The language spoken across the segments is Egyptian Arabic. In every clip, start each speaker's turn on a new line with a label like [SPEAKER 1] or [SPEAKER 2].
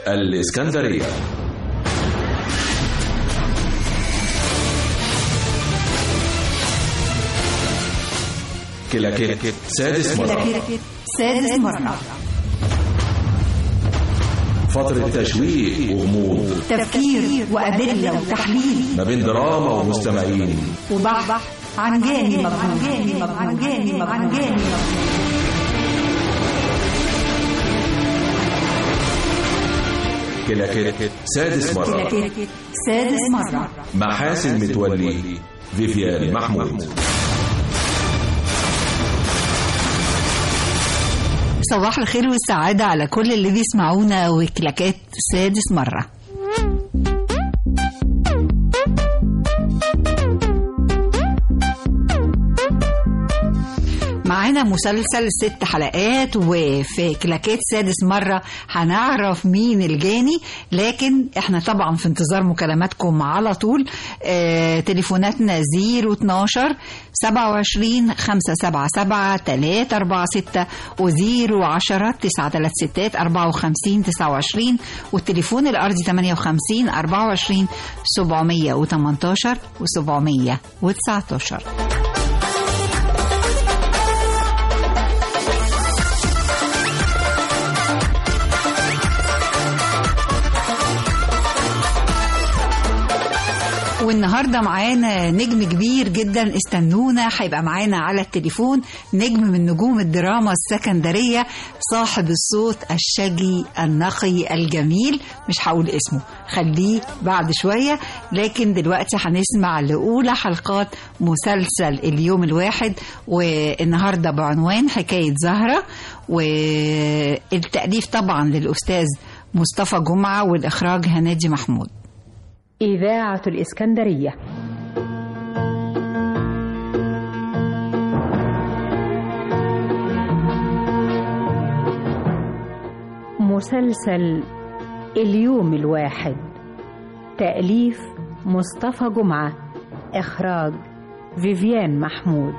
[SPEAKER 1] الإسكندرية كلاكيت سادس مرة
[SPEAKER 2] كلاكيت سادس مرة
[SPEAKER 1] فترة تشويق وغموض
[SPEAKER 2] تفكير وأدلة وتحليل
[SPEAKER 1] ما بين دراما ومستمعين
[SPEAKER 2] وبحث عن جاني مجهول عن جاني مجهول عن جاني مجهول
[SPEAKER 1] كلاكيت سادس مرة
[SPEAKER 2] كلاكيت سادس مرة
[SPEAKER 1] محاسن متولي فيفيان محمود
[SPEAKER 2] صباح الخير والسعادة على كل اللي بيسمعونا وكلاكات سادس مرة معانا مسلسل ست حلقات وفي كلاكات سادس مرة هنعرف مين الجاني لكن احنا طبعا في انتظار مكالماتكم على طول اه تليفوناتنا 012 27 577 346 و 010 936 54 29 والتليفون الأرضي 58 24 718 و 719 والنهارده معانا نجم كبير جدا استنونا هيبقى معانا على التليفون نجم من نجوم الدراما السكندريه صاحب الصوت الشجي النقي الجميل مش هقول اسمه خليه بعد شويه لكن دلوقتي هنسمع لاولى حلقات مسلسل اليوم الواحد والنهارده بعنوان حكايه زهره والتاليف طبعا للاستاذ مصطفى جمعه والاخراج هنادي محمود
[SPEAKER 3] إذاعة الإسكندرية مسلسل اليوم الواحد تأليف مصطفى جمعة إخراج فيفيان محمود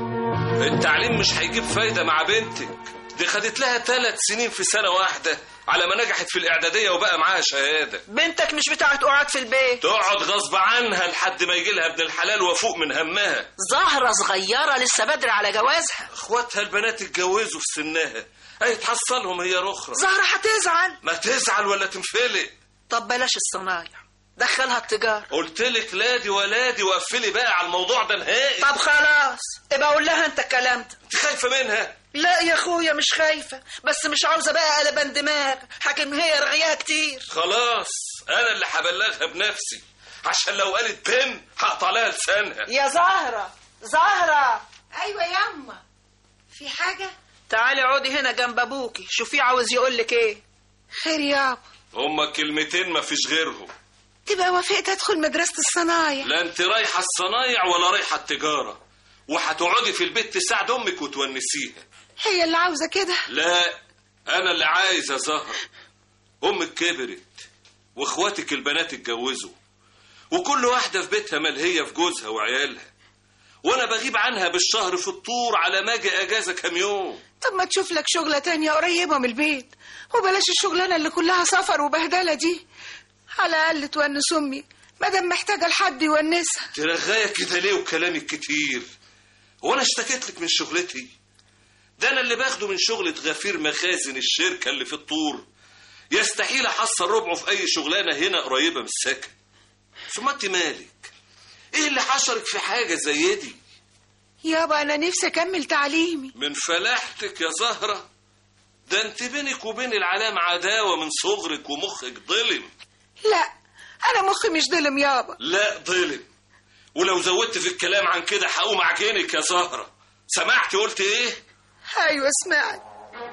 [SPEAKER 4] التعليم مش هيجيب فايدة مع بنتك دي خدت لها ثلاث سنين في سنة واحدة على ما نجحت في الإعدادية وبقى معاها شهادة
[SPEAKER 5] بنتك مش بتاعت قعد في البيت
[SPEAKER 4] تقعد غصب عنها لحد ما يجي لها ابن الحلال وفوق من همها
[SPEAKER 5] زهرة صغيرة لسه بدري على جوازها
[SPEAKER 4] اخواتها البنات اتجوزوا في سنها اي تحصلهم هي رخرة
[SPEAKER 5] زهرة هتزعل
[SPEAKER 4] ما تزعل ولا تنفلق
[SPEAKER 5] طب بلاش الصنايع دخلها التجارة
[SPEAKER 4] قلت لك لا دي ولا دي وقفلي بقى على الموضوع ده نهائي
[SPEAKER 5] طب خلاص ابقى اقول لها انت الكلام ده
[SPEAKER 4] انت خايفة منها
[SPEAKER 5] لا يا اخويا مش خايفة بس مش عاوزة بقى قلبان دماغ حاكم هي رغيها كتير
[SPEAKER 4] خلاص انا اللي هبلغها بنفسي عشان لو قالت بن هقطع لها لسانها
[SPEAKER 5] يا زهرة زهرة
[SPEAKER 6] ايوه ياما في حاجه
[SPEAKER 5] تعالي اقعدي هنا جنب ابوكي شوفيه عاوز يقول لك ايه
[SPEAKER 6] خير يابا
[SPEAKER 4] هما كلمتين ما فيش غيرهم
[SPEAKER 6] تبقى وافقت ادخل مدرسه الصنايع
[SPEAKER 4] لا انت رايحة الصنايع ولا رايحة التجارة وهتقعدي في البيت تساعد امك وتونسيها
[SPEAKER 6] هي اللي عاوزه كده
[SPEAKER 4] لا انا اللي عايز يا زهر امك كبرت واخواتك البنات اتجوزوا وكل واحدة في بيتها ملهية في جوزها وعيالها وانا بغيب عنها بالشهر في الطور على ما اجي اجازة كام يوم
[SPEAKER 6] طب ما تشوف لك شغله تانية قريبه من البيت وبلاش الشغلانه اللي كلها سفر وبهدله دي على الاقل تونس امي مادام محتاجه لحد يونسها
[SPEAKER 4] ترغاية كده ليه وكلامك كتير وانا اشتكيت لك من شغلتي ده انا اللي باخده من شغلة غفير مخازن الشركة اللي في الطور يستحيل احصل ربعه في اي شغلانة هنا قريبة من السكن ثم انت مالك ايه اللي حشرك في حاجة زي دي
[SPEAKER 6] يابا انا نفسي اكمل تعليمي
[SPEAKER 4] من فلاحتك يا زهرة ده انت بينك وبين العلام عداوة من صغرك ومخك ظلم
[SPEAKER 6] لا انا مخي مش ظلم يابا
[SPEAKER 4] لا ظلم ولو زودت في الكلام عن كده هقوم اعجنك يا زهرة سمعتي قلت ايه
[SPEAKER 6] ايوه سمعت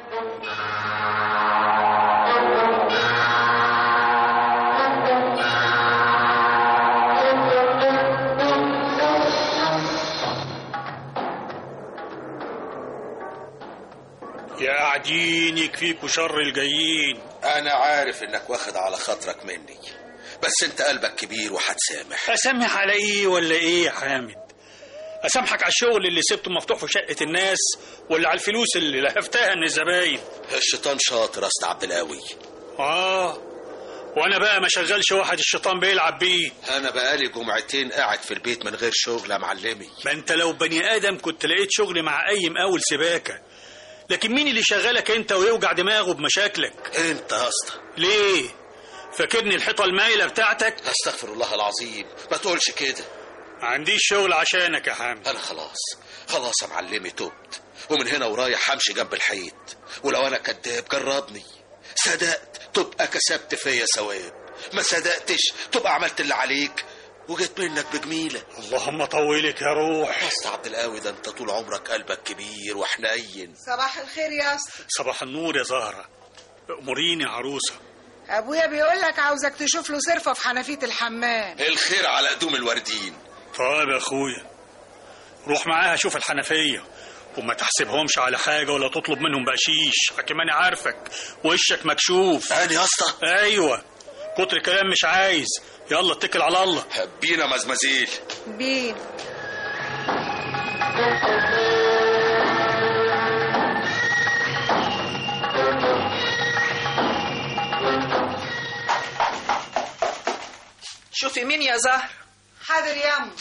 [SPEAKER 7] يا قاعدين يكفيكوا شر الجايين
[SPEAKER 8] انا عارف انك واخد على خاطرك مني بس انت قلبك كبير وهتسامح
[SPEAKER 7] اسامح على ايه ولا ايه يا حامد اسامحك على الشغل اللي سبته مفتوح في شقه الناس ولا على الفلوس اللي لهفتها من الزباين
[SPEAKER 8] الشيطان شاطر يا اسطى عبد القوي
[SPEAKER 7] اه وانا بقى ما شغلش واحد الشيطان بيلعب بيه
[SPEAKER 8] انا بقالي جمعتين قاعد في البيت من غير شغل يا معلمي
[SPEAKER 7] ما انت لو بني ادم كنت لقيت شغل مع اي مقاول سباكه لكن مين اللي شغلك انت ويوجع دماغه بمشاكلك
[SPEAKER 8] انت يا اسطى
[SPEAKER 7] ليه فاكرني الحيطه المايله بتاعتك
[SPEAKER 8] استغفر الله العظيم ما تقولش كده
[SPEAKER 7] ما عنديش شغل عشانك يا حامد
[SPEAKER 8] انا خلاص خلاص يا معلمي تبت ومن هنا ورايح همشي جنب الحيط ولو انا كداب جربني صدقت تبقى كسبت فيا ثواب ما صدقتش تبقى عملت اللي عليك وجيت منك بجميلة
[SPEAKER 7] اللهم طولك يا روح
[SPEAKER 8] يا اسطى عبد القوي ده انت طول عمرك قلبك كبير وحنين
[SPEAKER 6] صباح الخير يا اسطى
[SPEAKER 7] صباح النور يا زهرة اموريني يا عروسة
[SPEAKER 6] ابويا بيقول لك عاوزك تشوف له صرفه في حنفيه الحمام
[SPEAKER 8] الخير على قدوم الوردين
[SPEAKER 7] طيب يا اخويا روح معاها شوف الحنفية وما تحسبهمش على حاجة ولا تطلب منهم بقشيش حكيم انا عارفك وشك مكشوف
[SPEAKER 8] انا يا اسطى
[SPEAKER 7] ايوه كتر كلام مش عايز يلا اتكل على الله
[SPEAKER 8] حبينا مزمزيل
[SPEAKER 6] بيه
[SPEAKER 5] شوفي مين يا زهر
[SPEAKER 6] حاضر يا أم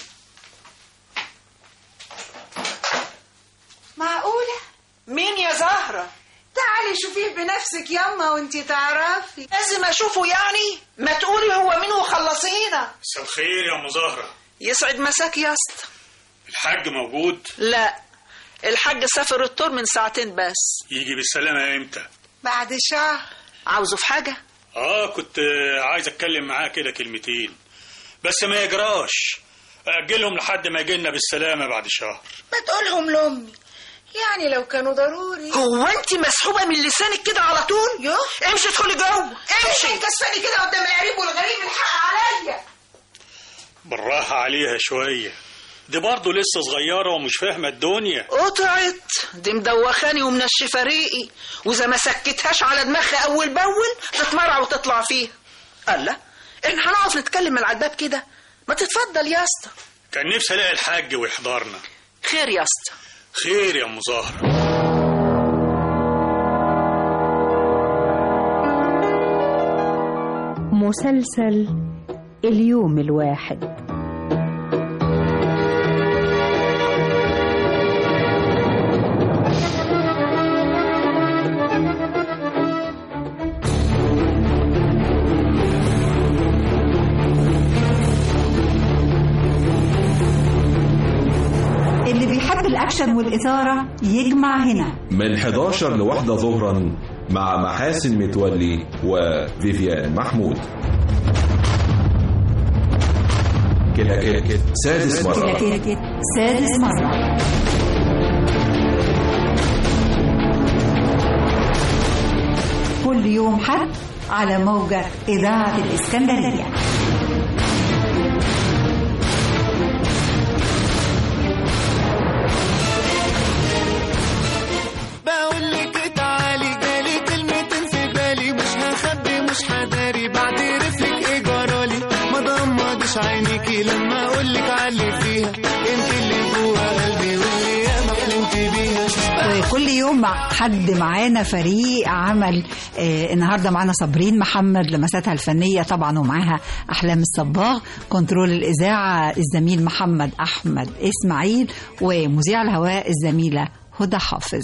[SPEAKER 6] معقولة
[SPEAKER 5] مين يا زهرة
[SPEAKER 6] تعالي شوفيه بنفسك ياما وانتي تعرفي
[SPEAKER 5] لازم اشوفه يعني ما تقولي هو مين وخلصينا
[SPEAKER 7] مساء الخير يا ام زهرة
[SPEAKER 5] يسعد مساك يا اسطى
[SPEAKER 7] الحاج موجود
[SPEAKER 5] لا الحاج سافر الطور من ساعتين بس
[SPEAKER 7] يجي بالسلامة امتى
[SPEAKER 6] بعد شهر
[SPEAKER 5] عاوزه في حاجة
[SPEAKER 7] اه كنت عايز اتكلم معاه كده كلمتين بس ما يجراش اجلهم لحد ما يجينا بالسلامة بعد شهر
[SPEAKER 6] ما تقولهم لأمي يعني لو كانوا ضروري
[SPEAKER 5] هو انت مسحوبة من لسانك كده على طول
[SPEAKER 6] يوه
[SPEAKER 5] امشي ادخلي جوه
[SPEAKER 6] امشي
[SPEAKER 5] امشي
[SPEAKER 6] كسفاني كده قدام القريب والغريب الحق عليا
[SPEAKER 7] بالراحة عليها شوية دي برضه لسه صغيرة ومش فاهمة الدنيا
[SPEAKER 5] قطعت دي مدوخاني ومنشفة ريقي واذا ما سكتهاش على دماغها اول باول تتمرع وتطلع فيها الله احنا هنقف نتكلم من على الباب كده ما تتفضل يا اسطى
[SPEAKER 7] كان نفسي الاقي الحاج ويحضرنا
[SPEAKER 5] خير يا اسطى
[SPEAKER 7] خير يا ام زهرة
[SPEAKER 3] مسلسل اليوم الواحد
[SPEAKER 2] اللي بيحب الأكشن والإثارة يجمع هنا
[SPEAKER 1] من 11 لواحدة ظهرا مع محاسن متولي وفيفيان محمود كلاكيت سادس مرة
[SPEAKER 2] كلاكيت سادس مرة كل يوم حد على موجة إذاعة الإسكندرية
[SPEAKER 9] بقول لك تعالي جالي كلمتين في بالي مش هخبي مش هداري بعترف لك ايه جرالي ما ضمضش عينيكي لما اقول لك علي فيها انت اللي جوه قلبي واللي ياما حلمت بيها
[SPEAKER 2] وكل يوم مع حد معانا فريق عمل آه النهارده معانا صابرين محمد لمساتها الفنيه طبعا ومعاها احلام الصباغ كنترول الاذاعه الزميل محمد احمد اسماعيل ومذيع الهواء الزميله هدى حافظ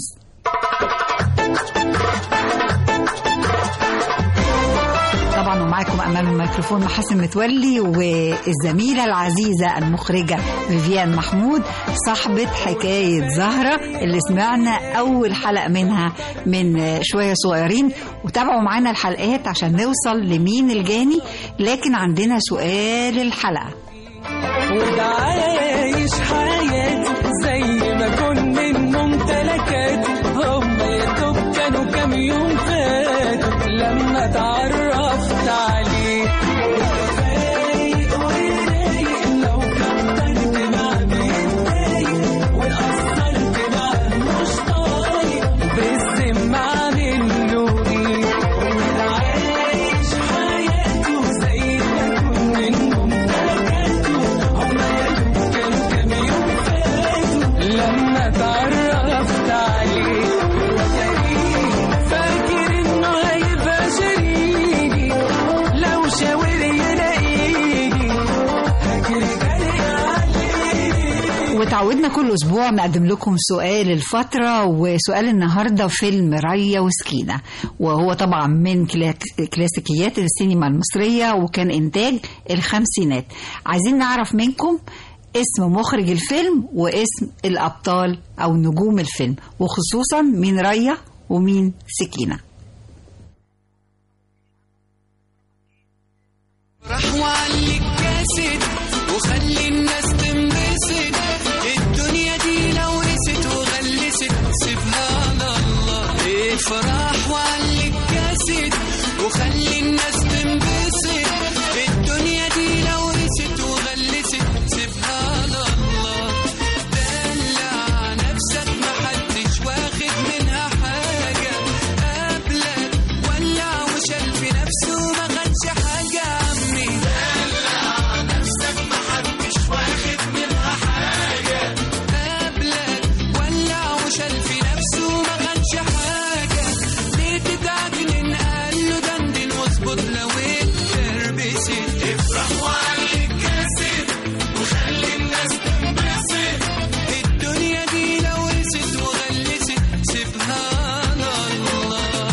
[SPEAKER 2] طبعا ومعاكم امام الميكروفون محسن متولي والزميله العزيزه المخرجه فيفيان محمود صاحبه حكايه زهره اللي سمعنا اول حلقه منها من شويه صغيرين وتابعوا معانا الحلقات عشان نوصل لمين الجاني لكن عندنا سؤال الحلقه
[SPEAKER 9] وده عايش حياتي زي ما كن من ممتلكاتي هم يا دوب كانوا كام يوم فاتوا لما اتعرفت عليه فايق ورايق لو كترت مع مين رايق وقصرت معاه مش طايق بالذمة منه ايه وده عايش حياته زي ما كن من ممتلكاته هم يا دوب كانوا كام يوم
[SPEAKER 2] وتعودنا كل أسبوع نقدم لكم سؤال الفترة وسؤال النهاردة فيلم ريا وسكينة وهو طبعا من كلاك- كلاسيكيات السينما المصرية وكان إنتاج الخمسينات عايزين نعرف منكم اسم مخرج الفيلم واسم الأبطال أو نجوم الفيلم وخصوصا مين ريا ومين سكينة
[SPEAKER 9] راح وعليك كاسد وخلي الناس تنبسط الدنيا دي لو رست وغلست سيبها على الله افرح وعليك كاسد وخلي الناس تنبسط الدنيا دي لو رست وغلست سيبها على الله دلع نفسك محدش واخد منها حاجة قبلك ولع وشال في نفسه ما خدش حاجة يا عمي دلع نفسك محدش واخد منها حاجة قبلك ولع وشال في نفسه ما خدش حاجة ليه تتعجنن قال له دندن واظبط لو اتربست افرح وعليك كاسد وخلي الناس تنبسط الدنيا دي لو رست وغلست سبحان الله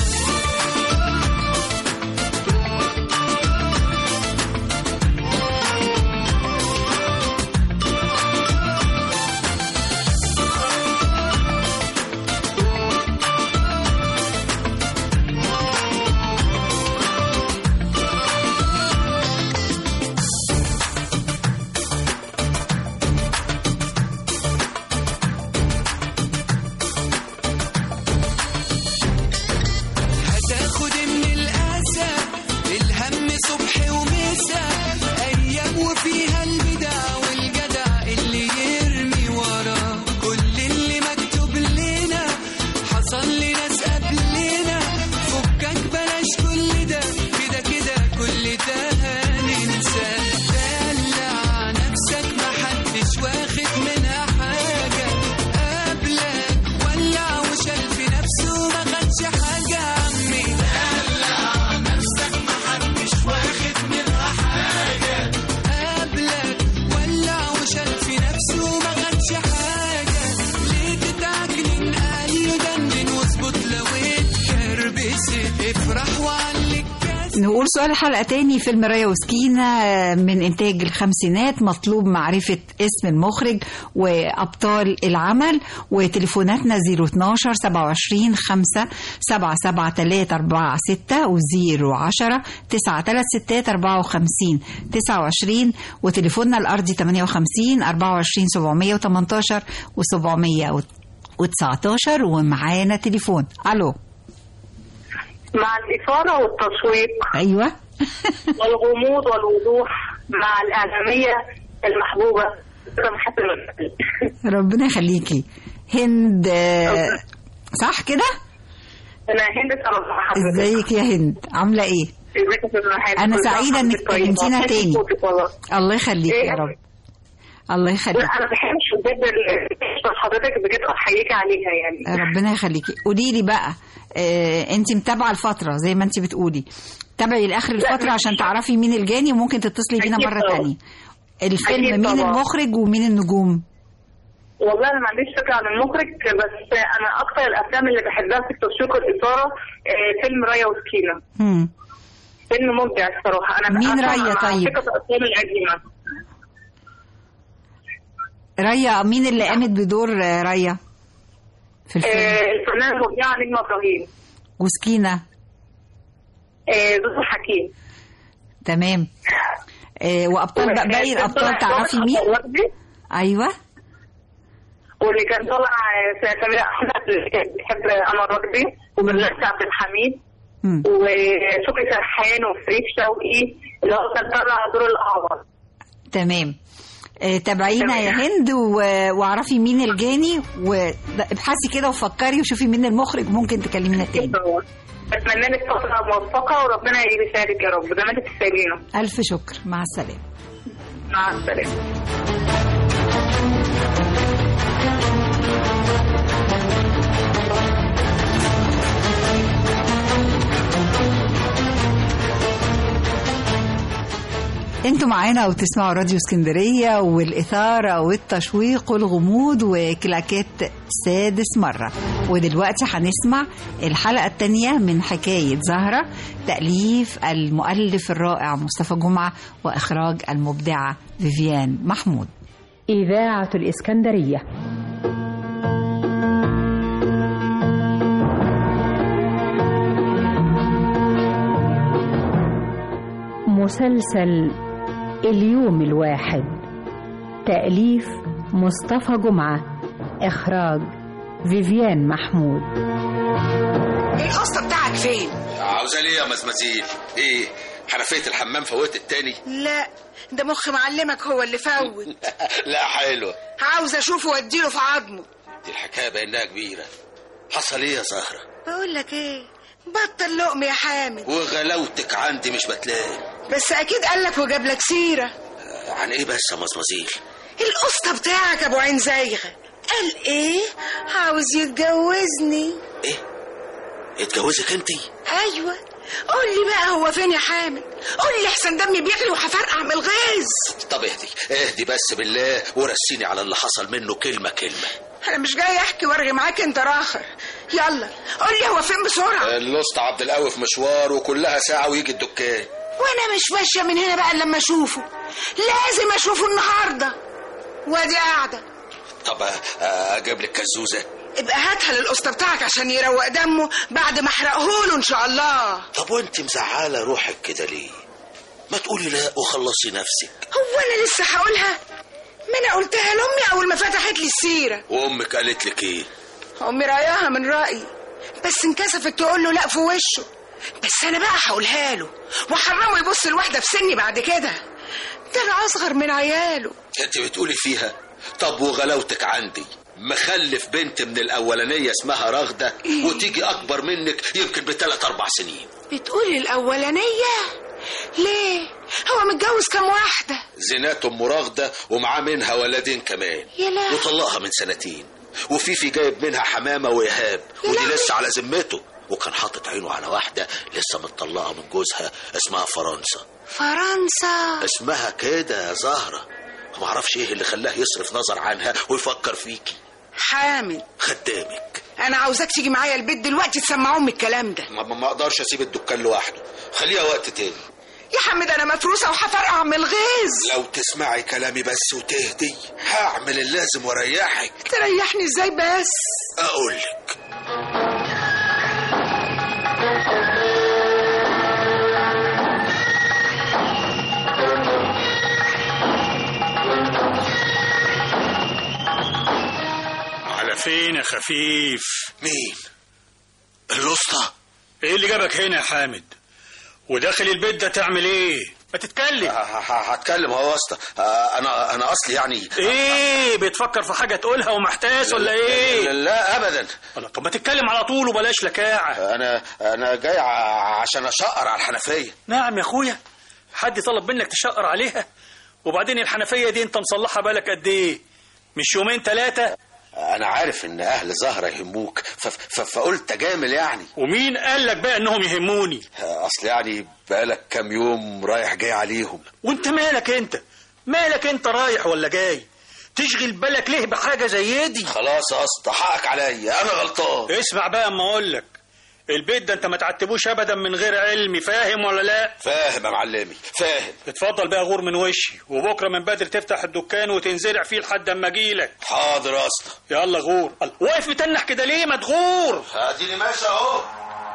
[SPEAKER 9] هتاخد من الأسى الهم صبح ومساء أيام وفيها البدع والجدع اللي يرمي وراه كل اللي مكتوب لنا حصل لناس قبلنا فكك بلاش كل ده كده كده كل ده هننساه دلع نفسك محدش واخد منها حاجة قبلك ولع وشال في نفسه ما خدش حاجة يا عمي دلع نفسك محدش واخد منها حاجة قبلك ولع وشال في نفسه ما خدش حاجة ليه تتعجنن قال له دندن واظبط لو اتكربست افرح وعليك
[SPEAKER 2] نقول سؤال الحلقة تاني فيلم رايا وسكينة من إنتاج الخمسينات مطلوب معرفة اسم المخرج وأبطال العمل وتليفوناتنا 012 27 5 7 7 3 4 6 و 010 9 3 6 54 29 وتليفوننا الأرضي 58 24 718 و 719 ومعانا تليفون ألو
[SPEAKER 10] مع الإثارة والتشويق
[SPEAKER 2] أيوه
[SPEAKER 10] والغموض والوضوح مع الإعلامية المحبوبة أستاذة محسن المسلي.
[SPEAKER 2] ربنا يخليكي هند آه، صح كده
[SPEAKER 10] أنا هند سلام حضرتك
[SPEAKER 2] ازيك يا هند عامله ايه
[SPEAKER 10] ازيك يا أستاذة محسن
[SPEAKER 2] أنا
[SPEAKER 10] كل سنة
[SPEAKER 2] سعيدة إنك
[SPEAKER 10] وحضرتك طيبة.
[SPEAKER 2] كلمتينا
[SPEAKER 10] بحب
[SPEAKER 2] تاني.
[SPEAKER 10] صوتك والله.
[SPEAKER 2] الله يخليك
[SPEAKER 10] إيه؟
[SPEAKER 2] يا رب الله يخليك
[SPEAKER 10] لا أنا بحب بجد ال- حضرتك بجد أحييك عليها يعني
[SPEAKER 2] ربنا يخليكي قولي لي بقى آه انت متابعه الفتره زي ما انت بتقولي تابعي لاخر الفتره عشان تعرفي مين الجاني وممكن تتصلي بينا
[SPEAKER 10] أكيد
[SPEAKER 2] مره
[SPEAKER 10] طبعا.
[SPEAKER 2] تانية الفيلم
[SPEAKER 10] أكيد
[SPEAKER 2] مين
[SPEAKER 10] طبعا.
[SPEAKER 2] المخرج ومين النجوم
[SPEAKER 10] والله انا ما عنديش فكره عن المخرج بس انا اكتر الافلام اللي بحبها في التشويق والاثاره آه، فيلم رايا وسكينه
[SPEAKER 2] مم.
[SPEAKER 10] فيلم ممتع الصراحه انا
[SPEAKER 2] مين
[SPEAKER 10] أصلاً
[SPEAKER 2] رايا
[SPEAKER 10] أنا
[SPEAKER 2] طيب؟
[SPEAKER 10] عاشقة الافلام القديمه
[SPEAKER 2] ريا مين اللي قامت بدور آه، ريا في الفيلم
[SPEAKER 10] آه، الفنانه المبدعه نجمه ابراهيم
[SPEAKER 2] وسكينه
[SPEAKER 10] آه، زوزو حكيم
[SPEAKER 2] تمام آه وابطال بقى باقي الابطال تعرفي مين ايوه
[SPEAKER 10] واللي كان طالع آه، سمير احمد اللي كان بيحب امل رجبي وبرنامج عبد الحميد
[SPEAKER 2] مم.
[SPEAKER 10] وشكري سرحان وفريد شوقي اللي هو كان طالع دور الاعور
[SPEAKER 2] تمام آه، تابعينا يا هند و- واعرفي مين الجاني وابحثي كده وفكري وشوفي مين المخرج ممكن تكلمينا تاني
[SPEAKER 10] اتمنى لك فتره موفقه وربنا يسعدك يا رب زي ما انت تستاهلينه
[SPEAKER 2] الف شكر مع السلامه
[SPEAKER 10] مع السلامه
[SPEAKER 2] انتوا معانا وبتسمعوا راديو اسكندرية والإثارة والتشويق والغموض وكلاكات سادس مرة ودلوقتي هنسمع الحلقة الثانية من حكاية زهرة تأليف المؤلف الرائع مصطفى جمعة وإخراج المبدعة فيفيان محمود
[SPEAKER 3] إذاعة الإسكندرية مسلسل اليوم الواحد تأليف مصطفى جمعة إخراج فيفيان محمود
[SPEAKER 6] القصة بتاعك فين؟
[SPEAKER 8] عاوزة ليه يا مزمزيل ايه حنفية الحمام فوت التاني
[SPEAKER 6] لا ده مخ معلمك هو اللي فوت
[SPEAKER 8] لا حلوة
[SPEAKER 6] عاوز اشوفه واديله في عظمه
[SPEAKER 8] دي الحكاية بأنها كبيرة حصل ايه يا زهرة
[SPEAKER 6] بقول لك ايه بطل لقم يا حامد
[SPEAKER 8] وغلاوتك عندي مش بتلاقي
[SPEAKER 6] بس اكيد قالك وجاب لك سيره
[SPEAKER 8] عن ايه بس يا مزمزيل
[SPEAKER 6] القسطه بتاعك ابو عين زايغه قال ايه عاوز يتجوزني
[SPEAKER 8] ايه اتجوزك انتي
[SPEAKER 6] ايوه قول لي بقى هو فين يا حامد قول لي احسن دمي بيغلي وهفرقع من الغيظ
[SPEAKER 8] طب اهدي اهدي بس بالله ورسيني على اللي حصل منه كلمة كلمة
[SPEAKER 6] انا مش جاي احكي وارغي معاك انت راخر يلا قول لي هو فين بسرعه
[SPEAKER 8] اللوست عبد القوي في مشوار وكلها ساعة ويجي الدكان
[SPEAKER 6] وانا مش ماشيه من هنا بقى إلا لما اشوفه لازم اشوفه النهارده وادي قاعده
[SPEAKER 8] طب آه، اجيب لك كزوزة
[SPEAKER 6] ابقى هاتها للقسطى بتاعك عشان يروق دمه بعد ما احرقهوله ان شاء الله
[SPEAKER 8] طب وانت مزعلة روحك كده ليه ما تقولي لا وخلصي نفسك
[SPEAKER 6] هو انا لسه هقولها ما انا قلتها لامي اول ما فتحت لي السيره
[SPEAKER 8] وامك قالت لك ايه
[SPEAKER 6] امي رايها من رايي بس انكسفت تقول له لا في وشه بس انا بقى هقولها له وحرمه يبص لواحده في سني بعد كده ده انا اصغر من عياله
[SPEAKER 8] انت بتقولي فيها طب وغلاوتك عندي مخلف بنت من الاولانيه اسمها رغده وتيجي اكبر منك يمكن بثلاث اربع سنين
[SPEAKER 6] بتقولي الاولانيه ليه هو متجوز كام واحده
[SPEAKER 8] زينات ام رغده ومعاه منها ولدين كمان
[SPEAKER 6] يا لهوي.
[SPEAKER 8] وطلقها من سنتين وفيفي جايب منها حمامه وايهاب ودي لسه على ذمته وكان حاطط عينه على واحده لسه متطلقه من جوزها اسمها فرنسا
[SPEAKER 6] فرنسا
[SPEAKER 8] اسمها كده يا زهره ما اعرفش ايه اللي خلاه يصرف نظر عنها ويفكر فيكي
[SPEAKER 6] حامد
[SPEAKER 8] خدامك
[SPEAKER 6] انا عاوزاك تيجي معايا البيت دلوقتي تسمع امي الكلام ده
[SPEAKER 8] ما, ما ما اقدرش اسيب الدكان لوحده خليها وقت تاني
[SPEAKER 6] يا حمد انا مفروسه وهفرقع من الغيظ
[SPEAKER 8] لو تسمعي كلامي بس وتهدي هعمل اللازم واريحك
[SPEAKER 6] تريحني ازاي بس
[SPEAKER 8] اقولك
[SPEAKER 7] على فين يا خفيف
[SPEAKER 8] مين الوسطى
[SPEAKER 7] ايه اللي جابك هنا يا حامد وداخل البيت ده تعمل ايه ما تتكلم
[SPEAKER 8] هتكلم اهو واسطة آه، انا انا اصلي يعني
[SPEAKER 7] ايه بتفكر في حاجه تقولها ومحتاس ولا ايه
[SPEAKER 8] لا ابدا
[SPEAKER 7] الله، طب ما تتكلم على طول وبلاش لكاعه
[SPEAKER 8] انا انا جاي ع- عشان اشقر على الحنفيه
[SPEAKER 7] نعم يا اخويا حد طلب منك تشقر عليها وبعدين الحنفيه دي انت مصلحها بالك قد ايه مش يومين ثلاثه
[SPEAKER 8] انا عارف ان اهل زهره يهموك ف- ف- فقلت اجامل يعني
[SPEAKER 7] ومين قال لك بقى انهم يهموني
[SPEAKER 8] اصل يعني بقالك كام يوم رايح جاي عليهم
[SPEAKER 7] وانت مالك انت مالك انت رايح ولا جاي تشغل بالك ليه بحاجه زي دي
[SPEAKER 8] خلاص يا اسطى حقك عليا انا غلطان
[SPEAKER 7] اسمع بقى اما اقول لك البيت ده انت ما تعتبوش ابدا من غير علمي فاهم ولا لا
[SPEAKER 8] فاهم يا معلمي فاهم
[SPEAKER 7] اتفضل بقى غور من وشي وبكره من بدري تفتح الدكان وتنزرع فيه لحد اما اجيلك
[SPEAKER 8] حاضر يا اسطى
[SPEAKER 7] يلا غور واقف متنح كده ليه ما تغور
[SPEAKER 8] اديني ماشي اهو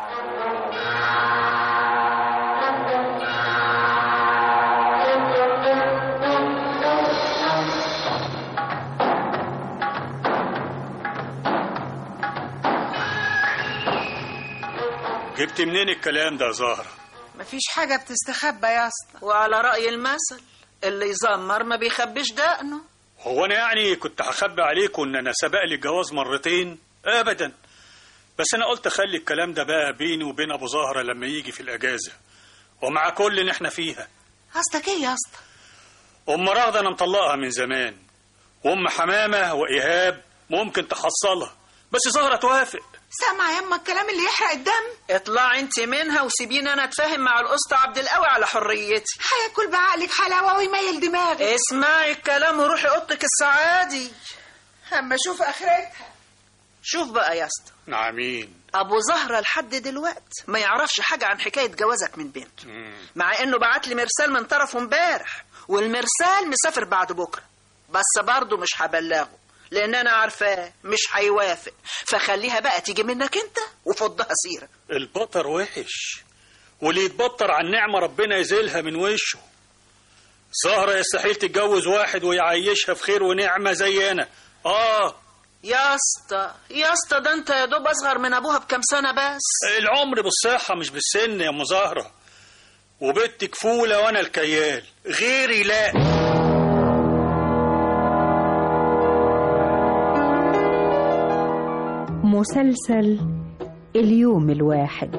[SPEAKER 7] جبت منين الكلام ده يا زهره
[SPEAKER 6] مفيش حاجه بتستخبى يا اسطى
[SPEAKER 5] وعلى رأي المثل اللي يزمر ما بيخبيش دقنه
[SPEAKER 7] هو انا يعني كنت هخبي عليكم ان انا سبق لي الجواز مرتين ابدا بس انا قلت اخلي الكلام ده بقى بيني وبين ابو زهره لما يجي في الاجازه ومع كل اللي احنا فيها
[SPEAKER 6] قصدك ايه يا اسطى
[SPEAKER 7] ام رغده انا مطلقها من زمان وام حمامه وايهاب ممكن تحصلها بس زهره توافق
[SPEAKER 6] سامعه يما الكلام اللي يحرق الدم
[SPEAKER 5] اطلعي انت منها وسيبيني انا اتفاهم مع الاسطى عبد القوي على حريتي
[SPEAKER 6] هياكل بعقلك حلاوه ويميل دماغك
[SPEAKER 5] اسمعي الكلام وروحي اوضتك السعادي
[SPEAKER 6] اما اشوف اخرتها
[SPEAKER 5] شوف بقى يا اسطى
[SPEAKER 7] نعمين
[SPEAKER 5] ابو زهره لحد دلوقتي ما يعرفش حاجه عن حكايه جوازك من بنته مع انه بعت لي مرسال من طرفه امبارح والمرسال مسافر بعد بكره بس برضه مش هبلغه لان انا عارفاه مش هيوافق فخليها بقى تيجي منك انت وفضها سيره
[SPEAKER 7] البطر وحش واللي يتبطر عن نعمة ربنا يزيلها من وشه زهرة يستحيل تتجوز واحد ويعيشها في خير ونعمة زي أنا آه
[SPEAKER 5] يا اسطى يا اسطى ده انت يا دوب اصغر من ابوها بكام سنه بس
[SPEAKER 7] العمر بالصحة مش بالسن يا مزهرة وبنتك فولة وأنا الكيال غيري لا
[SPEAKER 3] مسلسل اليوم الواحد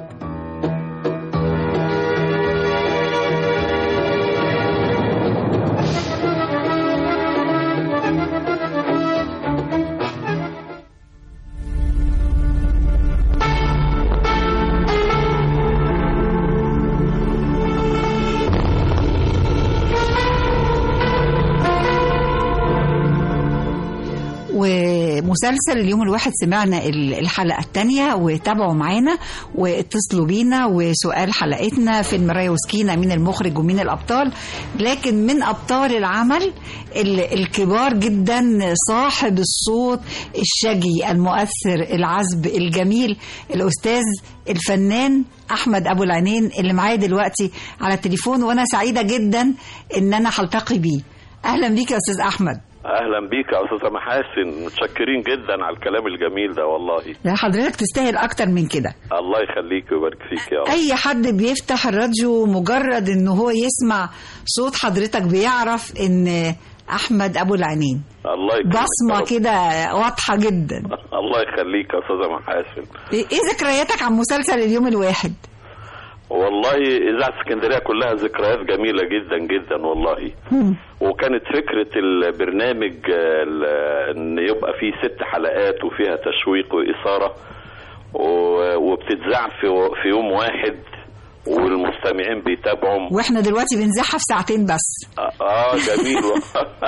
[SPEAKER 2] ومسلسل اليوم الواحد سمعنا ال- الحلقة الثانية وتابعوا معانا واتصلوا بينا وسؤال حلقتنا في المراية وسكينة مين المخرج ومين الأبطال لكن من أبطال العمل ال- الكبار جدا صاحب الصوت الشجي المؤثر العذب الجميل الأستاذ الفنان أحمد أبو العينين اللي معايا دلوقتي على التليفون وأنا سعيدة جدا إن أنا هلتقي بيه أهلا بيك يا أستاذ أحمد
[SPEAKER 11] اهلا بيك يا استاذه محاسن متشكرين جدا على الكلام الجميل ده والله
[SPEAKER 2] لا حضرتك تستاهل اكتر من كده
[SPEAKER 11] الله يخليك ويبارك فيك يا رب
[SPEAKER 2] اي حد بيفتح الراديو مجرد ان هو يسمع صوت حضرتك بيعرف ان احمد ابو العينين
[SPEAKER 11] الله يكرمك يا
[SPEAKER 2] بصمه
[SPEAKER 11] رب.
[SPEAKER 2] كده واضحه جدا
[SPEAKER 11] الله يخليك يا استاذه محاسن
[SPEAKER 2] ايه إيه ذكرياتك عن مسلسل اليوم الواحد
[SPEAKER 11] والله اذاعه اسكندريه كلها ذكريات جميله جدا جدا والله وكانت فكره البرنامج آه، ال- ان يبقى فيه ست حلقات وفيها تشويق واثاره و- وبتتذاع في في يوم واحد والمستمعين بيتابعوا
[SPEAKER 2] واحنا دلوقتي بنزحها في ساعتين بس
[SPEAKER 11] اه جميل و...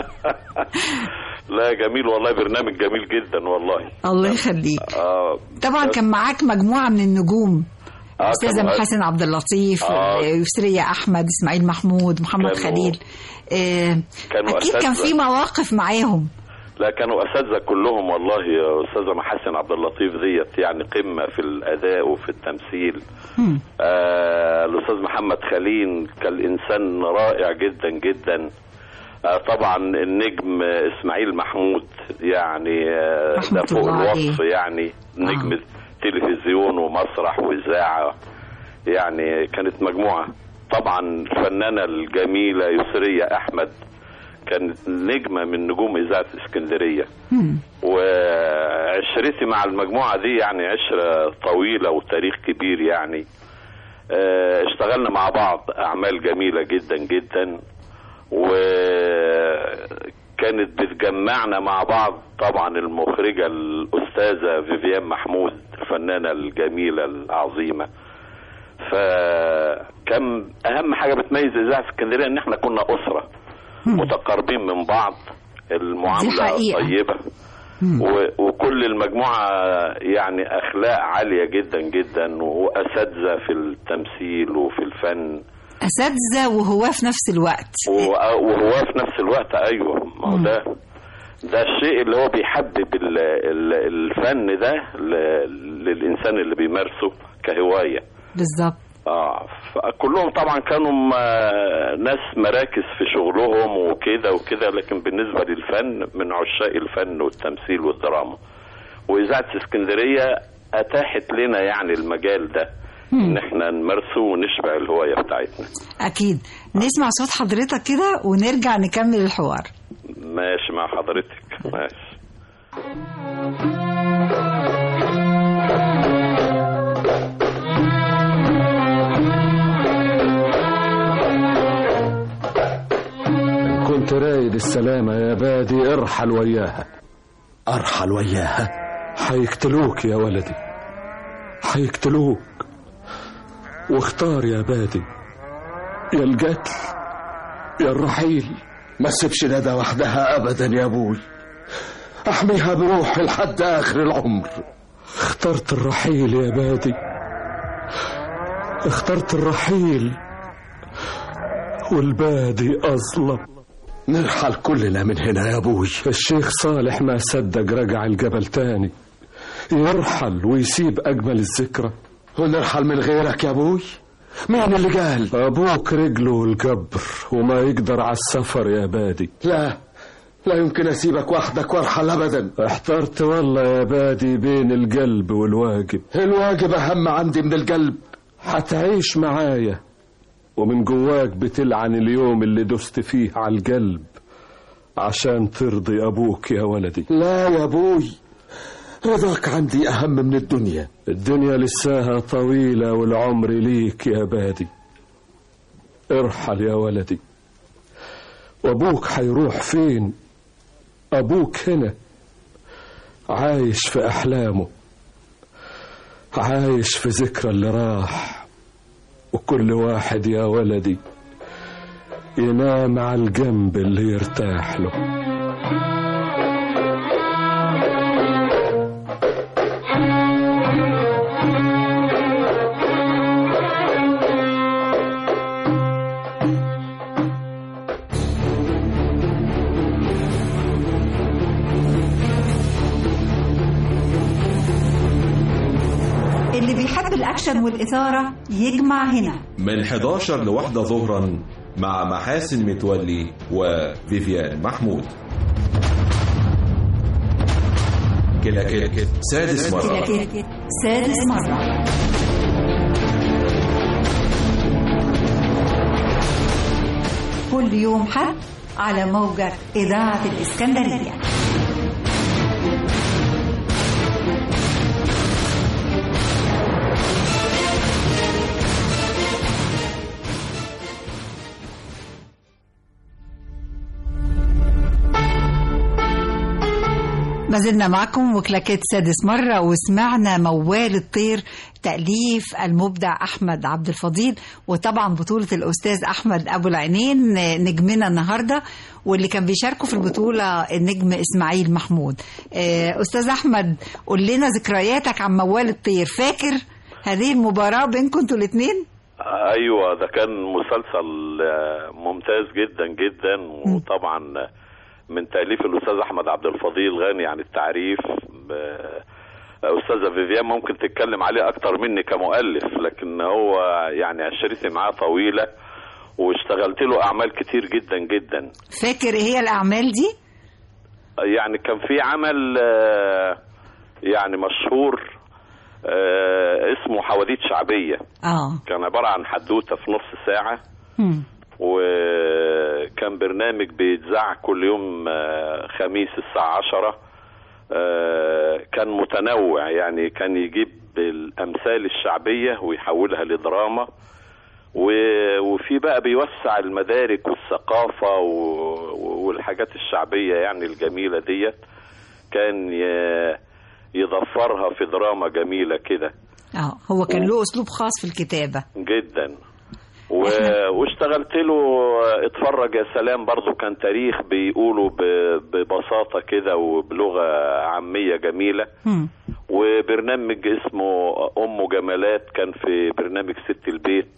[SPEAKER 11] لا جميل والله برنامج جميل جدا والله
[SPEAKER 2] الله يخليك
[SPEAKER 11] اه
[SPEAKER 2] طبعا كان معاك مجموعه من النجوم
[SPEAKER 11] آه،
[SPEAKER 2] استاذه
[SPEAKER 11] كانوا-
[SPEAKER 2] محاسن عبد اللطيف
[SPEAKER 11] آه.
[SPEAKER 2] يسرية احمد اسماعيل محمود محمد
[SPEAKER 11] كانوا-
[SPEAKER 2] خليل آه،
[SPEAKER 11] كانوا
[SPEAKER 2] اكيد كان
[SPEAKER 11] أساتذة.
[SPEAKER 2] في مواقف معاهم
[SPEAKER 11] لا كانوا اساتذه كلهم والله يا استاذه محاسن عبد اللطيف ديت يعني قمه في الاداء وفي التمثيل آه الاستاذ محمد خليل كان انسان رائع جدا جدا آه طبعا النجم اسماعيل محمود يعني آه ده
[SPEAKER 12] رحمة
[SPEAKER 11] فوق
[SPEAKER 12] الله
[SPEAKER 11] الوصف
[SPEAKER 12] عليه.
[SPEAKER 11] يعني نجم تلفزيون ومسرح واذاعه يعني كانت مجموعه طبعا الفنانه الجميله يسريه احمد كانت نجمه من نجوم اذاعه اسكندريه وعشرتي مع المجموعة دي يعني عشرة طويلة وتاريخ كبير يعني آه، اشتغلنا مع بعض أعمال جميلة جدا جدا وكانت بتجمعنا مع بعض طبعا المخرجة الأستاذة فيفيان محمود الفنانة الجميلة العظيمة فكان أهم حاجة بتميز إذاعة اسكندرية إن احنا كنا أسرة متقاربين من بعض
[SPEAKER 2] دي
[SPEAKER 11] المعاملة
[SPEAKER 2] حقيقة.
[SPEAKER 11] طيبة و- وكل المجموعة يعني أخلاق عالية جدا جدا وأساتذة في التمثيل وفي الفن
[SPEAKER 2] اساتذه وهواه في نفس الوقت
[SPEAKER 11] و- وهو في نفس الوقت أيوه ما هو ده ده الشيء اللي هو بيحبب ال- ال- الفن ده ل- للإنسان اللي بيمارسه كهواية
[SPEAKER 2] بالظبط
[SPEAKER 11] اه فكلهم طبعا كانوا م- ناس مراكز في شغلهم وكده وكده لكن بالنسبه للفن من عشاق الفن والتمثيل والدراما واذاعه اسكندريه اتاحت لنا يعني المجال ده ان احنا نمارسه ونشبع الهوايه بتاعتنا
[SPEAKER 2] اكيد نسمع صوت حضرتك كده ونرجع نكمل الحوار
[SPEAKER 11] ماشي مع حضرتك ماشي
[SPEAKER 13] كنت رايد السلامة يا بادي ارحل وياها
[SPEAKER 14] أرحل وياها
[SPEAKER 13] هيقتلوك يا ولدي هيقتلوك واختار يا بادي يا القتل يا الرحيل
[SPEAKER 8] ما تسيبش ندى وحدها ابدا يا ابوي احميها بروحي لحد اخر العمر
[SPEAKER 13] اخترت الرحيل يا بادي اخترت الرحيل والبادي أظلم
[SPEAKER 8] نرحل كلنا من هنا يا ابوي
[SPEAKER 13] الشيخ صالح ما صدق رجع الجبل تاني يرحل ويسيب أجمل الذكرى
[SPEAKER 8] ونرحل من غيرك يا ابوي مين اللي قال
[SPEAKER 13] أبوك رجله الجبر وما يقدر على السفر يا بادي
[SPEAKER 8] لا لا يمكن اسيبك وحدك وارحل ابدا
[SPEAKER 13] احترت والله يا بادي بين القلب والواجب
[SPEAKER 8] الواجب اهم عندي من القلب
[SPEAKER 13] هتعيش معايا ومن جواك بتلعن اليوم اللي دست فيه على القلب عشان ترضي أبوك يا ولدي
[SPEAKER 8] لا يا ابوي رضاك عندي اهم من الدنيا
[SPEAKER 13] الدنيا لساها طويلة والعمر ليك يا بادي ارحل يا ولدي وابوك حيروح فين ابوك هنا عايش في احلامه عايش في ذكرى اللي راح وكل واحد يا ولدي ينام على الجنب اللي يرتاح له
[SPEAKER 2] اللي بيحب الأكشن والإثارة يجمع هنا
[SPEAKER 1] من 11 لواحدة ظهرا مع محاسن متولي وفيفيان محمود كلاكيت سادس مرة
[SPEAKER 2] كلاكيت سادس مرة كل يوم حد على موجة إذاعة الإسكندرية ما زلنا معكم وكلاكيت سادس مرة وسمعنا موال الطير تأليف المبدع أحمد عبد الفضيل وطبعا بطولة الأستاذ أحمد أبو العينين نجمنا النهاردة واللي كان بيشاركوا في البطولة النجم إسماعيل محمود آه، أستاذ أحمد قول لنا ذكرياتك عن موال الطير فاكر هذه المباراة بينكم انتوا الاثنين؟
[SPEAKER 11] ايوه ده كان مسلسل آه، ممتاز جدا جدا وطبعا من تاليف الاستاذ احمد عبد الفضيل غني عن التعريف ب- استاذه فيفيان ممكن تتكلم عليه اكتر مني كمؤلف لكن هو يعني عشرتي معاه طويله واشتغلت له اعمال كتير جدا جدا
[SPEAKER 2] فاكر ايه هي الأعمال دي؟
[SPEAKER 11] يعني كان في عمل آه، يعني مشهور آه، اسمه حواديت شعبية
[SPEAKER 2] اه
[SPEAKER 11] كان عبارة عن حدوتة في نص ساعة
[SPEAKER 2] مم.
[SPEAKER 11] وكان برنامج بيتذاع كل يوم آه، خميس الساعة عشرة آه، كان متنوع يعني كان يجيب الأمثال الشعبية ويحولها لدراما و- وفي بقى بيوسع المدارك والثقافة و- والحاجات الشعبية يعني الجميلة ديت كان ي- يضفرها في دراما جميلة كده
[SPEAKER 2] اه هو كان له أسلوب خاص في الكتابة
[SPEAKER 11] جدا و... واشتغلت له اتفرج يا سلام برضو كان تاريخ بيقولوا ب... ببساطة كده وبلغة عامية جميلة
[SPEAKER 2] مم.
[SPEAKER 11] وبرنامج اسمه أم جمالات كان في برنامج ست البيت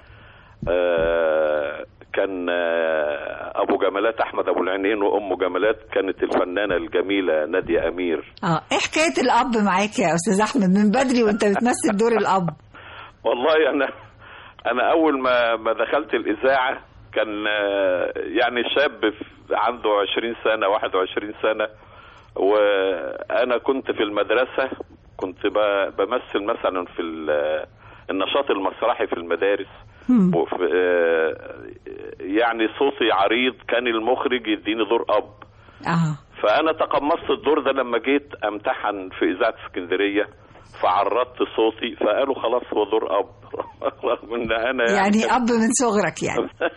[SPEAKER 11] آه كان آه أبو جمالات أحمد أبو العينين وأم جمالات كانت الفنانة الجميلة نادية أمير
[SPEAKER 2] اه ايه حكاية الأب معاك يا أستاذ أحمد من بدري وأنت بتمثل دور الأب
[SPEAKER 11] والله انا انا اول ما ما دخلت الاذاعه كان آه، يعني شاب في- عنده 20 سنه 21 سنه وانا كنت في المدرسه كنت ب- بمثل مثلا في ال- النشاط المسرحي في المدارس
[SPEAKER 2] مم.
[SPEAKER 11] وفي آه، يعني صوتي عريض كان المخرج يديني دور اب
[SPEAKER 2] اه
[SPEAKER 11] فانا تقمصت الدور ده لما جيت امتحن في اذاعه اسكندريه فعرضت صوتي فقالوا خلاص هو دور اب رغم ان انا
[SPEAKER 2] يعني أب من صغرك يعني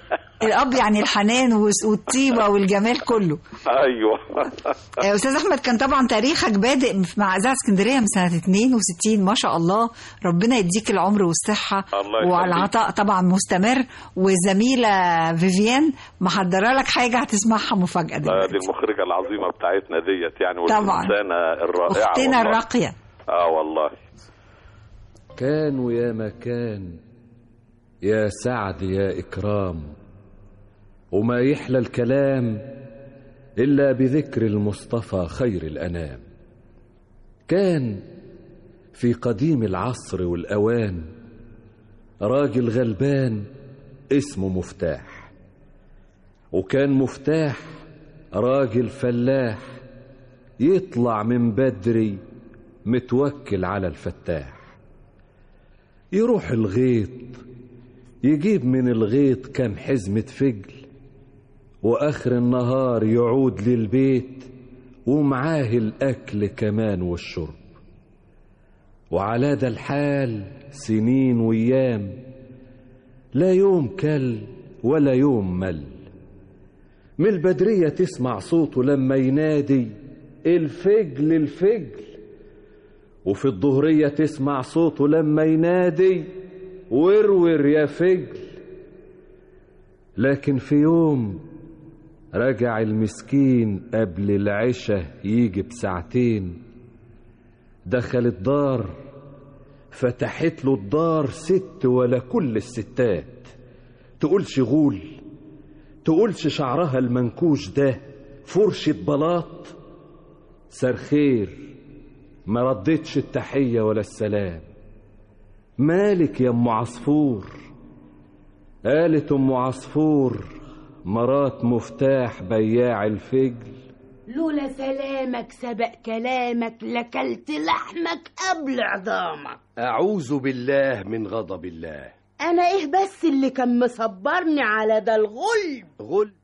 [SPEAKER 2] الاب يعني الحنان والس- والطيبه والجمال كله
[SPEAKER 11] ايوه
[SPEAKER 2] آه، استاذ احمد كان طبعا تاريخك بادئ مع اذاعه اسكندريه من سنه 62 ما شاء الله ربنا يديك العمر والصحه
[SPEAKER 11] الله يخليك.
[SPEAKER 2] وعلى العطاء طبعا مستمر والزميله فيفيان محضره لك حاجه هتسمعها مفاجاه
[SPEAKER 11] لا،
[SPEAKER 2] دلوقتي
[SPEAKER 11] دي المخرجه العظيمه بتاعتنا ديت يعني
[SPEAKER 2] طبعاً.
[SPEAKER 11] والانسانه الرائعه
[SPEAKER 2] اختنا
[SPEAKER 11] والله.
[SPEAKER 2] الراقيه
[SPEAKER 11] اه والله
[SPEAKER 13] كان ويا مكان يا سعد يا إكرام وما يحلى الكلام إلا بذكر المصطفى خير الأنام كان في قديم العصر والأوان راجل غلبان اسمه مفتاح وكان مفتاح راجل فلاح يطلع من بدري متوكل على الفتاح يروح الغيط يجيب من الغيط كام حزمة فجل وآخر النهار يعود للبيت ومعاه الأكل كمان والشرب وعلى ده الحال سنين وأيام لا يوم كل ولا يوم مل من البدرية تسمع صوته لما ينادي الفجل الفجل وفي الظهرية تسمع صوته لما ينادي ورور يا فجل لكن في يوم رجع المسكين قبل العشاء يجي بساعتين دخل الدار فتحت له الدار ست ولا كل الستات تقولش غول تقولش شعرها المنكوش ده فرشة بلاط سرخير ما ردتش التحية ولا السلام مالك يا ام عصفور قالت ام عصفور مرات مفتاح بياع الفجل
[SPEAKER 12] لولا سلامك سبق كلامك لكلت لحمك قبل عظامك
[SPEAKER 14] أعوذ بالله من غضب الله
[SPEAKER 12] انا ايه بس اللي كان مصبرني على ده الغلب
[SPEAKER 14] غل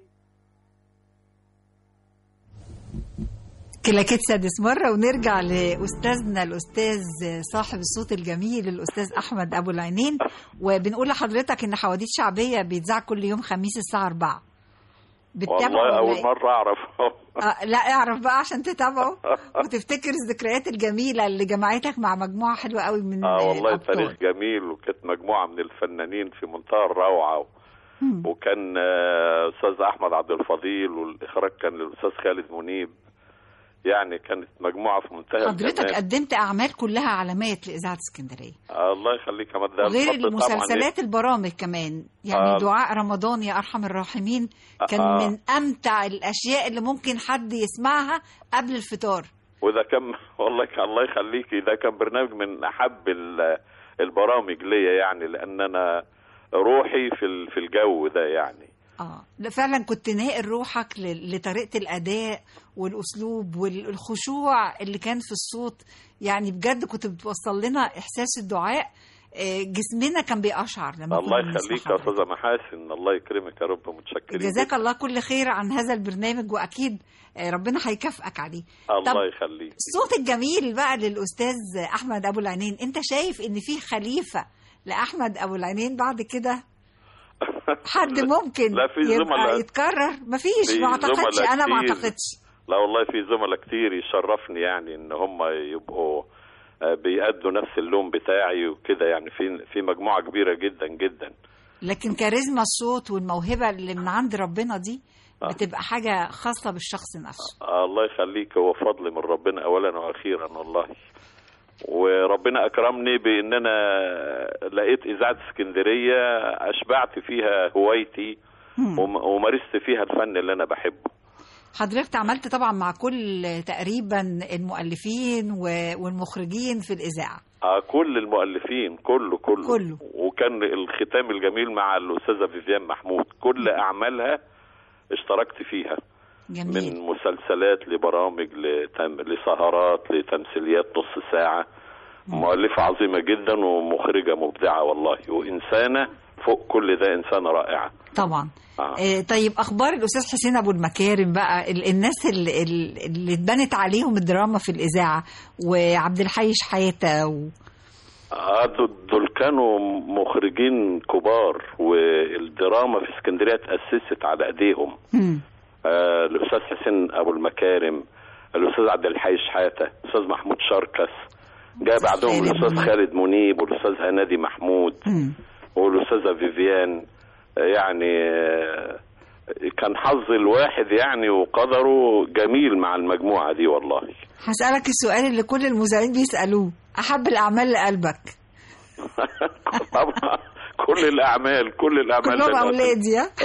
[SPEAKER 2] كلاكيت سادس مرة ونرجع لأستاذنا الأستاذ صاحب الصوت الجميل الأستاذ أحمد أبو العينين وبنقول لحضرتك إن حواديت شعبية بيتذاع كل يوم خميس الساعة 4 بتتابعه
[SPEAKER 11] والله
[SPEAKER 2] ولا
[SPEAKER 11] اول
[SPEAKER 2] إيه؟
[SPEAKER 11] مره اعرف
[SPEAKER 2] آه لا اعرف بقى عشان تتابعه وتفتكر الذكريات الجميلة اللي جمعتك مع مجموعة حلوة قوي من
[SPEAKER 11] اه والله
[SPEAKER 2] الأبطال.
[SPEAKER 11] تاريخ جميل وكانت مجموعه من الفنانين في منتهى الروعه وكان آه، استاذ احمد عبد الفضيل والاخراج كان للاستاذ خالد منيب يعني كانت مجموعه في منتهى
[SPEAKER 2] حضرتك
[SPEAKER 11] الجمال.
[SPEAKER 2] قدمت أعمال كلها علامات لإذاعة اسكندرية
[SPEAKER 11] آه الله يخليك يا مدام
[SPEAKER 2] غير
[SPEAKER 11] اتفضل طبعاً.
[SPEAKER 2] المسلسلات البرامج كمان يعني
[SPEAKER 11] آه.
[SPEAKER 2] دعاء رمضان يا ارحم الراحمين كان
[SPEAKER 11] آه.
[SPEAKER 2] من امتع الاشياء اللي ممكن حد يسمعها قبل الفطار
[SPEAKER 11] وده كان والله كان الله يخليكي ده كان برنامج من احب ال- البرامج ليا يعني لان انا روحي في ال- في الجو ده يعني
[SPEAKER 2] اه لا، فعلا كنت ناقل روحك ل- لطريقه الاداء والاسلوب والخشوع اللي كان في الصوت يعني بجد كنت بتوصل لنا احساس الدعاء آه، جسمنا كان بيقشعر لما
[SPEAKER 11] الله
[SPEAKER 2] كنا بنسمع
[SPEAKER 11] يخليك يا استاذه محاسن الله يكرمك يا رب متشكرين
[SPEAKER 2] جزاك الله كل خير عن هذا البرنامج واكيد آه، ربنا هيكافئك عليه
[SPEAKER 11] الله
[SPEAKER 2] طب
[SPEAKER 11] يخليك
[SPEAKER 2] الصوت الجميل بقى للاستاذ احمد ابو العينين انت شايف ان في خليفه لاحمد ابو العينين بعد كده حد ممكن
[SPEAKER 11] لا، في
[SPEAKER 2] يبقى
[SPEAKER 11] زملاء.
[SPEAKER 2] يتكرر مفيش
[SPEAKER 11] في
[SPEAKER 2] ما اعتقدش
[SPEAKER 11] زملاء
[SPEAKER 2] انا ما
[SPEAKER 11] كتير.
[SPEAKER 2] اعتقدش
[SPEAKER 11] لا والله في زملاء كتير يشرفني يعني ان هم يبقوا آه، بيأدوا نفس اللون بتاعي وكده يعني في في مجموعه كبيره جدا جدا
[SPEAKER 2] لكن كاريزما الصوت والموهبه اللي من عند ربنا دي بتبقى حاجه خاصه بالشخص نفسه
[SPEAKER 11] آه، الله يخليك هو فضل من ربنا اولا واخيرا والله وربنا اكرمني بان انا لقيت اذاعه اسكندريه اشبعت فيها هوايتي وم- ومارست فيها الفن اللي انا بحبه
[SPEAKER 2] حضرتك عملت طبعا مع كل تقريبا المؤلفين و- والمخرجين في الاذاعه
[SPEAKER 11] آه كل المؤلفين كله كله
[SPEAKER 2] كله.
[SPEAKER 11] وكان الختام الجميل مع الاستاذه فيفيان محمود كل اعمالها اشتركت فيها
[SPEAKER 2] جميل
[SPEAKER 11] من مسلسلات لبرامج لتم... لسهرات لتمثيليات نص ساعة مؤلفة عظيمة جدا ومخرجة مبدعة والله وإنسانة فوق كل ده إنسانة رائعة
[SPEAKER 2] طبعا
[SPEAKER 11] آه.
[SPEAKER 2] آه، طيب اخبار الاستاذ حسين ابو المكارم بقى ال- الناس اللي, اللي اتبنت عليهم الدراما في الاذاعه وعبد الحي شحاته و...
[SPEAKER 11] اه دول دول كانوا مخرجين كبار والدراما في اسكندريه تاسست على ايديهم آه الاستاذ حسين ابو المكارم الاستاذ عبد الحي شحاته الاستاذ محمود شركس جاء بعدهم الاستاذ خالد منيب والاستاذ هنادي محمود والاستاذه فيفيان آه، يعني آه، كان حظ الواحد يعني وقدره جميل مع المجموعه دي والله
[SPEAKER 2] هسألك السؤال اللي كل المذيعين بيسألوه أحب الأعمال لقلبك
[SPEAKER 11] طبعا كل الاعمال كل الاعمال
[SPEAKER 2] كلهم
[SPEAKER 11] دلوقتي.
[SPEAKER 2] أولادي ها؟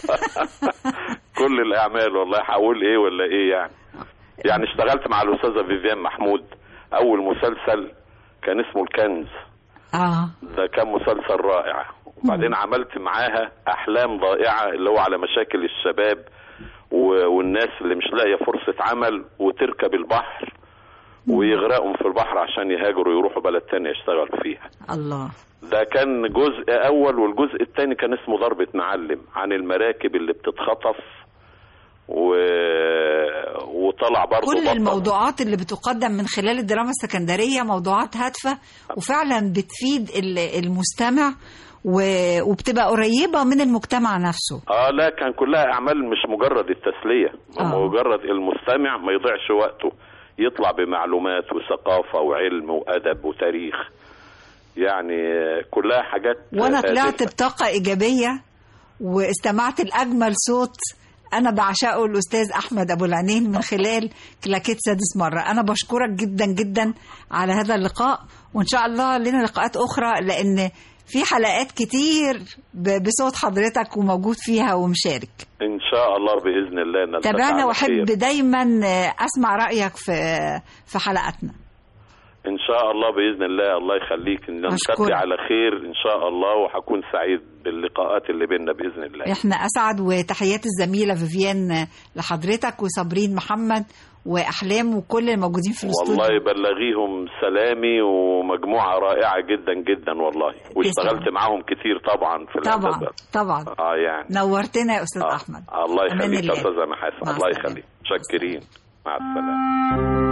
[SPEAKER 11] كل الاعمال والله هقول ايه ولا ايه يعني يعني اشتغلت مع الاستاذه فيفيان محمود اول مسلسل كان اسمه الكنز
[SPEAKER 2] اه
[SPEAKER 11] ده كان مسلسل رائع وبعدين عملت معاها احلام ضائعه اللي هو على مشاكل الشباب و- والناس اللي مش لاقيه فرصه عمل وتركب البحر ويغرقهم في البحر عشان يهاجروا يروحوا بلد تاني يشتغلوا فيها
[SPEAKER 2] الله
[SPEAKER 11] ده كان جزء اول والجزء الثاني كان اسمه ضربة معلم عن المراكب اللي بتتخطف و... وطلع برضه
[SPEAKER 2] كل
[SPEAKER 11] بطل.
[SPEAKER 2] الموضوعات اللي بتقدم من خلال الدراما السكندرية موضوعات هادفة وفعلا بتفيد ال- المستمع و- وبتبقى قريبة من المجتمع نفسه
[SPEAKER 11] اه لا كان كلها اعمال مش مجرد التسليه
[SPEAKER 2] آه.
[SPEAKER 11] مجرد المستمع ما يضيعش وقته يطلع بمعلومات وثقافه وعلم وادب وتاريخ يعني آه، كلها حاجات
[SPEAKER 2] وانا
[SPEAKER 11] هادفة.
[SPEAKER 2] طلعت بطاقة ايجابية واستمعت لاجمل صوت انا بعشقه الاستاذ احمد ابو العينين من خلال كلاكيت سادس مرة انا بشكرك جدا جدا على هذا اللقاء وان شاء الله لنا لقاءات اخرى لان في حلقات كتير ب- بصوت حضرتك وموجود فيها ومشارك
[SPEAKER 11] ان شاء الله باذن الله نلتقي
[SPEAKER 2] تابعنا
[SPEAKER 11] على
[SPEAKER 2] واحب
[SPEAKER 11] خير.
[SPEAKER 2] دايما اسمع رايك في في حلقاتنا
[SPEAKER 11] ان شاء الله باذن الله الله يخليك نلتقي
[SPEAKER 2] أشكرك.
[SPEAKER 11] على خير ان شاء الله وهكون سعيد باللقاءات اللي بيننا باذن الله
[SPEAKER 2] احنا اسعد وتحيات الزميله فيفيان لحضرتك وصابرين محمد واحلام وكل الموجودين في الاستوديو
[SPEAKER 11] والله بلغيهم سلامي ومجموعة رائعة جدا جدا والله واشتغلت معاهم كتير طبعا في
[SPEAKER 2] طبعا
[SPEAKER 11] الهندسة
[SPEAKER 2] طبعا
[SPEAKER 11] اه يعني
[SPEAKER 2] نورتنا يا استاذ
[SPEAKER 11] آه.
[SPEAKER 2] احمد
[SPEAKER 11] الله
[SPEAKER 2] أمان
[SPEAKER 11] يخليك يا
[SPEAKER 2] الله.
[SPEAKER 11] استاذ محاسن
[SPEAKER 2] مع
[SPEAKER 11] الله
[SPEAKER 2] السلامة.
[SPEAKER 11] يخليك متشكرين مع السلامة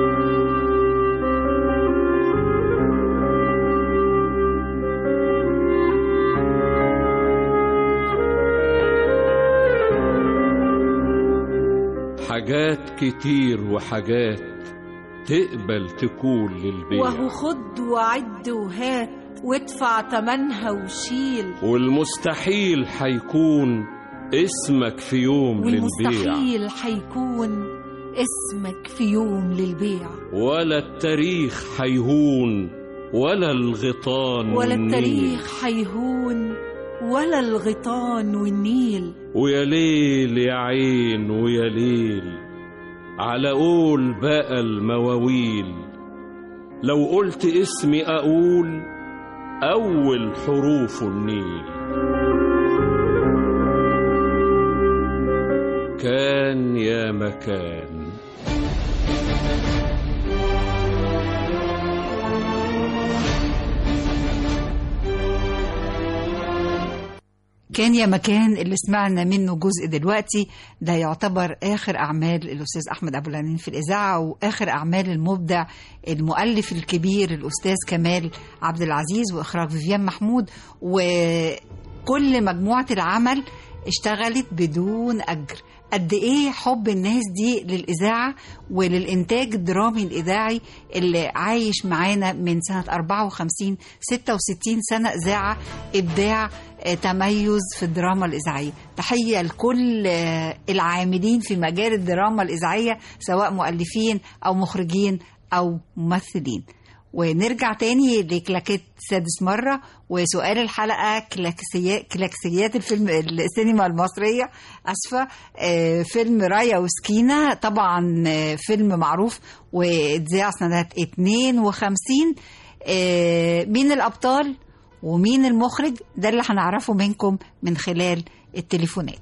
[SPEAKER 13] حاجات كتير وحاجات تقبل تكون للبيع
[SPEAKER 15] وهو خد وعد وهات وادفع تمنها وشيل
[SPEAKER 13] والمستحيل حيكون اسمك في يوم للبيع
[SPEAKER 15] والمستحيل حيكون اسمك في يوم للبيع
[SPEAKER 13] ولا التاريخ حيهون ولا الغيطان
[SPEAKER 15] ولا
[SPEAKER 13] والنيل.
[SPEAKER 15] التاريخ حيهون ولا الغيطان والنيل
[SPEAKER 13] ويا ليل يا عين ويا ليل على قول بقى المواويل لو قلت اسمي أقول أول حروف النيل كان يا مكان
[SPEAKER 2] كان يا مكان اللي سمعنا منه جزء دلوقتي ده يعتبر آخر أعمال الأستاذ أحمد أبو العنين في الإذاعة وآخر أعمال المبدع المؤلف الكبير الأستاذ كمال عبد العزيز وإخراج فيفيان محمود وكل مجموعة العمل اشتغلت بدون أجر قد ايه حب الناس دي للاذاعه وللانتاج الدرامي الاذاعي اللي عايش معانا من سنه 54 66 سنه اذاعه ابداع آه، تميز في الدراما الاذاعيه تحيه لكل آه، العاملين في مجال الدراما الاذاعيه سواء مؤلفين او مخرجين او ممثلين ونرجع تاني لكلاكيت سادس مرة وسؤال الحلقة كلاكسيات, كلاكسيات الفيلم السينما المصرية أسفة آه، فيلم رايا وسكينة طبعا آه، فيلم معروف واتذاع سنة 52 آه، مين الأبطال ومين المخرج ده اللي هنعرفه منكم من خلال التليفونات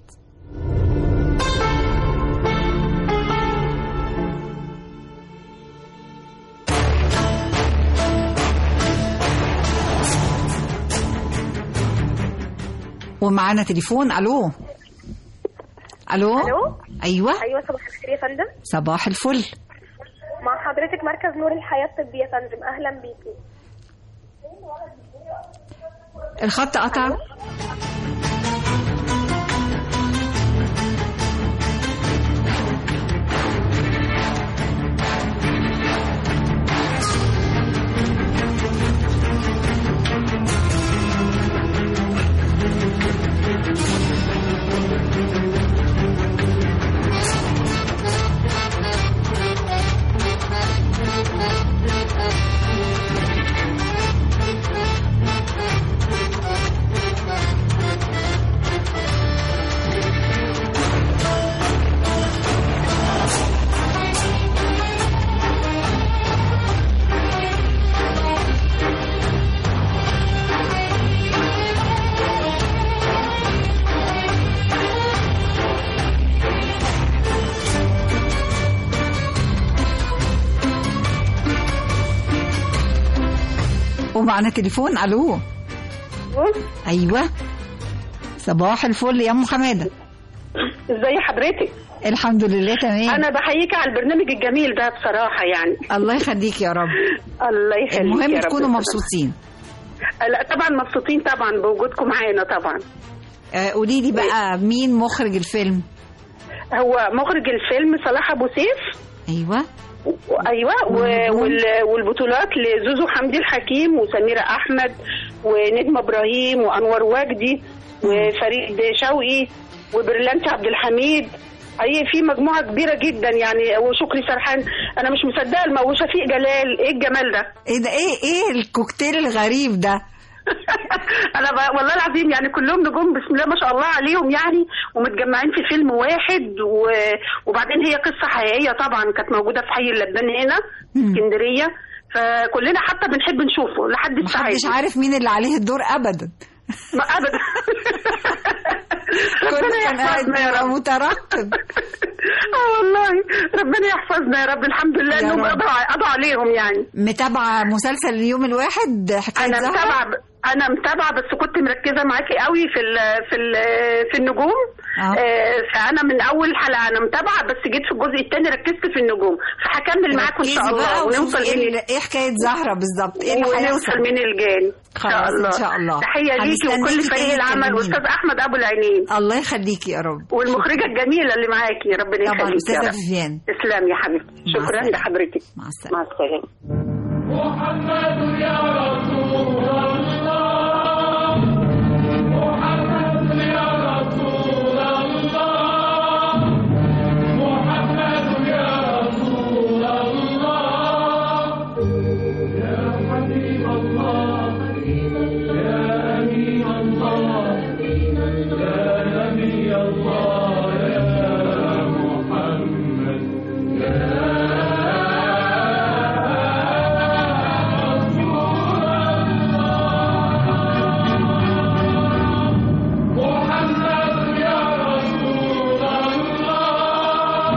[SPEAKER 2] ومعانا تليفون الو الو
[SPEAKER 16] الو
[SPEAKER 2] ايوه
[SPEAKER 16] ايوه صباح الخير يا فندم
[SPEAKER 2] صباح الفل
[SPEAKER 16] مع حضرتك مركز نور الحياه الطبيه يا فندم اهلا بيكي
[SPEAKER 2] الخط قطع ومعنا تليفون الو ايوه صباح الفل يا ام حماده
[SPEAKER 16] ازي حضرتك
[SPEAKER 2] الحمد لله تمام
[SPEAKER 16] انا بحييك على البرنامج الجميل ده بصراحه يعني
[SPEAKER 2] الله يخليك يا رب
[SPEAKER 16] الله يخليك
[SPEAKER 2] المهم
[SPEAKER 16] يا رب
[SPEAKER 2] تكونوا
[SPEAKER 16] يسلمك.
[SPEAKER 2] مبسوطين
[SPEAKER 16] لا طبعا مبسوطين طبعا بوجودكم معانا طبعا
[SPEAKER 2] آه، قولي لي بقى مين مخرج الفيلم
[SPEAKER 16] هو مخرج الفيلم صلاح ابو سيف
[SPEAKER 2] ايوه
[SPEAKER 16] ايوه و- وال- والبطولات لزوزو حمدي الحكيم وسميره احمد ونجمه ابراهيم وانور وجدي وفريد شوقي وبرلانتي عبد الحميد اي في مجموعه كبيره جدا يعني وشكري سرحان انا مش مصدقه الم- وشفيق جلال ايه الجمال ده
[SPEAKER 2] ايه ده ايه ايه الكوكتيل الغريب ده
[SPEAKER 16] انا ب... والله العظيم يعني كلهم نجوم بسم الله ما شاء الله عليهم يعني ومتجمعين في فيلم واحد و... وبعدين هي قصه حقيقيه طبعا كانت موجوده في حي اللبان هنا في اسكندريه فكلنا حتى بنحب نشوفه لحد الساعه
[SPEAKER 2] محدش عارف مين اللي عليه الدور ابدا
[SPEAKER 16] ما ابدا
[SPEAKER 2] كل
[SPEAKER 16] ربنا
[SPEAKER 2] كان قاعد
[SPEAKER 16] يحفظنا يا رب
[SPEAKER 2] مترقب
[SPEAKER 16] اه والله ربنا يحفظنا يا رب الحمد لله
[SPEAKER 2] يا
[SPEAKER 16] انهم
[SPEAKER 2] رب.
[SPEAKER 16] قضوا قضوا عليهم يعني
[SPEAKER 2] متابعه مسلسل اليوم الواحد حكايه
[SPEAKER 16] انا
[SPEAKER 2] زهرة
[SPEAKER 16] متابعه انا متابعه بس كنت مركزه معاكي قوي في ال في ال في النجوم
[SPEAKER 2] آه.
[SPEAKER 16] آه، فانا من اول حلقه انا متابعه بس جيت في الجزء الثاني ركزت في النجوم فهكمل معاكم ان شاء
[SPEAKER 2] ركزي بقى
[SPEAKER 16] الله
[SPEAKER 2] وشوفي
[SPEAKER 16] ونوصل
[SPEAKER 2] ايه
[SPEAKER 16] من
[SPEAKER 2] ال- ايه حكايه زهره بالظبط ايه اللي هيحصل
[SPEAKER 16] ونوصل من الجان ان شاء
[SPEAKER 2] خلاص
[SPEAKER 16] الله
[SPEAKER 2] ان شاء الله
[SPEAKER 16] تحيه ليكي وكل
[SPEAKER 2] هنستنيكي
[SPEAKER 16] فريق
[SPEAKER 2] تاني
[SPEAKER 16] العمل
[SPEAKER 2] تكلمينا.
[SPEAKER 16] واستاذ احمد ابو العينين
[SPEAKER 2] الله يخليكي يا رب
[SPEAKER 16] والمخرجه الجميله اللي معاكي ربنا
[SPEAKER 2] طبعا
[SPEAKER 16] يخليك يا
[SPEAKER 2] استاذه
[SPEAKER 16] رب
[SPEAKER 2] فيفيان
[SPEAKER 16] تسلم يا حبيبتي شكرا
[SPEAKER 2] السلامة.
[SPEAKER 16] لحضرتك
[SPEAKER 2] مع السلامه
[SPEAKER 16] مع السلامه
[SPEAKER 9] محمد يا رسول الله محمد يا رسول الله محمد يا رسول الله يا حبيب الله يا أمين الله يا نبي الله يا محمد محمد يا رسول الله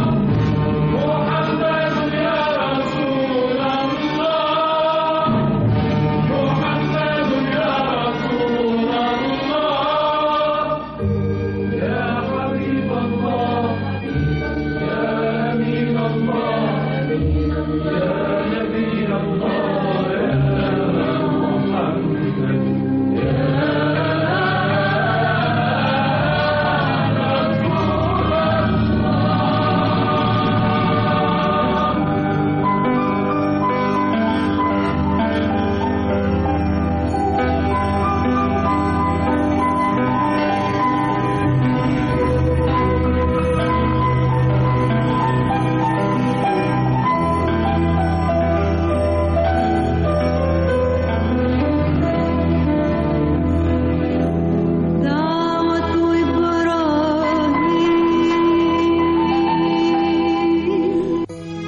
[SPEAKER 9] محمد يا رسول الله محمد يا رسول الله يا حبيب الله يا أمين الله يا نبي الله يا محمد دعوة إبراهيم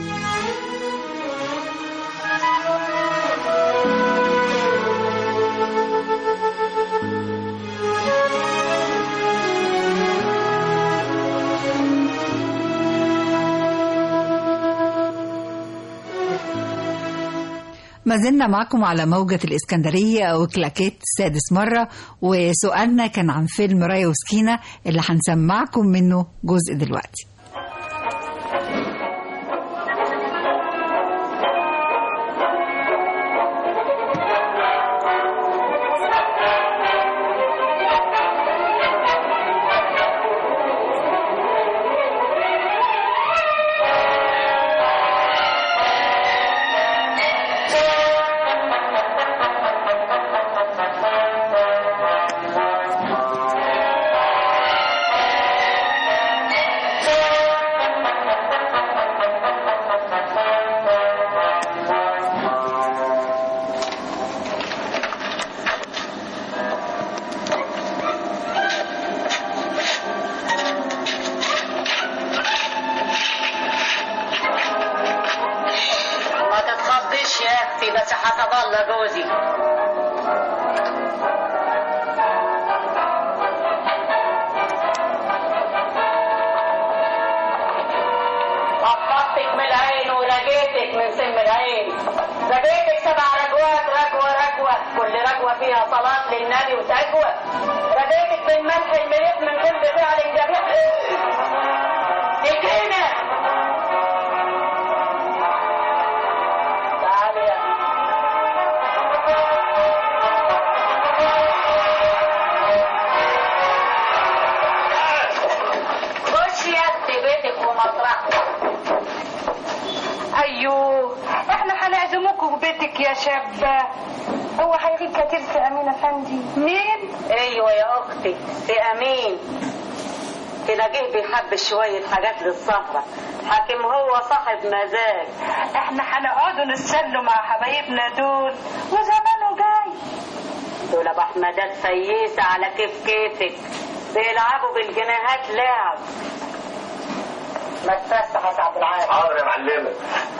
[SPEAKER 2] ما زلنا معكم على موجة الإسكندرية وكلاكيت سادس مرة وسؤالنا كان عن فيلم رايا وسكينة اللي هنسمعكم منه جزء دلوقتي
[SPEAKER 17] حسب الله جوزي طفطتك من العين ورجيتك من سم العين رجيتك سبع رجوات رجوة رجوة كل رجوة فيها صلاة للنبي وتجوى رجيتك بالملح المليح من غير بفعل جميع تجينا تعالي يا خش يا اختي بيتك ومطرحك
[SPEAKER 18] ايوه احنا هنعزمكم في بيتك يا شابة هو هيغيب كتير في امين افندي مين
[SPEAKER 17] ايوه يا اختي سي امين تلاقيه بيحب شويه حاجات للسهره حاكم هو صاحب مزاج
[SPEAKER 18] احنا هنقعدوا نتسلوا مع حبايبنا دول وزمانه جاي
[SPEAKER 17] دول ابو احمدات فييسه على كيف كيفك بيلعبوا بالجناهات لعب ما تفسح يا عبد العال
[SPEAKER 19] حاضر يا معلمة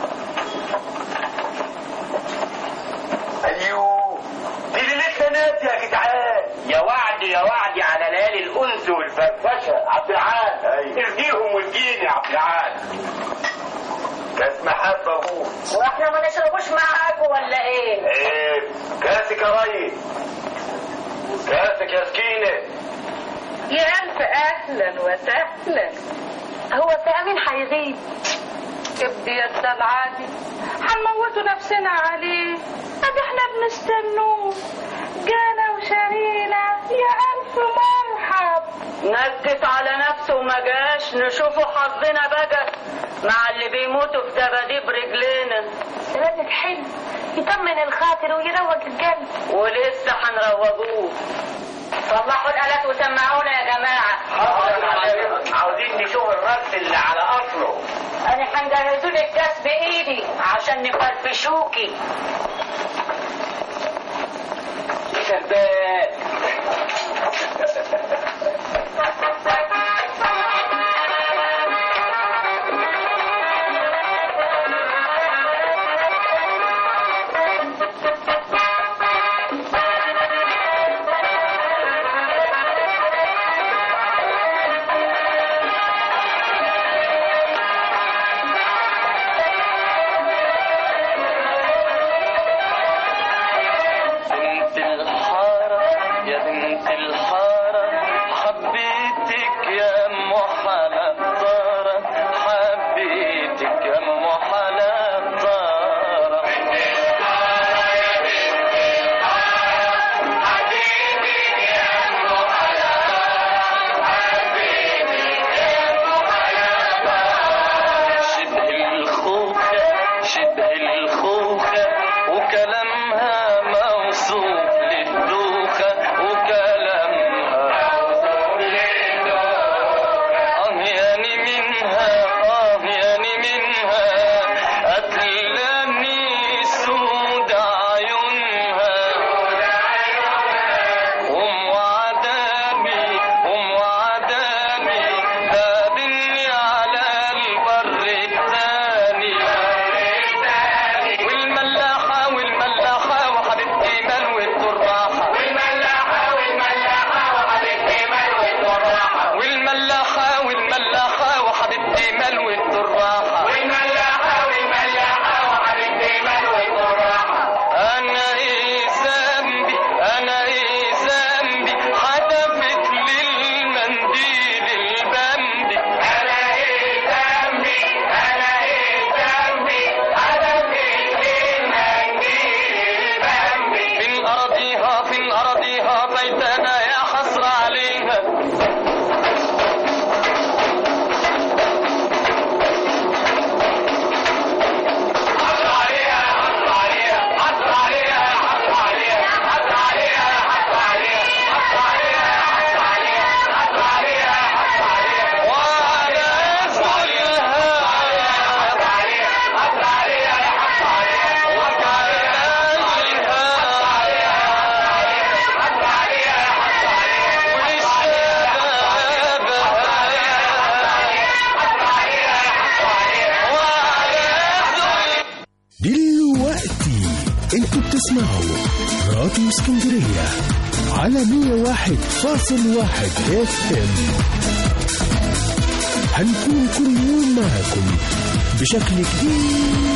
[SPEAKER 19] ايوه دي ليلتنا نادي يا جدعان يا وعدي يا وعدي على ليالي الانس والفرفشه عبد العال ارضيهم واديني يا عبد العال كاس محبه ابوه
[SPEAKER 17] واحنا ما نشربوش معاكوا ولا ايه؟
[SPEAKER 19] ايه كاسك يا ريس كاسك يا سكينه
[SPEAKER 18] يا الف اهلا وسهلا هو في امين هيغيب ابدي يا العادي هنموتوا نفسنا عليه ادي احنا بنستنوه جانا وشارينا يا الف مرحب
[SPEAKER 17] نكت على نفسه وما جاش نشوفوا حظنا بقى مع اللي بيموتوا في دباديب رجلينا
[SPEAKER 18] سلامك حلو يطمن الخاطر ويروق القلب
[SPEAKER 17] ولسه هنروجوه صلحوا الآلات وسمعونا يا جماعة
[SPEAKER 19] عاوزين نشوف الرد اللي على اصله
[SPEAKER 17] أنا هنجهزوا لك كاس بإيدي عشان نفرفشوكي
[SPEAKER 19] شباب بنت الحارة
[SPEAKER 20] انتوا بتسمعوا راديو اسكندرية على 101.1 اف ام هنكون كل يوم معكم بشكل جديد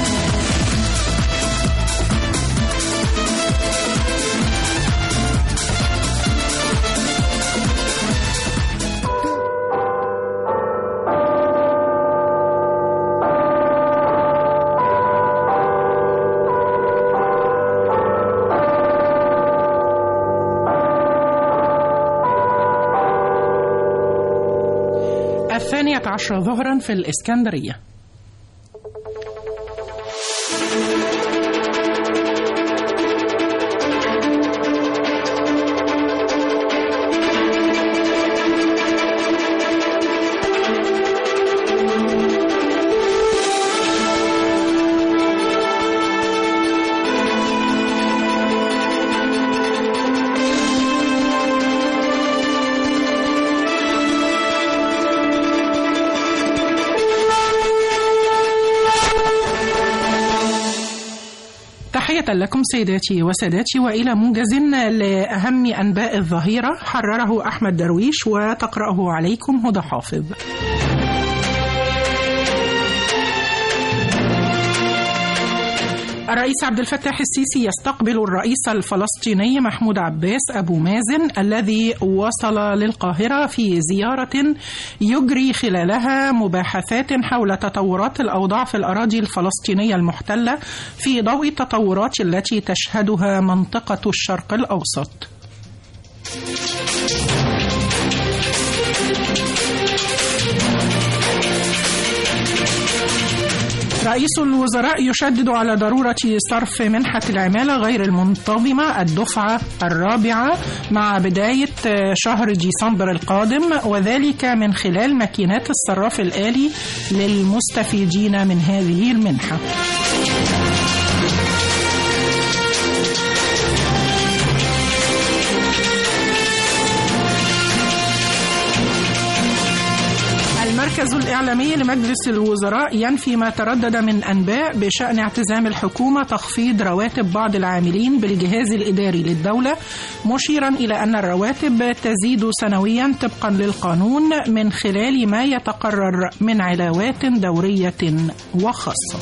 [SPEAKER 21] الثانية عشر ظهرا في الإسكندرية تحية لكم سيداتي وسادتي وإلى موجز لأهم أنباء الظهيرة حرره أحمد درويش وتقرأه عليكم هدى حافظ الرئيس عبد الفتاح السيسي يستقبل الرئيس الفلسطيني محمود عباس أبو مازن الذي وصل للقاهرة في زيارة يجري خلالها مباحثات حول تطورات الأوضاع في الأراضي الفلسطينية المحتلة في ضوء التطورات التي تشهدها منطقة الشرق الأوسط. رئيس الوزراء يشدد على ضرورة صرف منحة العمالة غير المنتظمة الدفعة الرابعة مع بداية شهر ديسمبر القادم وذلك من خلال ماكينات الصراف الآلي للمستفيدين من هذه المنحة. المركز الإعلامي لمجلس الوزراء ينفي ما تردد من أنباء بشأن اعتزام الحكومة تخفيض رواتب بعض العاملين بالجهاز الإداري للدولة مشيرا إلى أن الرواتب تزيد سنويا طبقا للقانون من خلال ما يتقرر من علاوات دورية وخاصة.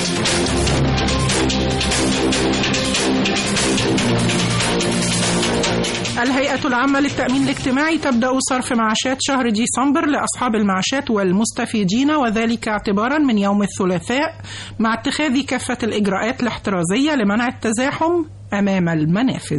[SPEAKER 21] الهيئة العامة للتأمين الاجتماعي تبدأ صرف معاشات شهر ديسمبر لأصحاب المعاشات والمستفيدين وذلك اعتبارا من يوم الثلاثاء مع اتخاذ كافة الإجراءات الاحترازية لمنع التزاحم أمام المنافذ.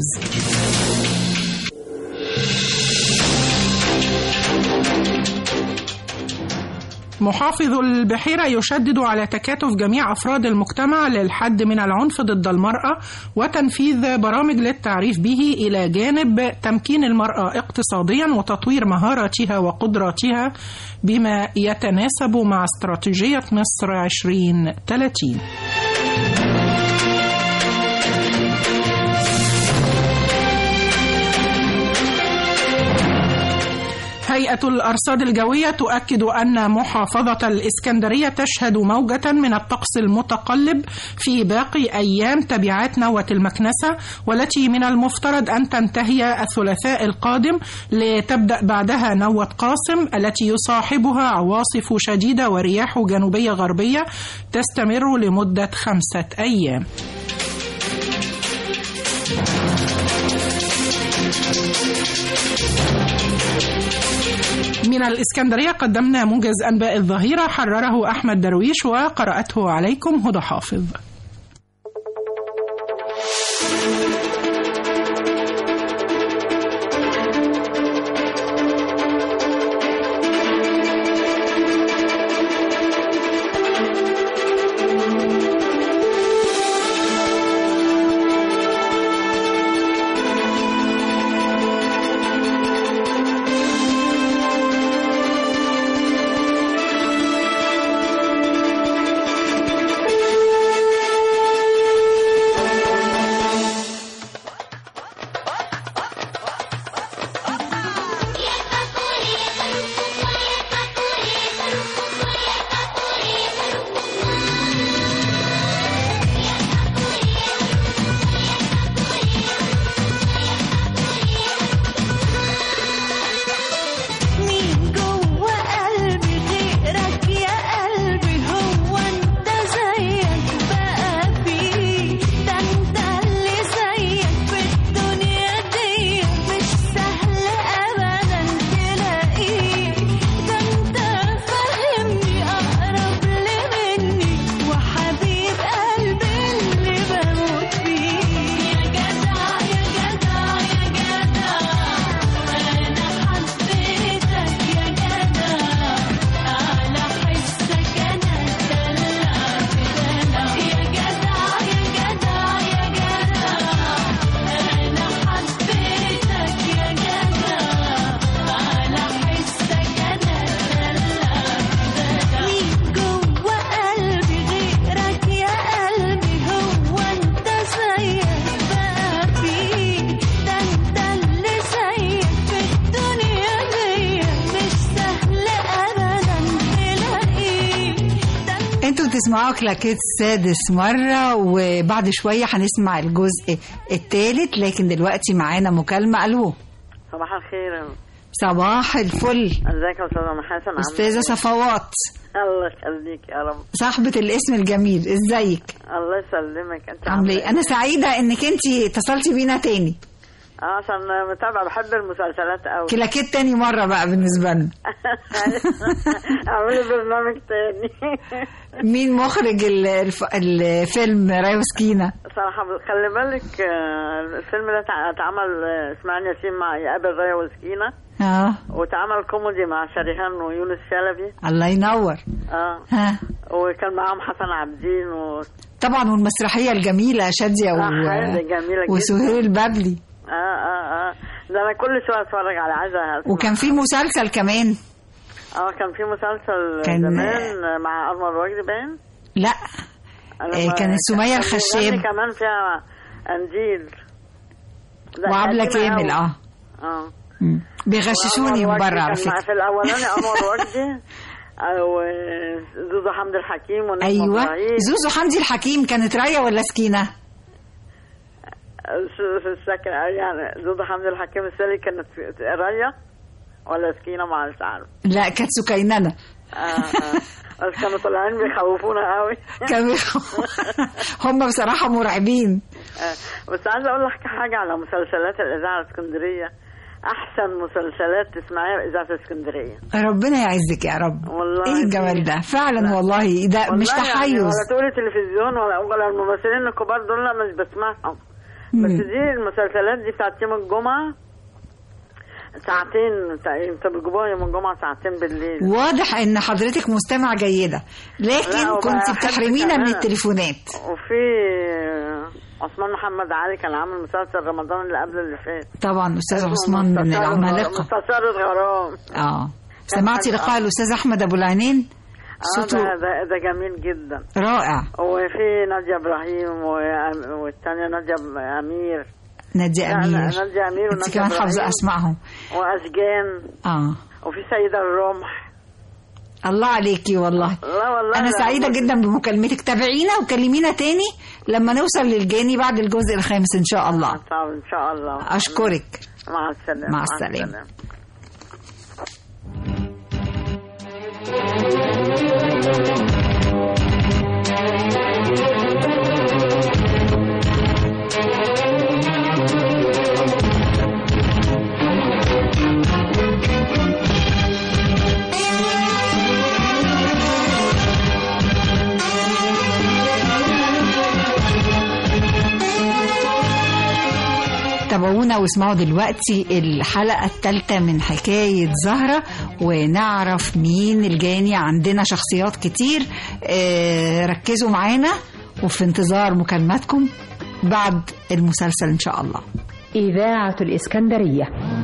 [SPEAKER 21] محافظ البحيرة يشدد على تكاتف جميع أفراد المجتمع للحد من العنف ضد المرأة وتنفيذ برامج للتعريف به إلى جانب تمكين المرأة اقتصاديا وتطوير مهاراتها وقدراتها بما يتناسب مع استراتيجية مصر 2030 هيئة الأرصاد الجوية تؤكد أن محافظة الإسكندرية تشهد موجة من الطقس المتقلب في باقي أيام تبعات نوة المكنسة والتي من المفترض أن تنتهي الثلاثاء القادم لتبدأ بعدها نوة قاسم التي يصاحبها عواصف شديدة ورياح جنوبية غربية تستمر لمدة خمسة أيام. من الإسكندرية قدمنا موجز أنباء الظهيرة حرره أحمد درويش وقرأته عليكم هدى حافظ
[SPEAKER 2] كنتوا بتسمعوا كلاكيت سادس مرة وبعد شوية هنسمع الجزء الثالث لكن دلوقتي معانا مكالمة ألو
[SPEAKER 4] صباح الخير
[SPEAKER 2] صباح الفل
[SPEAKER 4] ازيك يا استاذه ام حسن عاملة
[SPEAKER 2] أستاذة
[SPEAKER 4] إيه؟
[SPEAKER 2] صفوات
[SPEAKER 4] الله يخليك يا رب
[SPEAKER 2] صاحبة الاسم الجميل ازيك
[SPEAKER 4] الله يسلمك انت
[SPEAKER 2] عاملة ايه انا سعيدة انك انت اتصلتي بينا تاني
[SPEAKER 4] اه عشان متابعه بحب المسلسلات قوي
[SPEAKER 2] كلاكيت تاني مرة بقى بالنسبة لنا
[SPEAKER 4] اعملي برنامج تاني
[SPEAKER 2] مين مخرج ال- الف- الفيلم راي وسكينة
[SPEAKER 4] صراحه خلي بالك آه، الفيلم ده تع- اتعمل آه، اسماعيل ياسين مع يقابل رايه وسكينه
[SPEAKER 2] اه
[SPEAKER 4] واتعمل كوميدي مع شريهان ويونس شلبي
[SPEAKER 2] الله ينور
[SPEAKER 4] اه
[SPEAKER 2] ها
[SPEAKER 4] وكان معاهم حسن عابدين و...
[SPEAKER 2] طبعا والمسرحية الجميلة شادية و...
[SPEAKER 4] آه، حاجة جميلة جدا.
[SPEAKER 2] وسهير البابلي
[SPEAKER 4] اه اه اه ده انا كل شويه اتفرج على عايزه أسمع.
[SPEAKER 2] وكان في مسلسل كمان
[SPEAKER 4] اه كان في مسلسل
[SPEAKER 2] كان-
[SPEAKER 4] زمان مع انور وجدي باين
[SPEAKER 2] لا
[SPEAKER 4] أنا
[SPEAKER 2] آه،
[SPEAKER 4] ما-
[SPEAKER 2] كانت سمية
[SPEAKER 4] كان
[SPEAKER 2] الخشاب.
[SPEAKER 4] بيغني كمان فيها انديل لا،
[SPEAKER 2] وعبلة
[SPEAKER 4] قديمة
[SPEAKER 2] كامل
[SPEAKER 4] أوي.
[SPEAKER 2] اه
[SPEAKER 4] اه
[SPEAKER 2] مم. بيغششوني
[SPEAKER 4] وأنور
[SPEAKER 2] من
[SPEAKER 4] وجدي
[SPEAKER 2] بره على
[SPEAKER 4] كان مع-
[SPEAKER 2] فكرة
[SPEAKER 4] في الاولاني انور وجدي او زوزو حمدي الحكيم ونجم
[SPEAKER 2] ايوه
[SPEAKER 4] إبراهيم.
[SPEAKER 2] زوزو حمدي الحكيم كانت رايه ولا سكينه
[SPEAKER 4] في في السكن يعني زوزو حمدي الحكيم السالي كانت رايه ولا سكينه ما عرفت عارف
[SPEAKER 2] لا كانت سكيننه
[SPEAKER 4] اه اه بس كانوا طالعين بيخوفونا قوي
[SPEAKER 2] كانوا هم بصراحه مرعبين
[SPEAKER 4] آه، بس عايزه اقول لك حاجه على مسلسلات الاذاعه الاسكندريه احسن مسلسلات تسمعيها اذاعه اسكندريه
[SPEAKER 2] ربنا يعزك يا رب
[SPEAKER 4] والله
[SPEAKER 2] ايه الجمال ده فعلا والله ده مش
[SPEAKER 4] والله يعني
[SPEAKER 2] تحيز
[SPEAKER 4] ولا تقولي تلفزيون ولا ولا الممثلين الكبار دول لا مش بسمعهم بس
[SPEAKER 2] مم.
[SPEAKER 4] دي المسلسلات دي بتاعت يوم الجمعه ساعتين انت بتجيبوها يوم الجمعه ساعتين بالليل
[SPEAKER 2] واضح ان حضرتك مستمعه جيده
[SPEAKER 4] لا،
[SPEAKER 2] لكن
[SPEAKER 4] وبقى
[SPEAKER 2] كنت
[SPEAKER 4] أحب
[SPEAKER 2] بتحرمينا من
[SPEAKER 4] كمان.
[SPEAKER 2] التليفونات
[SPEAKER 4] وفي عثمان محمد علي كان عامل مسلسل رمضان اللي قبل اللي فات
[SPEAKER 2] طبعا استاذ
[SPEAKER 4] اسمه
[SPEAKER 2] عثمان من
[SPEAKER 4] مستشار
[SPEAKER 2] العمالقه
[SPEAKER 4] مستشار الغرام
[SPEAKER 2] اه سمعتي لقاء الاستاذ احمد ابو العينين
[SPEAKER 4] اه
[SPEAKER 2] صوته
[SPEAKER 4] ده, ده, ده جميل جدا
[SPEAKER 2] رائع
[SPEAKER 4] وفي نادية ابراهيم و- والتانية نادية امير
[SPEAKER 2] نادية
[SPEAKER 4] لا، لا،
[SPEAKER 2] امير
[SPEAKER 4] نادية امير
[SPEAKER 2] انت
[SPEAKER 4] ونادية
[SPEAKER 2] كمان حافظه
[SPEAKER 4] إبراهيم
[SPEAKER 2] اسمائهم
[SPEAKER 4] واشجان
[SPEAKER 2] اه
[SPEAKER 4] وفي سيدة الرمح
[SPEAKER 2] الله عليكي والله
[SPEAKER 4] لا والله
[SPEAKER 2] انا
[SPEAKER 4] لا،
[SPEAKER 2] سعيده
[SPEAKER 4] والله.
[SPEAKER 2] جدا بمكالمتك تابعينا وكلمينا تاني لما نوصل للجاني بعد الجزء الخامس ان شاء الله
[SPEAKER 4] طب ان شاء الله
[SPEAKER 2] اشكرك
[SPEAKER 4] مع السلامة
[SPEAKER 2] مع السلامة. تابعونا واسمعوا دلوقتي الحلقة الثالثة من حكاية زهرة ونعرف مين الجاني عندنا شخصيات كتير آه، ركزوا معانا وفي انتظار مكالماتكم بعد المسلسل إن شاء الله
[SPEAKER 3] إذاعة الإسكندرية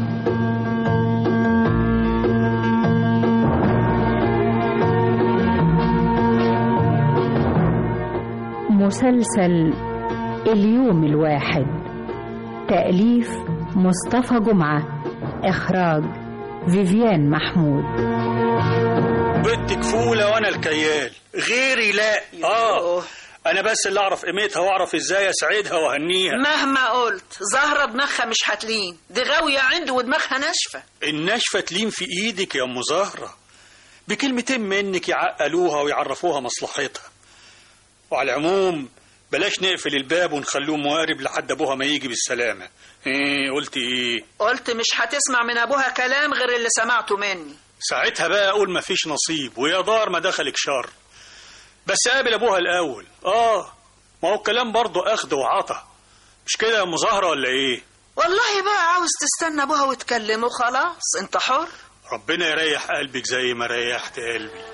[SPEAKER 3] مسلسل اليوم الواحد تأليف مصطفى جمعة إخراج فيفيان محمود
[SPEAKER 7] بنت كفولة وانا الكيال غيري لا اه انا بس اللي اعرف قيمتها واعرف ازاي اسعدها واهنيها
[SPEAKER 5] مهما قلت زهرة دماغها مش هتلين دي غاوية عنده ودماغها ناشفة
[SPEAKER 7] النشفة تلين في ايدك يا ام زهرة بكلمتين منك يعقلوها ويعرفوها مصلحتها وعلى العموم بلاش نقفل الباب ونخلوه موارب لحد ابوها ما يجي بالسلامة ايه قلت ايه
[SPEAKER 5] قلت مش هتسمع من ابوها كلام غير اللي سمعته مني
[SPEAKER 7] ساعتها بقى اقول مفيش نصيب ويا دار ما دخلك شر بس قابل ابوها الاول اه ما هو الكلام برضه اخد وعطا مش كده يا ام زهرة ولا ايه
[SPEAKER 5] والله بقى عاوز تستنى ابوها وتكلمه خلاص انت حر
[SPEAKER 7] ربنا يريح قلبك زي ما ريحت قلبي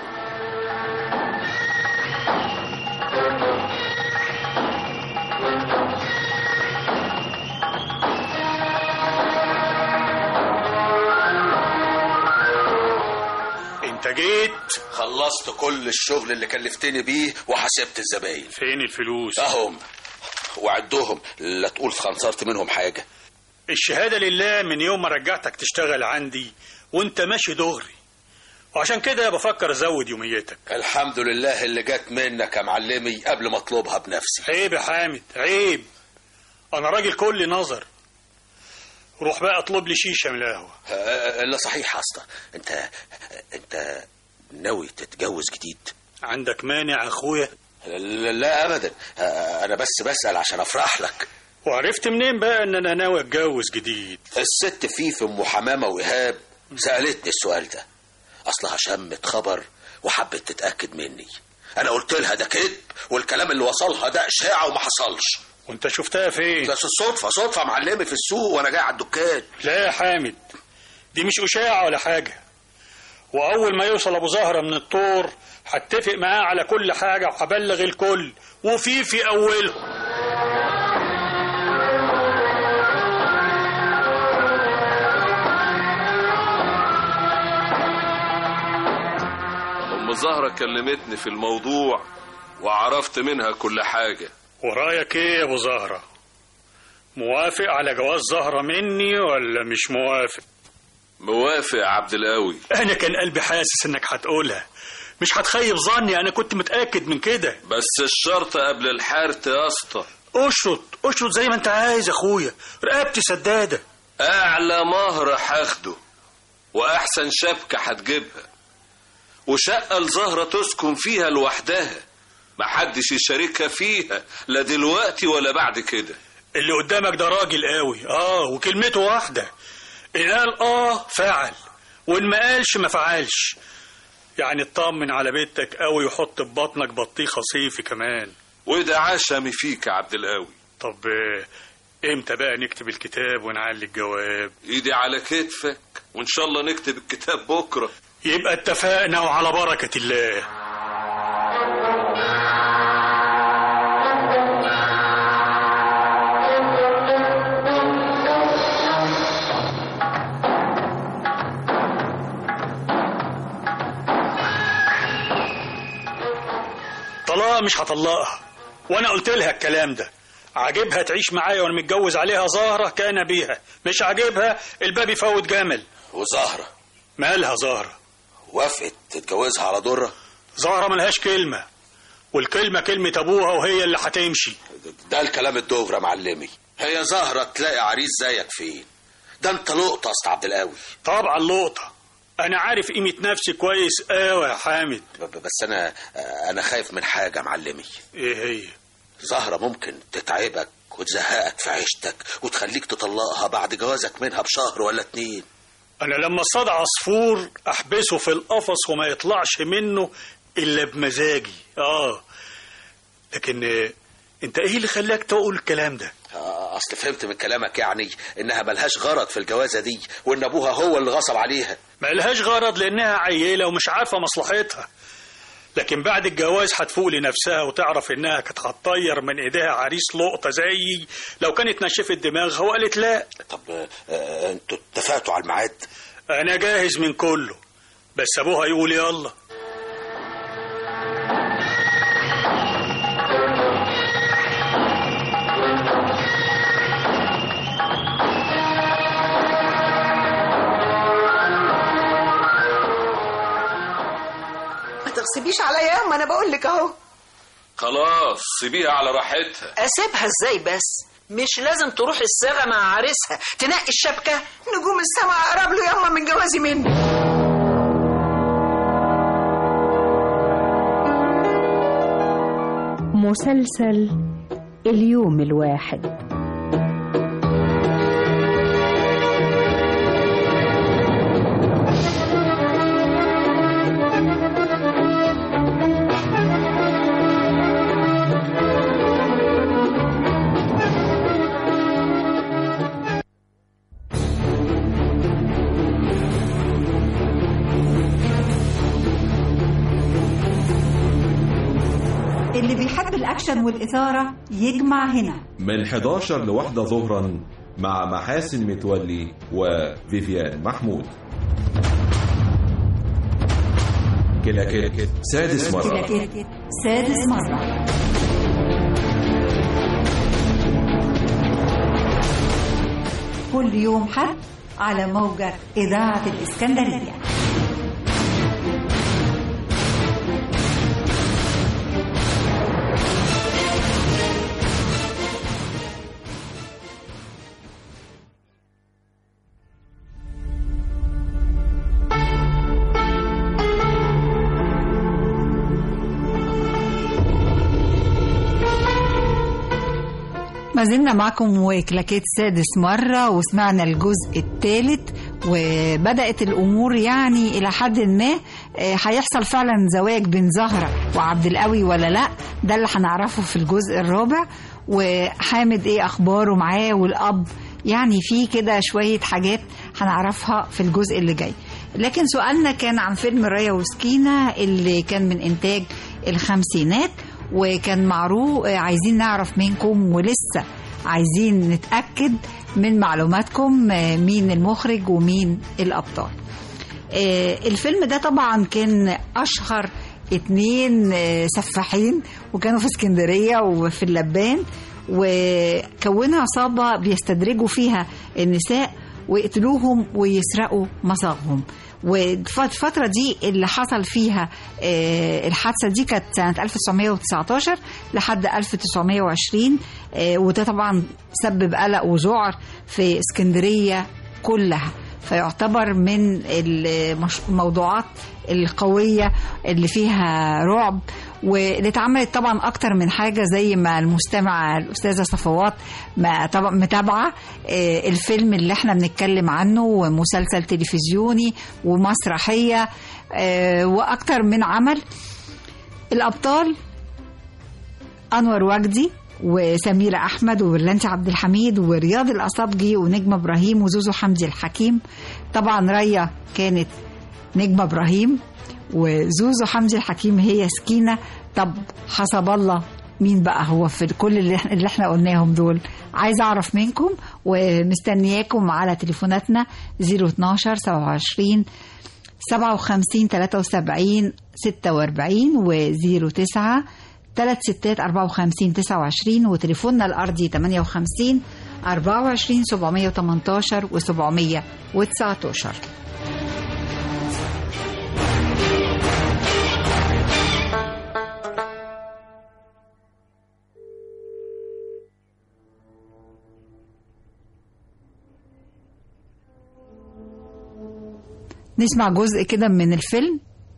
[SPEAKER 7] انت جيت
[SPEAKER 8] خلصت كل الشغل اللي كلفتني بيه وحسبت الزباين
[SPEAKER 7] فين الفلوس
[SPEAKER 8] اهم وعدهم لا تقول خنصرت منهم حاجة
[SPEAKER 7] الشهادة لله من يوم ما رجعتك تشتغل عندي وانت ماشي دغري وعشان كده بفكر ازود يوميتك
[SPEAKER 8] الحمد لله اللي جت منك يا معلمي قبل ما اطلبها بنفسي
[SPEAKER 7] عيب يا حامد عيب انا راجل كل نظر روح بقى اطلب لي شيشه من القهوه
[SPEAKER 8] آه، لا صحيح يا اسطى انت انت ناوي تتجوز جديد
[SPEAKER 7] عندك مانع يا اخويا
[SPEAKER 8] لا, لا ابدا آه، انا بس بسال عشان افرح لك
[SPEAKER 7] وعرفت منين بقى ان انا ناوي اتجوز جديد
[SPEAKER 8] الست فيفي ام حمامه وايهاب سالتني السؤال ده اصلها شمت خبر وحبت تتاكد مني انا قلت لها ده كذب والكلام اللي وصلها ده اشاعه وما حصلش
[SPEAKER 7] وانت شفتها فين
[SPEAKER 8] بس صدفه صدفه معلمي في السوق وانا جاي على الدكان
[SPEAKER 7] لا يا حامد دي مش اشاعه ولا حاجه واول ما يوصل ابو زهره من الطور هتفق معاه على كل حاجه وهبلغ الكل وفي في اوله
[SPEAKER 13] أم زهرة كلمتني في الموضوع وعرفت منها كل حاجة
[SPEAKER 7] ورايك ايه يا ابو زهره موافق على جواز زهره مني ولا مش موافق
[SPEAKER 13] موافق يا عبد القوي
[SPEAKER 7] انا كان قلبي حاسس انك هتقولها مش هتخيب ظني انا كنت متاكد من كده
[SPEAKER 13] بس الشرط قبل الحارت يا اسطى
[SPEAKER 7] اشرط اشرط زي ما انت عايز يا اخويا رقبتي سداده
[SPEAKER 13] اعلى مهر هاخده واحسن شبكة هتجيبها وشقة الزهرة تسكن فيها لوحدها محدش يشاركها فيها لا دلوقتي ولا بعد كده
[SPEAKER 7] اللي قدامك ده راجل قوي اه وكلمته واحده ان قال اه فعل وان ما قالش ما فعلش يعني اطمن على بيتك قوي وحط في بطنك بطيخه صيفي كمان
[SPEAKER 13] وده عشمي فيك يا عبد القوي
[SPEAKER 7] طب آه، امتى بقى نكتب الكتاب ونعلي الجواب
[SPEAKER 13] ايدي على كتفك وان شاء الله نكتب الكتاب بكره
[SPEAKER 7] يبقى اتفقنا وعلى بركه الله طلاق مش هطلقها وانا قلت لها الكلام ده عاجبها تعيش معايا وانا متجوز عليها زهره كان بيها مش عاجبها الباب يفوت جمل
[SPEAKER 8] وزهره
[SPEAKER 7] مالها زهره
[SPEAKER 8] وافقت تتجوزها على ضره
[SPEAKER 7] زهره ملهاش كلمه والكلمه كلمه ابوها وهي اللي هتمشي
[SPEAKER 8] ده الكلام الدغري يا معلمي هي زهره تلاقي عريس زيك فين ده انت لقطه يا اسطى عبد القوي
[SPEAKER 7] طبعا لقطه انا عارف قيمه نفسي كويس قوي يا حامد
[SPEAKER 8] ب- ب- بس انا انا خايف من حاجه يا معلمي
[SPEAKER 7] ايه هي
[SPEAKER 8] زهره ممكن تتعبك وتزهقك في عيشتك وتخليك تطلقها بعد جوازك منها بشهر ولا اتنين
[SPEAKER 7] انا لما اصطاد عصفور احبسه في القفص وما يطلعش منه الا بمزاجي اه لكن آه، انت ايه اللي خلاك تقول الكلام ده
[SPEAKER 8] آه، اصل فهمت من كلامك يعني انها ملهاش غرض في الجوازه دي وان ابوها هو اللي غصب عليها
[SPEAKER 7] ما لهاش غرض لانها عيله ومش عارفه مصلحتها لكن بعد الجواز هتفوق لنفسها وتعرف انها كانت هتطير من ايديها عريس لقطه زيي لو كانت نشفت دماغها وقالت لا
[SPEAKER 8] طب آه، آه، انتوا اتفقتوا على الميعاد
[SPEAKER 7] انا جاهز من كله بس ابوها يقول يلا
[SPEAKER 6] ما تغصبيش عليا ما انا بقول لك اهو
[SPEAKER 13] خلاص سيبيها على راحتها
[SPEAKER 5] اسيبها ازاي بس مش لازم تروح الصاغه مع عريسها تنقي الشبكه
[SPEAKER 6] نجوم السما اقرب له ياما من جوازي منه
[SPEAKER 3] مسلسل اليوم الواحد
[SPEAKER 2] اللي بيحب الأكشن والإثارة يجمع هنا
[SPEAKER 1] من 11 لواحدة ظهرا مع محاسن متولي وفيفيان محمود كلاكيت سادس مرة
[SPEAKER 2] كلاكيت سادس مرة كل يوم حد على موجة إذاعة الإسكندرية ما زلنا معكم وكلاكيت سادس مرة وسمعنا الجزء الثالث وبدأت الأمور يعني إلى حد ما آه، هيحصل فعلا زواج بين زهرة وعبد القوي ولا لا ده اللي هنعرفه في الجزء الرابع وحامد إيه أخباره معاه والأب يعني في كده شوية حاجات هنعرفها في الجزء اللي جاي لكن سؤالنا كان عن فيلم رايا وسكينة اللي كان من إنتاج الخمسينات وكان معروف آه، عايزين نعرف منكم ولسه عايزين نتأكد من معلوماتكم آه، مين المخرج ومين الأبطال آه، الفيلم ده طبعا كان أشهر اتنين آه، سفاحين وكانوا في اسكندرية وفي اللبان وكونوا عصابة بيستدرجوا فيها النساء ويقتلوهم ويسرقوا مصاغهم والفترة دي اللي حصل فيها آه، الحادثة دي كانت سنة 1919 لحد 1920 آه، وده طبعا سبب قلق وذعر في اسكندرية كلها فيعتبر من المش- الموضوعات القوية اللي فيها رعب واللي اتعملت طبعا اكتر من حاجة زي ما المستمعة الأستاذة صفوات ما طبعا متابعة آه، الفيلم اللي احنا بنتكلم عنه ومسلسل تلفزيوني ومسرحية آه، واكتر من عمل الأبطال أنور وجدي وسميرة أحمد وبرلانتي عبد الحميد ورياض الأصابجي ونجمة إبراهيم وزوزو حمدي الحكيم طبعا ريا كانت نجمة إبراهيم وزوزو حمدي الحكيم هي سكينة طب حسب الله مين بقى هو في كل اللي احنا, اللي احنا قلناهم دول عايز اعرف منكم ومستنياكم على تليفوناتنا 012 27 57 73 46 و 09 3 ستات 54 29 وتليفوننا الأرضي 58 24 718 و 719 نسمع جزء كده من الفيلم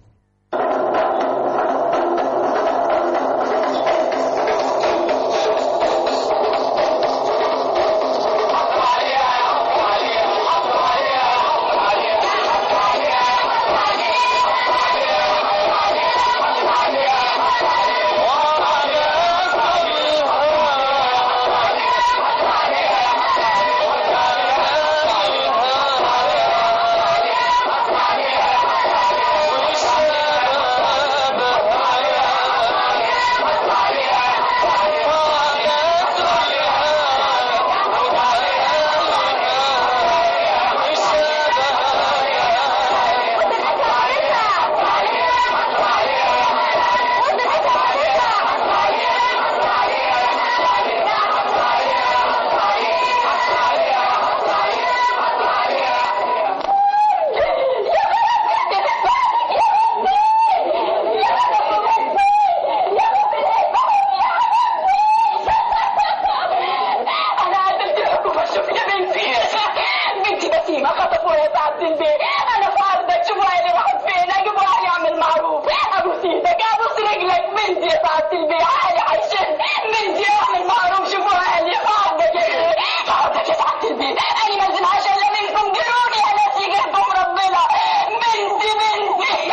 [SPEAKER 17] انا قدمت الحكومه شوف يا بنتي بنتي بسيمه خطفوها يا سعد البيت انا في عرضك شوفوا لي واحد فين اجيبوها يعمل معروف ابوس ايدك ابوس رجلك بنتي يا سعد البيت عالي عشان بنتي اعمل معروف شوفوها لي في عرضك يا بنتي في عرضك يا سعد البيت انا ما زنهاش الا منكم جروني يا ناس يجيبكم ربنا بنتي بنتي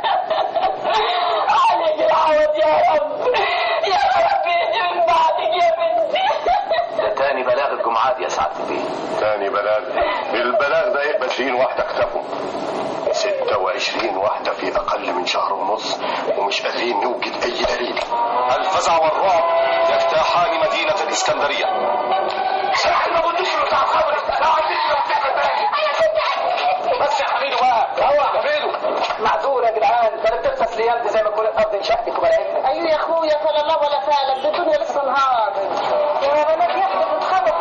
[SPEAKER 17] عليك العوض يا رب يا رب يجي من بعدك يا بنتي
[SPEAKER 8] ده تاني بلاغ الجمعات يا سعد البيه
[SPEAKER 10] تاني بلاغ البلاغ ده يبقى 20 واحدة اختفوا 26 واحدة في أقل من شهر ونص ومش قادرين نوجد أي دليل
[SPEAKER 22] الفزع والرعب يجتاحان مدينة الإسكندرية
[SPEAKER 17] سمع الموجودين بتاع الخبر لو عندك
[SPEAKER 22] بس يا حميدو بقى روح يا حميدو
[SPEAKER 17] معذور يا جدعان ده انت تسليات زي ما كل الارض انشأتك وبلعتك ايوه يا اخويا فلا الله ولا فعلا دي الدنيا لسه نهار يا بنات ياخدوا بتخبط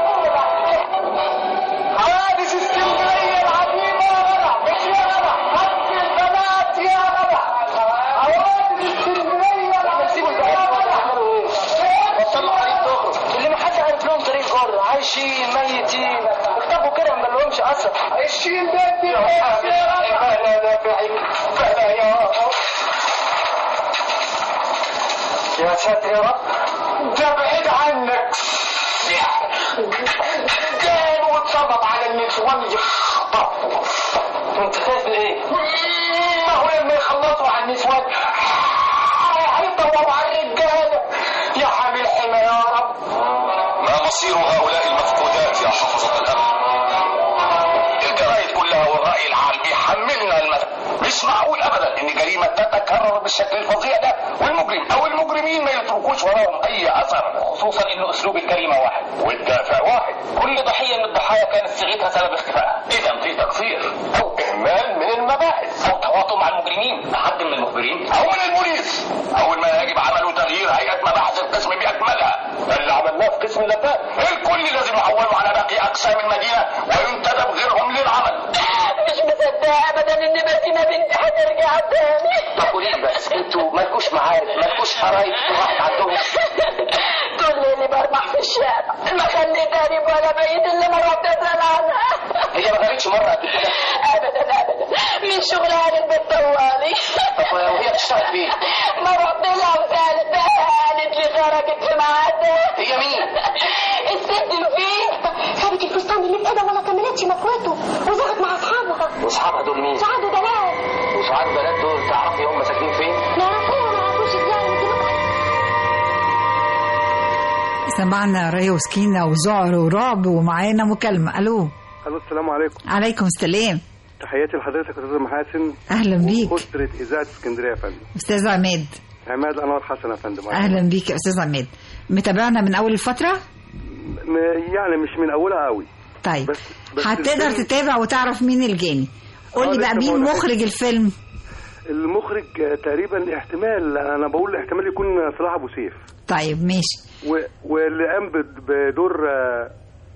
[SPEAKER 17] حوادث اسكندريه العظيمه يا جدع مش يا جدع حق البنات يا جدع حوادث اسكندريه العظيمه يا جدع وصلوا قريب تخرج اللي ما حد عارف لهم طريق جر عايشين ميتين اكتبوا كده ما لهمش اثر عايشين بنتي فلا نافعين فلا يا رب يا ساتر يا رب ده بعيد عنك
[SPEAKER 19] كان واتسلط على النسوان يخطفوا انت خايف من ايه؟ ما هو لما يخلصوا على النسوان هيطلعوا على الرجاله يا حامل حمى يا رب
[SPEAKER 22] ما مصير هؤلاء المفقودات يا حفظة الأمن
[SPEAKER 19] الجرايد كلها والرأي العام بيحملنا المثل مش معقول ابدا ان جريمه تتكرر بالشكل الفظيع ده والمجرم او المجرمين ما يتركوش وراهم اي اثر خصوصا ان اسلوب الجريمه واحد والدافع واحد كل ضحيه من الضحايا كانت صيغتها سبب اختفائها اذا في تقصير او اهمال من المباحث او تواطؤ مع المجرمين حد من المخبرين او من البوليس اول ما يجب عمله تغيير هيئه مباحث القسم باكملها ده اللي عملناه في قسم اللفات الكل لازم يحولوا على باقي اقسام المدينه وينتدب غيرهم للعمل
[SPEAKER 17] مش مصدقة أبدا إن بسيمة بنتي هترجع تاني
[SPEAKER 19] طب قولي بس انتوا مالكوش معارف مالكوش حرايق واحد عندهم
[SPEAKER 17] كل اللي برمح في الشارع ما خليت قريب ولا بعيد اللي ما رحت أسأل عنها
[SPEAKER 19] هي ما غابتش مره قبل كده
[SPEAKER 17] أبدا أبدا من شغلها البيت طوالي
[SPEAKER 19] طب وهي بتشتغل فين؟
[SPEAKER 17] ما رحت لها وسألتها قالت لي خرجت في ميعادها
[SPEAKER 19] هي مين؟
[SPEAKER 17] الست فين
[SPEAKER 12] سابت الفستان اللي في ايدها ولا كملتش مكوته وزغت مع اصحابها
[SPEAKER 19] واصحابها دول مين؟
[SPEAKER 12] سعاد وبنات
[SPEAKER 19] وسعاد بنات دول تعرفي هم ساكنين فين؟
[SPEAKER 12] نعرفوها ما نعرفوش ازاي انت
[SPEAKER 2] سمعنا ريا وسكينة وذعر ورعب ومعانا مكالمة ألو
[SPEAKER 14] الو السلام عليكم
[SPEAKER 2] عليكم السلام
[SPEAKER 14] تحياتي لحضرتك يا استاذ محاسن
[SPEAKER 2] أهلا بيك
[SPEAKER 14] اسره اذاعه اسكندريه يا فندم
[SPEAKER 2] أستاذ عماد
[SPEAKER 14] عماد انور حسن يا فندم
[SPEAKER 2] أهلا بيك يا أستاذ عماد متابعنا من أول الفترة
[SPEAKER 14] م- يعني مش من اولها قوي
[SPEAKER 2] طيب
[SPEAKER 14] بس
[SPEAKER 2] هتقدر
[SPEAKER 14] الفيلم-
[SPEAKER 2] تتابع وتعرف مين الجاني قول
[SPEAKER 14] آه،
[SPEAKER 2] لي بقى
[SPEAKER 14] لسه
[SPEAKER 2] مين
[SPEAKER 14] بقول لك.
[SPEAKER 2] مخرج الفيلم
[SPEAKER 14] المخرج آه، تقريبا احتمال انا بقول احتمال يكون صلاح ابو سيف
[SPEAKER 2] طيب ماشي
[SPEAKER 14] و- واللي قام بد- بدور آه،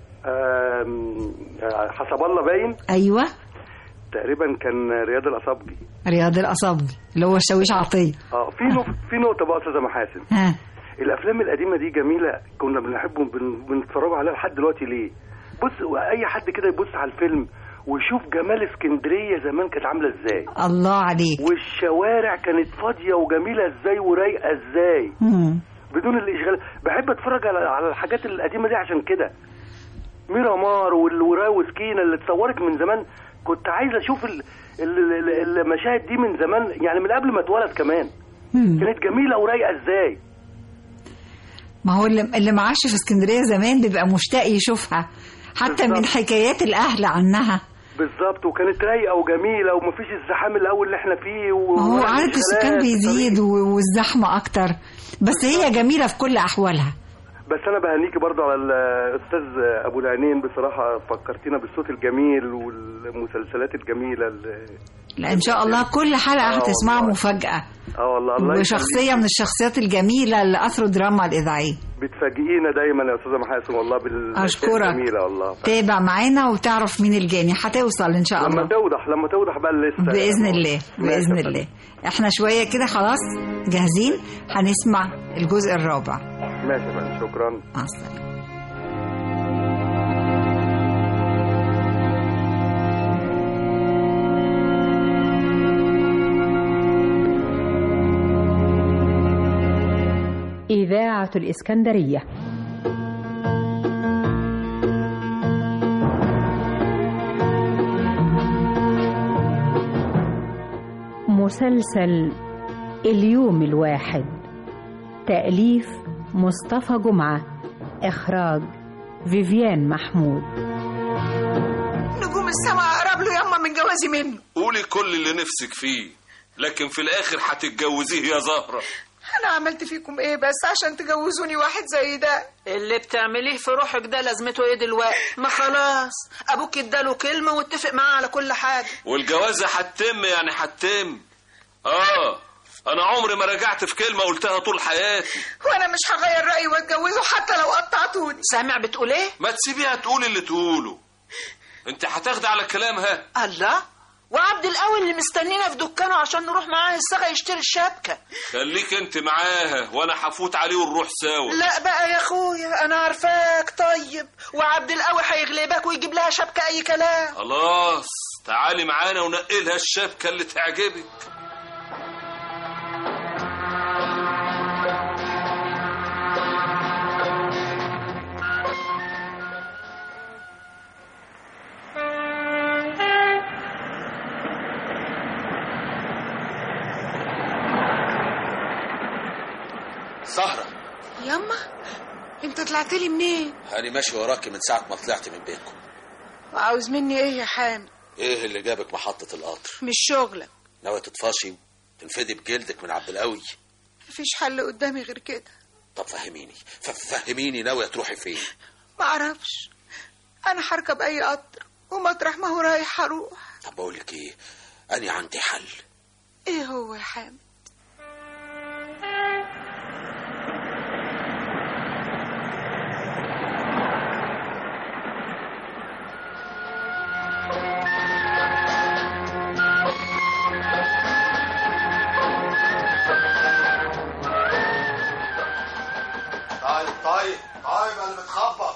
[SPEAKER 14] آم، آه، حسب الله باين
[SPEAKER 2] أيوة
[SPEAKER 14] تقريبا كان رياض الاصابجي
[SPEAKER 2] رياض الأصابجي اللي هو الشاويش عطية
[SPEAKER 14] اه في نو- في نقطه بقى يا استاذه محاسن
[SPEAKER 2] ها
[SPEAKER 14] الافلام القديمه دي جميله كنا بنحب بن- بنتفرجوا عليها لحد دلوقتي ليه بص اي حد كده يبص على الفيلم ويشوف جمال اسكندريه زمان كانت عامله ازاي
[SPEAKER 2] الله عليك
[SPEAKER 14] والشوارع كانت فاضيه وجميله ازاي ورايقه ازاي
[SPEAKER 2] مم.
[SPEAKER 14] بدون الاشغال بحب اتفرج على على الحاجات القديمه دي عشان كده ميرامار والوراء وسكينه اللي اتصورت من زمان كنت عايز اشوف ال- ال- ال- المشاهد دي من زمان يعني من قبل ما اتولد كمان
[SPEAKER 2] مم.
[SPEAKER 14] كانت جميله ورايقه ازاي
[SPEAKER 2] ما هو اللي, اللي معاش في اسكندرية زمان بيبقى مشتاق يشوفها حتى من حكايات الأهل عنها
[SPEAKER 14] بالظبط وكانت رايقه وجميله ومفيش الزحام الاول اللي احنا فيه و...
[SPEAKER 2] ما هو
[SPEAKER 14] ولا
[SPEAKER 2] عدد السكان
[SPEAKER 14] الإشغالات
[SPEAKER 2] بيزيد و- والزحمة أكتر بس هي جميلة في كل أحوالها
[SPEAKER 14] بس انا بهنيكي برضو على الاستاذ ابو العينين بصراحه فكرتينا بالصوت الجميل والمسلسلات الجميله اللي
[SPEAKER 2] لا إن شاء الله كل حلقة
[SPEAKER 14] آه
[SPEAKER 2] هتسمعها
[SPEAKER 14] والله.
[SPEAKER 2] مفاجأة
[SPEAKER 14] اه والله الله
[SPEAKER 2] وشخصية
[SPEAKER 14] يخليك.
[SPEAKER 2] من الشخصيات الجميلة اللي أثروا دراما الإذاعية
[SPEAKER 14] بتفاجئينا دايما يا استاذه محاسن والله بالاشياء
[SPEAKER 2] أشكرك.
[SPEAKER 14] الجميله والله
[SPEAKER 2] تابع معانا وتعرف مين الجاني هتوصل إن شاء
[SPEAKER 14] لما
[SPEAKER 2] الله
[SPEAKER 14] توضح لما توضح بقى لسه
[SPEAKER 2] بإذن الله
[SPEAKER 14] ماشي
[SPEAKER 2] بإذن
[SPEAKER 14] يا فندم.
[SPEAKER 2] الله احنا شوية كده خلاص جاهزين هنسمع الجزء الرابع
[SPEAKER 14] ماشي يا فندم شكرا
[SPEAKER 2] مع السلامة
[SPEAKER 3] إذاعة الإسكندرية مسلسل اليوم الواحد تأليف مصطفى جمعة إخراج فيفيان محمود
[SPEAKER 6] نجوم السماء اقرب له ياما من جوازي منه
[SPEAKER 13] قولي كل اللي نفسك فيه لكن في الاخر هتتجوزيه يا زهرة
[SPEAKER 6] انا عملت فيكم ايه بس عشان تجوزوني واحد زي ده
[SPEAKER 5] اللي بتعمليه في روحك ده لازمته ايه دلوقتي ما خلاص ابوك اداله كلمه واتفق معاه على كل حاجه
[SPEAKER 13] والجوازة هتتم يعني هتتم اه انا عمري ما رجعت في كلمة قلتها طول حياتي
[SPEAKER 6] وانا مش هغير رايي واتجوزه حتى لو قطعتوني
[SPEAKER 5] سامع بتقول ايه
[SPEAKER 13] ما تسيبيها تقول اللي تقوله انت هتاخدي على كلامها
[SPEAKER 5] الله وعبد القوي اللي مستنينا في دكانه عشان نروح معاه الصاغه يشتري الشبكه
[SPEAKER 13] خليك انت معاها وانا هفوت عليه ونروح سوا
[SPEAKER 5] لا بقى يا اخويا انا عارفاك طيب وعبد القوي هيغلبك ويجيب لها شبكه اي كلام
[SPEAKER 13] خلاص تعالي معانا ونقلها الشبكة اللي تعجبك
[SPEAKER 8] زهرة
[SPEAKER 6] ياما انت طلعت لي منين
[SPEAKER 8] أنا ماشي وراكي من ساعة ما طلعت من بيتكم
[SPEAKER 6] وعاوز مني ايه يا حامد
[SPEAKER 8] إيه اللي جابك محطة القطر
[SPEAKER 6] مش شغلك
[SPEAKER 8] ناوي تطفشي وتنفدي بجلدك من عبد القوي
[SPEAKER 6] مفيش حل قدامي غير كده
[SPEAKER 8] طب فهميني ف- فهميني ناوية تروحي فين
[SPEAKER 6] معرفش انا هركب اي قطر ومطرح ما هو رايح هروح
[SPEAKER 8] طب بقول لك إيه أنا عندي حل
[SPEAKER 6] ايه هو يا حامد
[SPEAKER 8] طيب طيب طيب أنا متخبط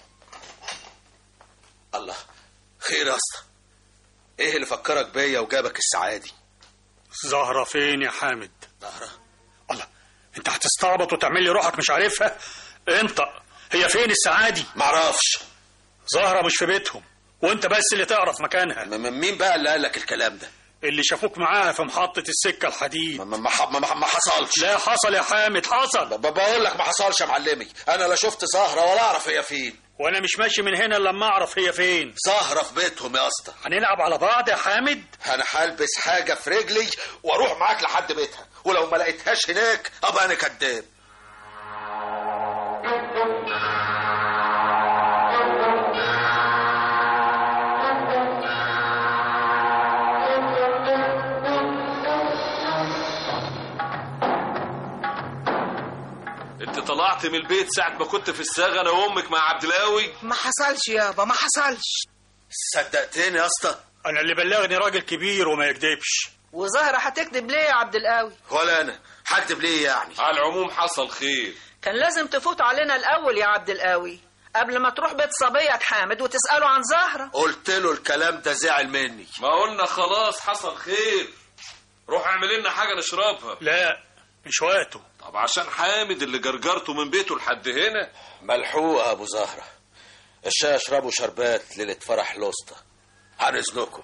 [SPEAKER 8] الله خير يا اسطى إيه اللي فكرك بيا وجابك السعادي
[SPEAKER 7] زهرة فين يا حامد
[SPEAKER 8] زهرة
[SPEAKER 7] الله انت هتستعبط وتعمل لي روحك مش عارفها انت هي فين السعادي
[SPEAKER 8] معرفش
[SPEAKER 7] زهرة مش في بيتهم وانت بس اللي تعرف مكانها
[SPEAKER 8] مين بقى اللي قال لك الكلام ده
[SPEAKER 7] اللي شافوك معاها في محطة السكة الحديد
[SPEAKER 8] ما, ما, ما, ما حصلش
[SPEAKER 7] لا حصل يا حامد حصل
[SPEAKER 8] بقول لك ما حصلش يا معلمي انا لا شفت زهرة ولا اعرف هي فين
[SPEAKER 7] وانا مش ماشي من هنا الا لما اعرف هي فين
[SPEAKER 8] زهرة في بيتهم يا اسطى
[SPEAKER 7] هنلعب على بعض يا حامد
[SPEAKER 8] انا هلبس حاجة في رجلي واروح معاك لحد بيتها ولو ما لقيتهاش هناك ابقى انا كداب
[SPEAKER 13] انت طلعت من البيت ساعة ما كنت في الساغة انا وامك مع عبد القوي
[SPEAKER 6] ما حصلش يابا ما حصلش
[SPEAKER 8] صدقتني يا اسطى
[SPEAKER 7] انا اللي بلغني راجل كبير وما يكذبش
[SPEAKER 5] وزهرة هتكذب ليه يا عبد القوي
[SPEAKER 8] ولا انا هكتب ليه يعني
[SPEAKER 13] على العموم حصل خير
[SPEAKER 5] كان لازم تفوت علينا الاول يا عبد القوي قبل ما تروح بيت صبية حامد وتسأله عن زهرة
[SPEAKER 8] قلت له الكلام ده زعل مني
[SPEAKER 13] ما قلنا خلاص حصل خير روح اعمل لنا حاجة نشربها
[SPEAKER 7] لا مش وقته
[SPEAKER 13] طب عشان حامد اللي جرجرته من بيته لحد هنا
[SPEAKER 8] ملحوقة يا ابو زهرة الشاي اشربوا شربات ليلة فرح لوسطى عن اذنكم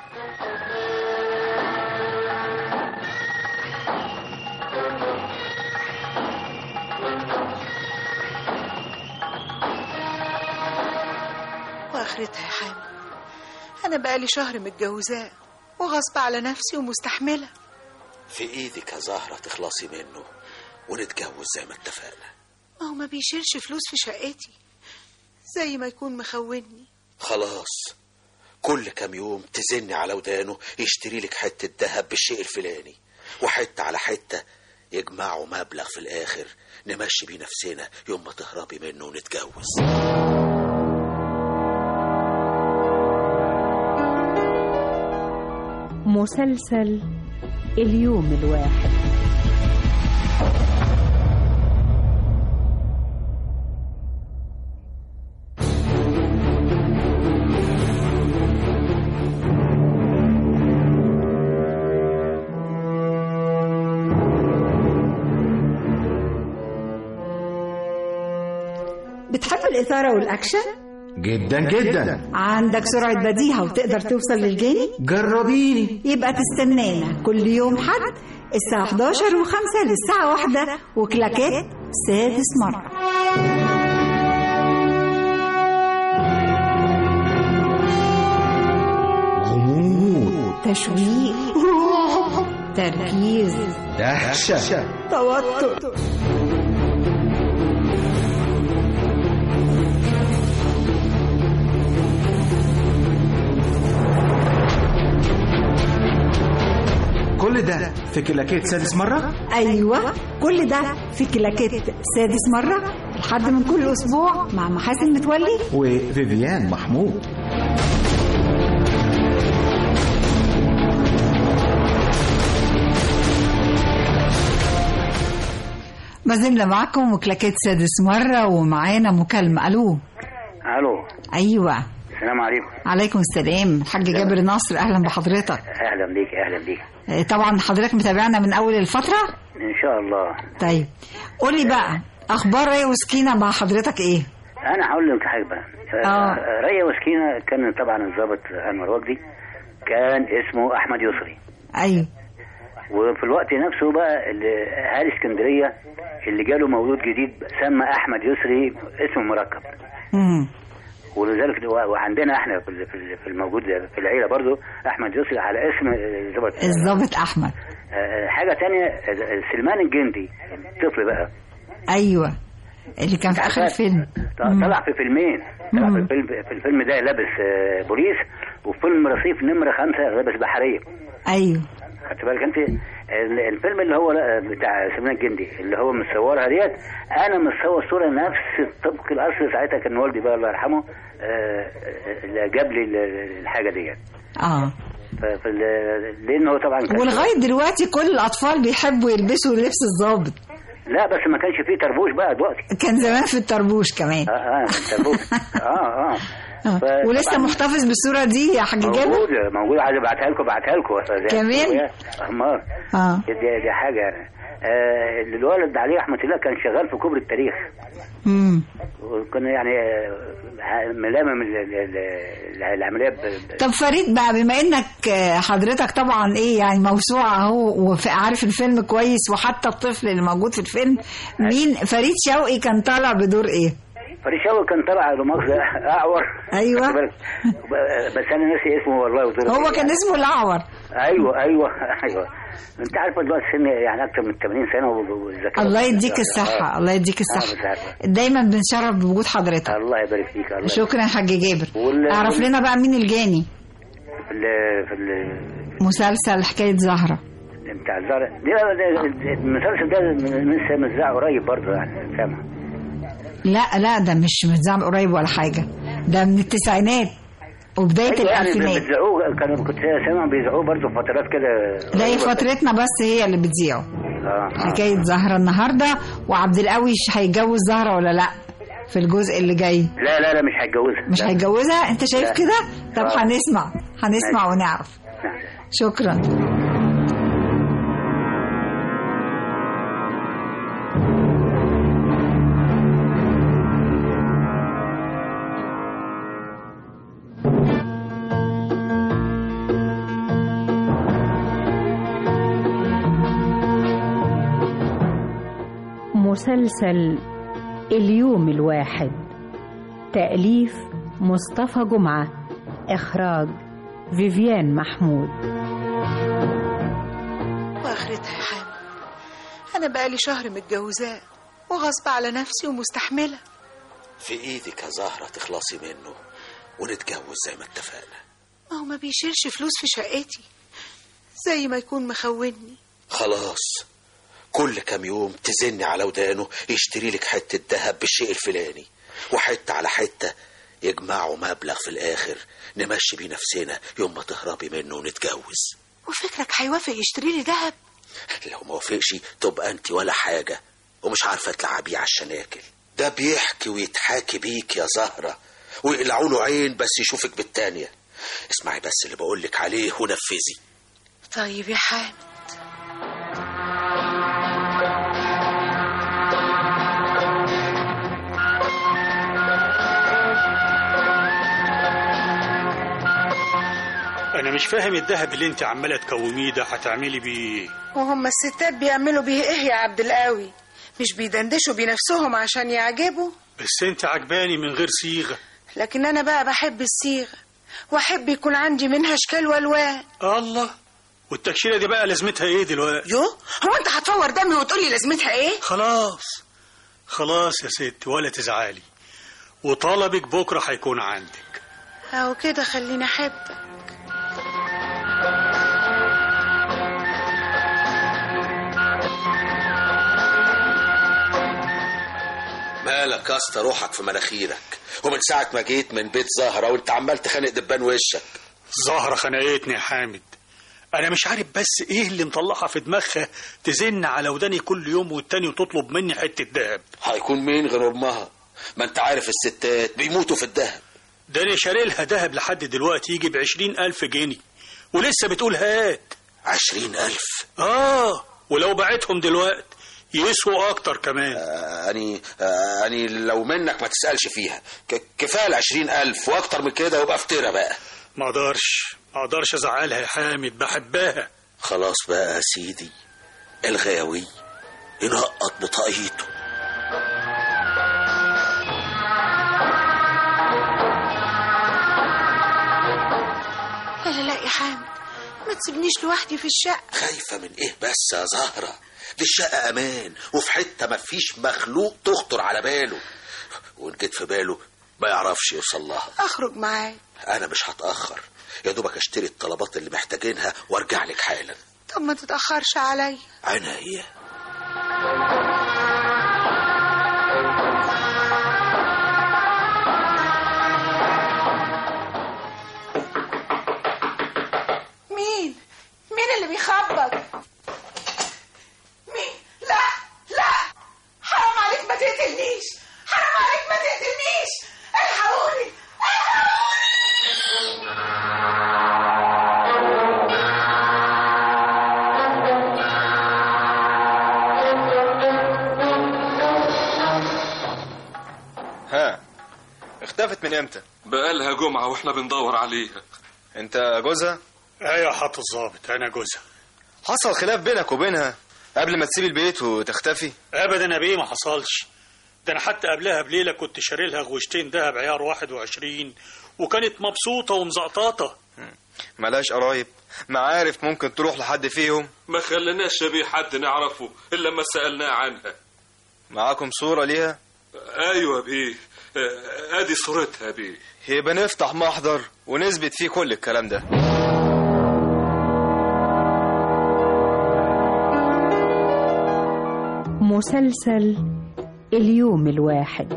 [SPEAKER 6] واخرتها يا حامد انا بقالي شهر متجوزاه وغصب على نفسي ومستحمله
[SPEAKER 8] في ايدك يا زهرة تخلصي منه ونتجوز زي ما اتفقنا
[SPEAKER 6] ما هو ما بيشيلش فلوس في شقتي زي ما يكون مخوني
[SPEAKER 8] خلاص كل كام يوم تزني على ودانه يشتري لك حتة ذهب بالشيء الفلاني وحتة على حتة يجمعوا مبلغ في الآخر نمشي بيه نفسنا يوم ما تهربي منه ونتجوز
[SPEAKER 3] مسلسل اليوم الواحد
[SPEAKER 2] بتحب الإثارة والأكشن؟
[SPEAKER 11] جدا جدا
[SPEAKER 2] عندك سرعة بديهة وتقدر توصل للجاني؟
[SPEAKER 11] جربيني
[SPEAKER 2] يبقى تستنانا كل يوم حد الساعة 11 و5 للساعة واحدة وكلاكات سادس مرة
[SPEAKER 11] غموض
[SPEAKER 2] تشويق تركيز
[SPEAKER 11] دهشة
[SPEAKER 2] توتر
[SPEAKER 11] كل ده في كلاكيت سادس مرة
[SPEAKER 2] أيوة كل ده في كلاكيت سادس مرة لحد من كل أسبوع مع محاسن متولي
[SPEAKER 11] وفيفيان محمود
[SPEAKER 2] ما زلنا معكم وكلاكيت سادس مرة ومعانا مكالمة ألو
[SPEAKER 15] الو
[SPEAKER 2] أيوة
[SPEAKER 15] السلام عليكم
[SPEAKER 2] عليكم السلام الحاج جابر ناصر أهلا بحضرتك
[SPEAKER 15] اهلا بيك اهلا بيك
[SPEAKER 2] آه، طبعا حضرتك متابعنا من أول الفترة
[SPEAKER 15] ان شاء الله
[SPEAKER 2] طيب قولي بقى أخبار ريا وسكينة مع حضرتك إيه؟
[SPEAKER 15] انا هقول لك حاجه بقى
[SPEAKER 2] آه.
[SPEAKER 15] ريا وسكينه كان طبعا الضابط انور وجدي كان اسمه احمد يسري
[SPEAKER 2] أيوة
[SPEAKER 15] وفي الوقت نفسه بقى اللي- اهالي اسكندريه اللي جاله مولود جديد سمى احمد يسري اسمه مركب
[SPEAKER 2] مم.
[SPEAKER 15] ولذلك و- وعندنا احنا في ال- في ال- في الموجود في العيله برضو احمد يسري على اسم الضابط
[SPEAKER 2] الضابط احمد
[SPEAKER 15] آه، حاجه تانية آه، سلمان الجندي الطفل بقى
[SPEAKER 2] ايوه اللي كان في اخر الفيلم
[SPEAKER 15] ط- طلع في فيلمين طلع في الفيلم في الفيلم ده لابس آه، بوليس وفي فيلم رصيف نمره خمسة لابس بحريه
[SPEAKER 2] ايوه
[SPEAKER 15] خدت بالك انت ال- الفيلم اللي هو لا- بتاع سلمان الجندي اللي هو مصورها ديت انا مصور صوره نفس طبق الاصل ساعتها كان والدي بقى الله يرحمه آه، آه، اللي جاب لي ال- الحاجه ديت
[SPEAKER 2] اه
[SPEAKER 15] ف- فال- لانه طبعا كان
[SPEAKER 2] ولغايه دلوقتي كل الاطفال بيحبوا يلبسوا لبس الضابط
[SPEAKER 15] لا بس ما كانش فيه تربوش بقى دلوقتي
[SPEAKER 2] كان زمان في الطربوش كمان
[SPEAKER 15] اه اه التربوش اه اه ف-
[SPEAKER 2] ولسه
[SPEAKER 15] طبعاً
[SPEAKER 2] محتفظ بالصوره دي يا حاج جابر
[SPEAKER 15] موجودة موجودة عايز ابعتها لكم ابعتها لكم
[SPEAKER 2] كمان؟
[SPEAKER 15] امال
[SPEAKER 2] اه
[SPEAKER 15] دي, دي حاجة آه اللي الولد عليه رحمة الله كان شغال في كوبري التاريخ
[SPEAKER 2] امم
[SPEAKER 15] وكان يعني آه، ملامم ال- ال- ال- العملية ب- ب-
[SPEAKER 2] طب فريد بقى بما انك آه، حضرتك طبعا ايه يعني موسوعه اهو وعارف الفيلم كويس وحتى الطفل اللي موجود في الفيلم مين فريد شوقي كان طالع بدور ايه؟
[SPEAKER 15] فريد شوقي كان طلع له مؤاخذة اعور
[SPEAKER 2] ايوه
[SPEAKER 15] خدت بالك؟ ب- بس انا ناسي اسمه والله وطلع
[SPEAKER 2] هو كان اسمه الاعور
[SPEAKER 15] ايوه ايوه ايوه انت عارفه دلوقتي سن يعني اكتر من 80 سنه والذكاء
[SPEAKER 2] الله يديك الصحه الله يديك
[SPEAKER 15] آه،
[SPEAKER 2] الصحه
[SPEAKER 15] مش عارفة.
[SPEAKER 2] دايما بنشرف بوجود حضرتك
[SPEAKER 15] الله يبارك فيك الله
[SPEAKER 2] شكرا يا حاج جابر
[SPEAKER 15] وال-
[SPEAKER 2] اعرف
[SPEAKER 15] وال-
[SPEAKER 2] لنا بقى مين الجاني
[SPEAKER 15] في ال- في ال-
[SPEAKER 2] مسلسل حكايه زهره
[SPEAKER 15] بتاع الزرع دي ده- المسلسل ده من- لسه مذاع قريب برضه يعني سامع
[SPEAKER 2] لا لا ده مش متزعم قريب ولا حاجه ده من التسعينات وبدايه
[SPEAKER 15] أيوة يعني
[SPEAKER 2] الالفينات
[SPEAKER 15] بتذاعوه كانوا كنت سامع بيذاعوه برضه فترات كده
[SPEAKER 2] لا هي
[SPEAKER 15] قريبة.
[SPEAKER 2] فترتنا بس هي اللي بتذيعه
[SPEAKER 15] اه
[SPEAKER 2] حكايه زهره النهارده وعبد القوي هيتجوز زهره ولا لا في الجزء اللي جاي
[SPEAKER 15] لا لا لا مش هيتجوزها
[SPEAKER 2] مش
[SPEAKER 15] لا.
[SPEAKER 2] هيتجوزها انت شايف
[SPEAKER 15] لا.
[SPEAKER 2] كده طب
[SPEAKER 15] آه.
[SPEAKER 2] هنسمع هنسمع
[SPEAKER 15] ماشي.
[SPEAKER 2] ونعرف شكرا
[SPEAKER 3] مسلسل اليوم الواحد تأليف مصطفى جمعة إخراج فيفيان محمود
[SPEAKER 6] واخرتها يا حامد انا بقالي شهر متجوزاه وغصب على نفسي ومستحمله
[SPEAKER 8] في ايدك يا زهرة تخلصي منه ونتجوز زي ما اتفقنا
[SPEAKER 6] ما هو ما بيشيلش فلوس في شقتي زي ما يكون مخوني
[SPEAKER 8] خلاص كل كام يوم تزني على ودانه يشتري لك حتة دهب بالشيء الفلاني وحتة على حتة يجمعوا مبلغ في الآخر نمشي بيه نفسنا يوم ما تهربي منه ونتجوز
[SPEAKER 6] وفكرك هيوافق يشتري لي دهب
[SPEAKER 8] لو ما وافقش تبقى انت ولا حاجة ومش عارفة تلعبيه على الشناكل ده بيحكي ويتحاكي بيك يا زهرة ويقلعوا له عين بس يشوفك بالتانية اسمعي بس اللي بقولك عليه ونفذي
[SPEAKER 6] طيب يا حامد
[SPEAKER 7] انا مش فاهم الذهب اللي انت عماله تكوميه ده هتعملي بيه ايه
[SPEAKER 6] وهم الستات بيعملوا بيه ايه يا عبد القوي مش بيدندشوا بنفسهم عشان يعجبوا
[SPEAKER 7] بس انت عجباني من غير صيغه
[SPEAKER 6] لكن انا بقى بحب الصيغه واحب يكون عندي منها اشكال والوان
[SPEAKER 7] الله والتكشيره دي بقى لازمتها ايه دلوقتي
[SPEAKER 6] يو هو انت هتفور دمي وتقولي لازمتها ايه
[SPEAKER 7] خلاص خلاص يا ست ولا تزعلي وطلبك بكره هيكون عندك
[SPEAKER 6] او كده خليني احبك
[SPEAKER 8] مالك يا اسطى روحك في مناخيرك ومن ساعة ما جيت من بيت زهرة وانت عمال تخانق دبان وشك
[SPEAKER 7] زهرة خنقتني يا حامد انا مش عارف بس ايه اللي مطلعها في دماغها تزن على وداني كل يوم والتاني وتطلب مني حته دهب
[SPEAKER 8] هيكون مين غير امها ما انت عارف الستات بيموتوا في الدهب
[SPEAKER 7] ده انا شاري لها دهب لحد دلوقتي يجي بعشرين الف جنيه ولسه بتقول هات
[SPEAKER 8] عشرين ألف
[SPEAKER 7] اه ولو بعتهم دلوقتي يسووا اكتر كمان
[SPEAKER 8] آه أني آه أني لو منك ما تسألش فيها ك- كفاية العشرين ألف وأكتر من كده يبقى افترى بقى
[SPEAKER 7] ما اقدرش ما اقدرش ازعلها يا حامد بحبها
[SPEAKER 8] خلاص بقى يا سيدي الغاوي ينقط بطاقيته
[SPEAKER 6] لا لا لا يا حامد ما تسيبنيش لوحدي في الشقة
[SPEAKER 8] خايفة من ايه بس يا زهرة دي الشقة امان وفي حتة ما فيش مخلوق تخطر على باله وان جيت في باله ما يعرفش يوصل لها
[SPEAKER 6] اخرج معاك
[SPEAKER 8] انا مش هتأخر يا دوبك اشتري الطلبات اللي محتاجينها وارجع لك حالا
[SPEAKER 6] طب ما تتأخرش عليا
[SPEAKER 8] عناية
[SPEAKER 6] مين مين اللي بيخبط مين لا لا حرام عليك ما تقتلنيش حرام عليك ما تقتلنيش الحقوني
[SPEAKER 9] ها اختفت من امتى
[SPEAKER 13] بقالها جمعة واحنا بندور عليها
[SPEAKER 9] انت جوزها
[SPEAKER 7] ايوه حاط الظابط انا جوزها
[SPEAKER 9] حصل خلاف بينك وبينها قبل ما تسيب البيت وتختفي
[SPEAKER 7] ابدا يا بيه ما حصلش ده انا حتى قبلها بليله كنت شاري لها غوشتين دهب عيار 21 وكانت مبسوطه ومزقطاطه
[SPEAKER 9] ملاش قرايب معارف ممكن تروح لحد فيهم
[SPEAKER 13] ما خليناش شبيه حد نعرفه الا لما سألناه عنها
[SPEAKER 9] معاكم صورة ليها
[SPEAKER 13] ايوه بيه آه، ادي صورتها بيه
[SPEAKER 9] يبقى نفتح محضر ونثبت فيه كل الكلام ده
[SPEAKER 3] مسلسل اليوم الواحد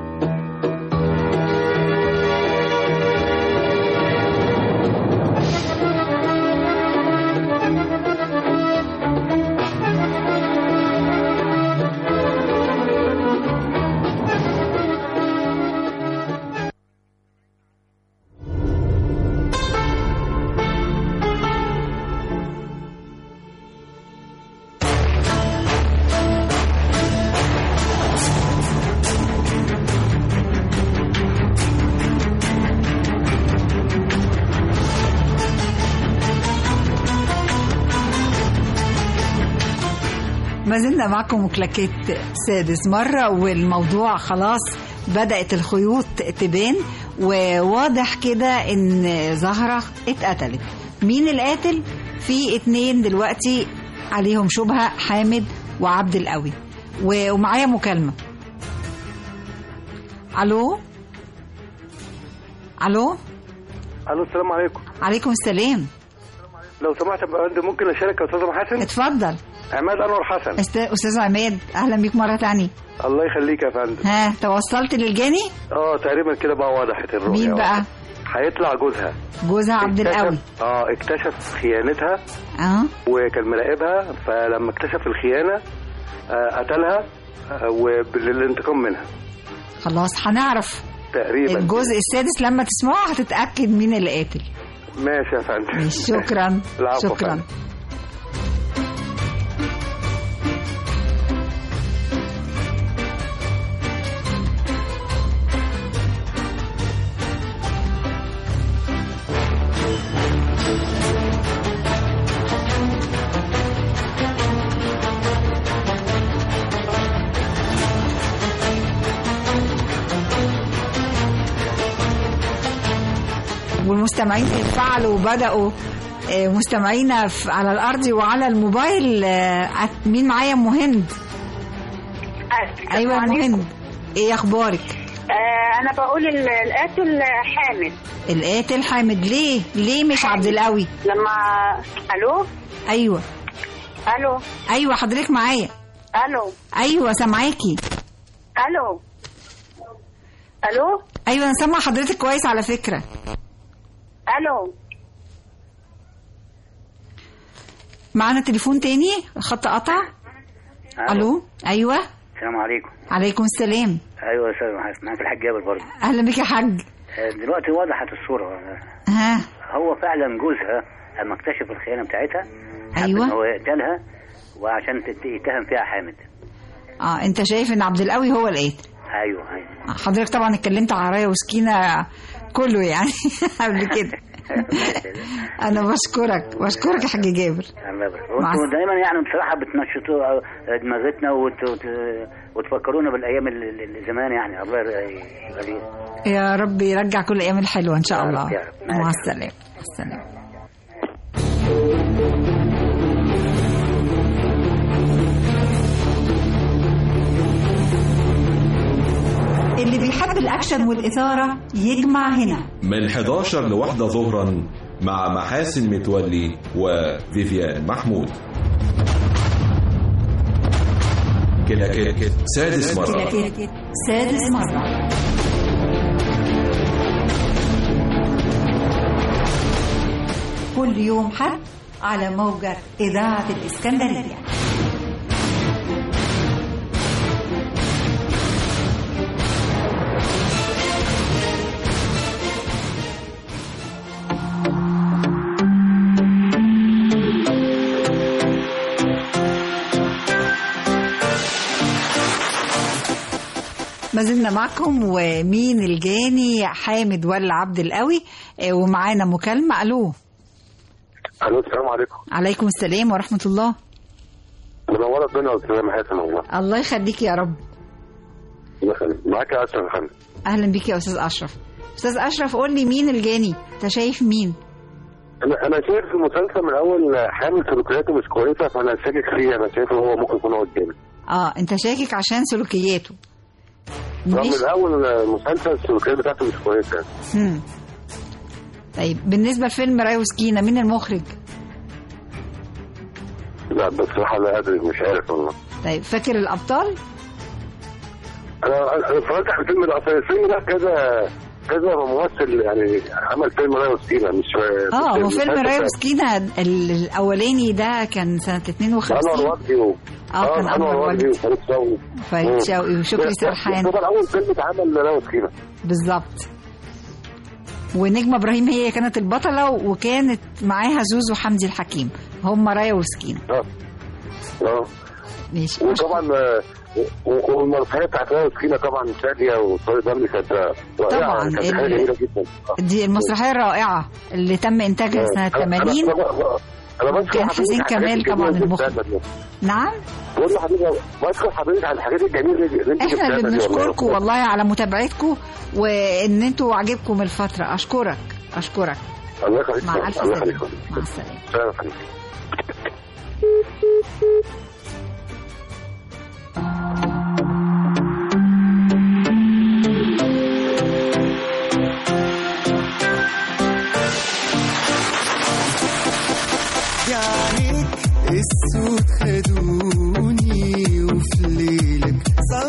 [SPEAKER 2] ما زلنا معكم وكلاكيت سادس مرة والموضوع خلاص بدأت الخيوط تبان وواضح كده ان زهرة اتقتلت مين القاتل؟ في اتنين دلوقتي عليهم شبهة حامد وعبد القوي و- ومعايا مكالمة الو الو
[SPEAKER 14] الو السلام عليكم
[SPEAKER 2] عليكم السلام
[SPEAKER 14] لو سمحت يا فندم ممكن اشارك يا استاذ محاسن
[SPEAKER 2] اتفضل
[SPEAKER 14] عماد انور حسن
[SPEAKER 2] است- استاذ عماد اهلا بيك مرة تانية
[SPEAKER 14] الله يخليك يا فندم
[SPEAKER 2] ها توصلت للجاني
[SPEAKER 14] اه تقريبا كده بقى وضحت الرؤيه
[SPEAKER 2] مين بقى
[SPEAKER 14] هيطلع جوزها
[SPEAKER 2] جوزها عبد القوي
[SPEAKER 14] اه اكتشف خيانتها
[SPEAKER 2] اه
[SPEAKER 14] وكان مراقبها فلما اكتشف الخيانه آه قتلها آه وبالانتقام منها
[SPEAKER 2] خلاص هنعرف
[SPEAKER 14] تقريبا
[SPEAKER 2] الجزء السادس لما تسمعه هتتأكد مين اللي قاتل
[SPEAKER 14] ماشي يا فندم
[SPEAKER 2] شكرا
[SPEAKER 14] العفو يا
[SPEAKER 2] شكرا
[SPEAKER 14] فندم.
[SPEAKER 2] والمستمعين اتفاعلوا وبدأوا آه، مستمعينا في- على الأرض وعلى الموبايل آه، أت- مين معايا أم هند أيوة يا أم هند إيه أخبارك
[SPEAKER 16] آه انا بقول ال- القاتل حامد
[SPEAKER 2] القاتل حامد ليه ليه مش عبد القوي
[SPEAKER 16] لما الو
[SPEAKER 2] أيوة
[SPEAKER 16] الو
[SPEAKER 2] أيوة حضرتك معايا
[SPEAKER 16] الو
[SPEAKER 2] أيوة سامعاكي
[SPEAKER 16] الو الو
[SPEAKER 2] أيوة أنا سامعة حضرتك كويس على فكرة
[SPEAKER 16] الو
[SPEAKER 2] معانا تليفون تاني الخط قطع ألو أيوة
[SPEAKER 15] السلام عليكم
[SPEAKER 2] عليكم السلام
[SPEAKER 15] ايوه يا استاذ محمد معاك الحاج جابر برضه
[SPEAKER 2] أهلا بك يا حاج
[SPEAKER 15] آه، دلوقتي وضحت الصوره
[SPEAKER 2] ها
[SPEAKER 15] هو فعلا جوزها لما اكتشف الخيانه بتاعتها حب
[SPEAKER 2] أيوة.
[SPEAKER 15] ان هو يقتلها وعشان تت- يتهم فيها حامد
[SPEAKER 2] اه انت شايف ان عبد القوي هو القاتل
[SPEAKER 15] ايوه ايوه
[SPEAKER 2] حضرتك طبعا اتكلمت على رايه وسكينه كله يعني قبل كده انا بشكرك بشكرك يا حاج جابر
[SPEAKER 15] الله يبارك
[SPEAKER 2] مع
[SPEAKER 15] وانتوا دايما يعني بصراحه بتنشطوا دماغتنا وت... وت... وتفكرونا بالايام اللي اللي زمان يعني الله يخليك
[SPEAKER 2] يا رب يرجع كل الايام الحلوه ان شاء
[SPEAKER 15] يا رب،
[SPEAKER 2] الله
[SPEAKER 15] يا رب.
[SPEAKER 2] مع السلامه مع السلامه اللي بيحب الاكشن والاثاره يجمع هنا
[SPEAKER 1] من 11 لواحدة ظهرا مع محاسن متولي وفيفيان محمود كلاكيت سادس مرة
[SPEAKER 2] كلاكيت سادس مره كل يوم حد على موجة إذاعة الإسكندرية ما زلنا معكم ومين الجاني حامد ولا عبد القوي آه، ومعانا مكالمة ألو
[SPEAKER 10] الو السلام عليكم
[SPEAKER 2] عليكم السلام ورحمة الله
[SPEAKER 10] منوره الدنيا واستاذ محاسن والله
[SPEAKER 2] الله يخليك يا رب
[SPEAKER 10] الله يخليك معاك يا اشرف محمد
[SPEAKER 2] أهلا بيك يا أستاذ أشرف أستاذ أشرف قول لي مين الجاني أنت شايف مين
[SPEAKER 10] انا انا شايف المسلسل من اول حامل سلوكياته مش كويسه فانا شاكك فيه انا شايف هو ممكن يكون هو قدامي
[SPEAKER 2] اه انت شاكك عشان سلوكياته
[SPEAKER 10] رغم
[SPEAKER 2] مش
[SPEAKER 10] من اول المسلسل السلوكيات بتاعته مش كويسه
[SPEAKER 2] هم. طيب بالنسبة لفيلم راي وسكينة مين المخرج
[SPEAKER 10] لا بصراحه لا ادري مش عارف والله
[SPEAKER 2] طيب فاكر الأبطال
[SPEAKER 10] انا انا اتفرجت على الفيلم ده اصل الفيلم ده كذا كذا ممثل يعني عمل فيلم راي وسكينه مش
[SPEAKER 2] اه
[SPEAKER 10] مش
[SPEAKER 2] هو فيلم
[SPEAKER 10] المسلسل
[SPEAKER 2] راي
[SPEAKER 10] ده.
[SPEAKER 2] وسكينة ال- الأولاني ده كان سنة
[SPEAKER 10] انور
[SPEAKER 2] 52
[SPEAKER 10] وجدي و...
[SPEAKER 2] اه كان أنور
[SPEAKER 10] وجدي
[SPEAKER 2] وجدي
[SPEAKER 10] وفريد شوقي
[SPEAKER 2] فريد
[SPEAKER 10] مم.
[SPEAKER 2] شوقي وشكري
[SPEAKER 10] ده-
[SPEAKER 2] سرحان.
[SPEAKER 10] ده طبعا اول فيلم اتعمل راي وسكينه
[SPEAKER 2] بالظبط ونجمة إبراهيم هي كانت البطلة وكانت معاها زوزو حمدي الحكيم هم رايا وسكينة
[SPEAKER 10] اه اه
[SPEAKER 2] ماشي
[SPEAKER 10] وطبعا آه، و- والمرفعيه بتاعت راي وسكينه طبعا شاديه وطارق دمي كانت رائعه
[SPEAKER 2] طبعا،
[SPEAKER 10] كانت حاجه
[SPEAKER 2] ال-
[SPEAKER 10] جميله جدا
[SPEAKER 2] دي المسرحية الرائعة اللي تم إنتاجها سنة
[SPEAKER 10] أنا- أنا-
[SPEAKER 2] 80
[SPEAKER 10] أنا- أنا بشكر
[SPEAKER 2] كان
[SPEAKER 10] حضرتك
[SPEAKER 2] حسين
[SPEAKER 10] على الحاجات
[SPEAKER 2] كمال طبعا
[SPEAKER 10] الجميلة
[SPEAKER 2] المخرج.
[SPEAKER 10] اللي بتاعتك دي.
[SPEAKER 2] نعم
[SPEAKER 10] بقول لحضرتك بشكر حضرتك على الحاجات الجميله اللي انت
[SPEAKER 2] احنا اللي
[SPEAKER 10] بتعملها دي والله.
[SPEAKER 2] بنشكركم والله على متابعتكم وان انتوا عاجبكم الفترة اشكرك اشكرك
[SPEAKER 10] الله يخليك
[SPEAKER 2] مع الف
[SPEAKER 10] الله
[SPEAKER 2] سلامة
[SPEAKER 10] يخليك
[SPEAKER 2] مع السلامة
[SPEAKER 10] سلام يا حبيبي.
[SPEAKER 18] يعني السود خدوني وفي ليلك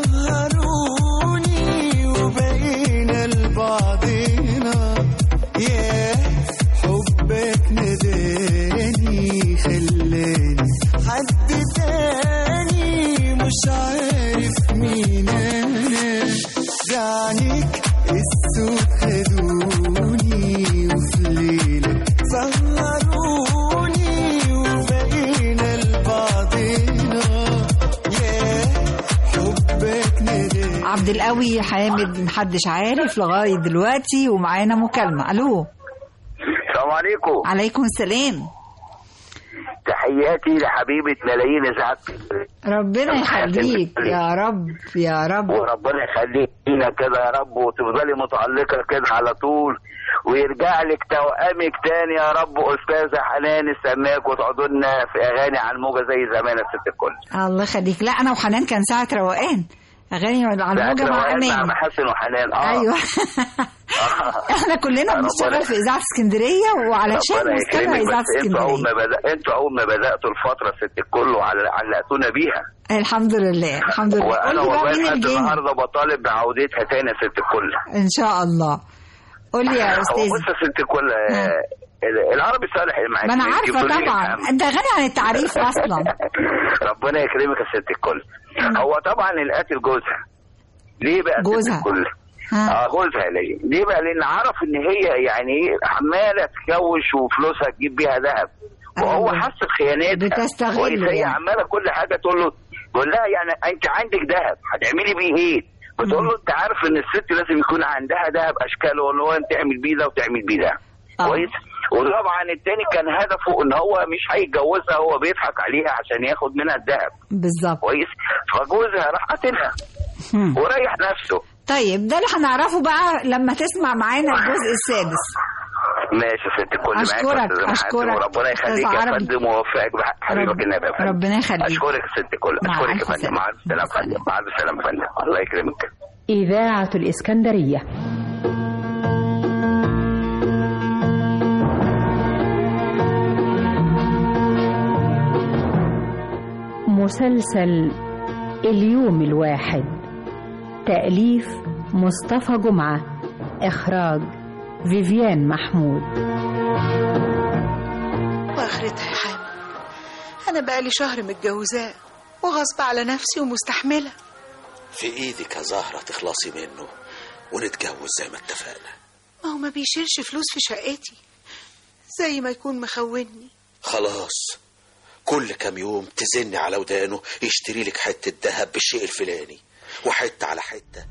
[SPEAKER 18] سهروني وبقينا لبعضنا يا حبك نداني خلاني حد تاني مش عارف مين انا زعنيك السود خدوني وفي ليلك سهروني وبقينا لبعضنا يا حبك نداني
[SPEAKER 2] عبد القوي حامد محدش عارف لغاية دلوقتي ومعانا مكالمة الو
[SPEAKER 20] السلام عليكم
[SPEAKER 2] عليكم السلام
[SPEAKER 20] تحياتي لحبيبة ملايين إذاعة
[SPEAKER 2] ربنا يخليك يا رب يا رب
[SPEAKER 20] وربنا يخلينا كده يا رب وتفضلي متألقة كده على طول ويرجع لك توأمك تاني يا رب أستاذة حنان السماك وتقعدوا لنا في أغاني على الموجة زي زمان يا ست الكل
[SPEAKER 2] الله يخليك لا انا وحنان كان ساعة روقان اغاني على الموجة مع
[SPEAKER 20] روقان مع
[SPEAKER 2] امان
[SPEAKER 20] محسن وحنان اه
[SPEAKER 2] ايوه احنا كلنا بنشتغل في اذاعة اسكندرية وعلشان
[SPEAKER 20] ربنا
[SPEAKER 2] نستمع
[SPEAKER 20] يكرمك
[SPEAKER 2] اذاعة
[SPEAKER 20] بس انتوا اول
[SPEAKER 2] اسكندرية
[SPEAKER 20] ما بدأ انتوا اول ما بدأتوا الفترة ست الكل وعلقتونا بيها
[SPEAKER 2] الحمد لله الحمد لله قول
[SPEAKER 20] وانا
[SPEAKER 2] لي بقى
[SPEAKER 20] والله
[SPEAKER 2] مين
[SPEAKER 20] لحد
[SPEAKER 2] الجاني
[SPEAKER 20] النهارده بطالب بعودتها تاني يا ست الكل
[SPEAKER 2] ان شاء الله قول لي يا
[SPEAKER 20] هو
[SPEAKER 2] استاذ
[SPEAKER 20] بص يا ست الكل آه، العربي صالح اللي معاك
[SPEAKER 2] ما انا
[SPEAKER 20] انت
[SPEAKER 2] عارفة
[SPEAKER 20] بتقولي لي
[SPEAKER 2] طبعا
[SPEAKER 20] الأهم.
[SPEAKER 2] انت غني عن التعريف اصلا
[SPEAKER 20] ربنا يكرمك يا ست الكل هو طبعا القاتل جوزها ليه بقى ست
[SPEAKER 2] جوزها.
[SPEAKER 20] الكل اه جوزها ليه ليه بقى لان عرف ان هي يعني ايه عماله تكوش وفلوسها تجيب بيها ذهب وهو
[SPEAKER 2] أيوة.
[SPEAKER 20] حس بخيانتها
[SPEAKER 2] بتستغله
[SPEAKER 20] كويس هي
[SPEAKER 2] يعني.
[SPEAKER 20] عماله كل حاجه تقول له تقول لها يعني انت عندك ذهب هتعملي بيه ايه؟ بتقول له انت عارف ان الست لازم يكون عندها ذهب اشكال وان هو تعمل بيه ده وتعمل بيه ده
[SPEAKER 2] آه.
[SPEAKER 20] كويس وطبعا التاني كان هدفه ان هو مش هيتجوزها هو بيضحك عليها عشان ياخد منها الذهب
[SPEAKER 2] بالظبط
[SPEAKER 20] كويس فجوزها راح قتلها وريح نفسه
[SPEAKER 2] طيب ده اللي هنعرفه بقى لما تسمع معانا الجزء السادس
[SPEAKER 20] ماشي يا ست الكل معاك يا
[SPEAKER 2] أشكرك،
[SPEAKER 20] أستاذ محمد،
[SPEAKER 2] أشكرك.
[SPEAKER 20] وربنا يخليك
[SPEAKER 2] أستاذ
[SPEAKER 20] يا
[SPEAKER 2] عربي.
[SPEAKER 20] فندم ويوفقك بحق حبيبك النبي يا فندم
[SPEAKER 2] ربنا يخليك.
[SPEAKER 20] اشكرك يا ست الكل
[SPEAKER 2] مع
[SPEAKER 20] اشكرك يا
[SPEAKER 2] ألف
[SPEAKER 20] فندم مع السلامه يا فندم مع السلامه يا فندم الله يكرمك
[SPEAKER 3] إذاعة الإسكندرية مسلسل اليوم الواحد تأليف مصطفى جمعة إخراج فيفيان محمود
[SPEAKER 6] واخرتها يا حامد انا بقالي شهر متجوزاه وغصب على نفسي ومستحمله
[SPEAKER 8] في ايدك يا زهرة تخلصي منه ونتجوز زي ما اتفقنا
[SPEAKER 6] ما هو ما بيشيلش فلوس في شقتي زي ما يكون مخوني
[SPEAKER 8] خلاص كل كام يوم تزني على ودانه يشتري لك حتة دهب بالشيء الفلاني وحتة على حتة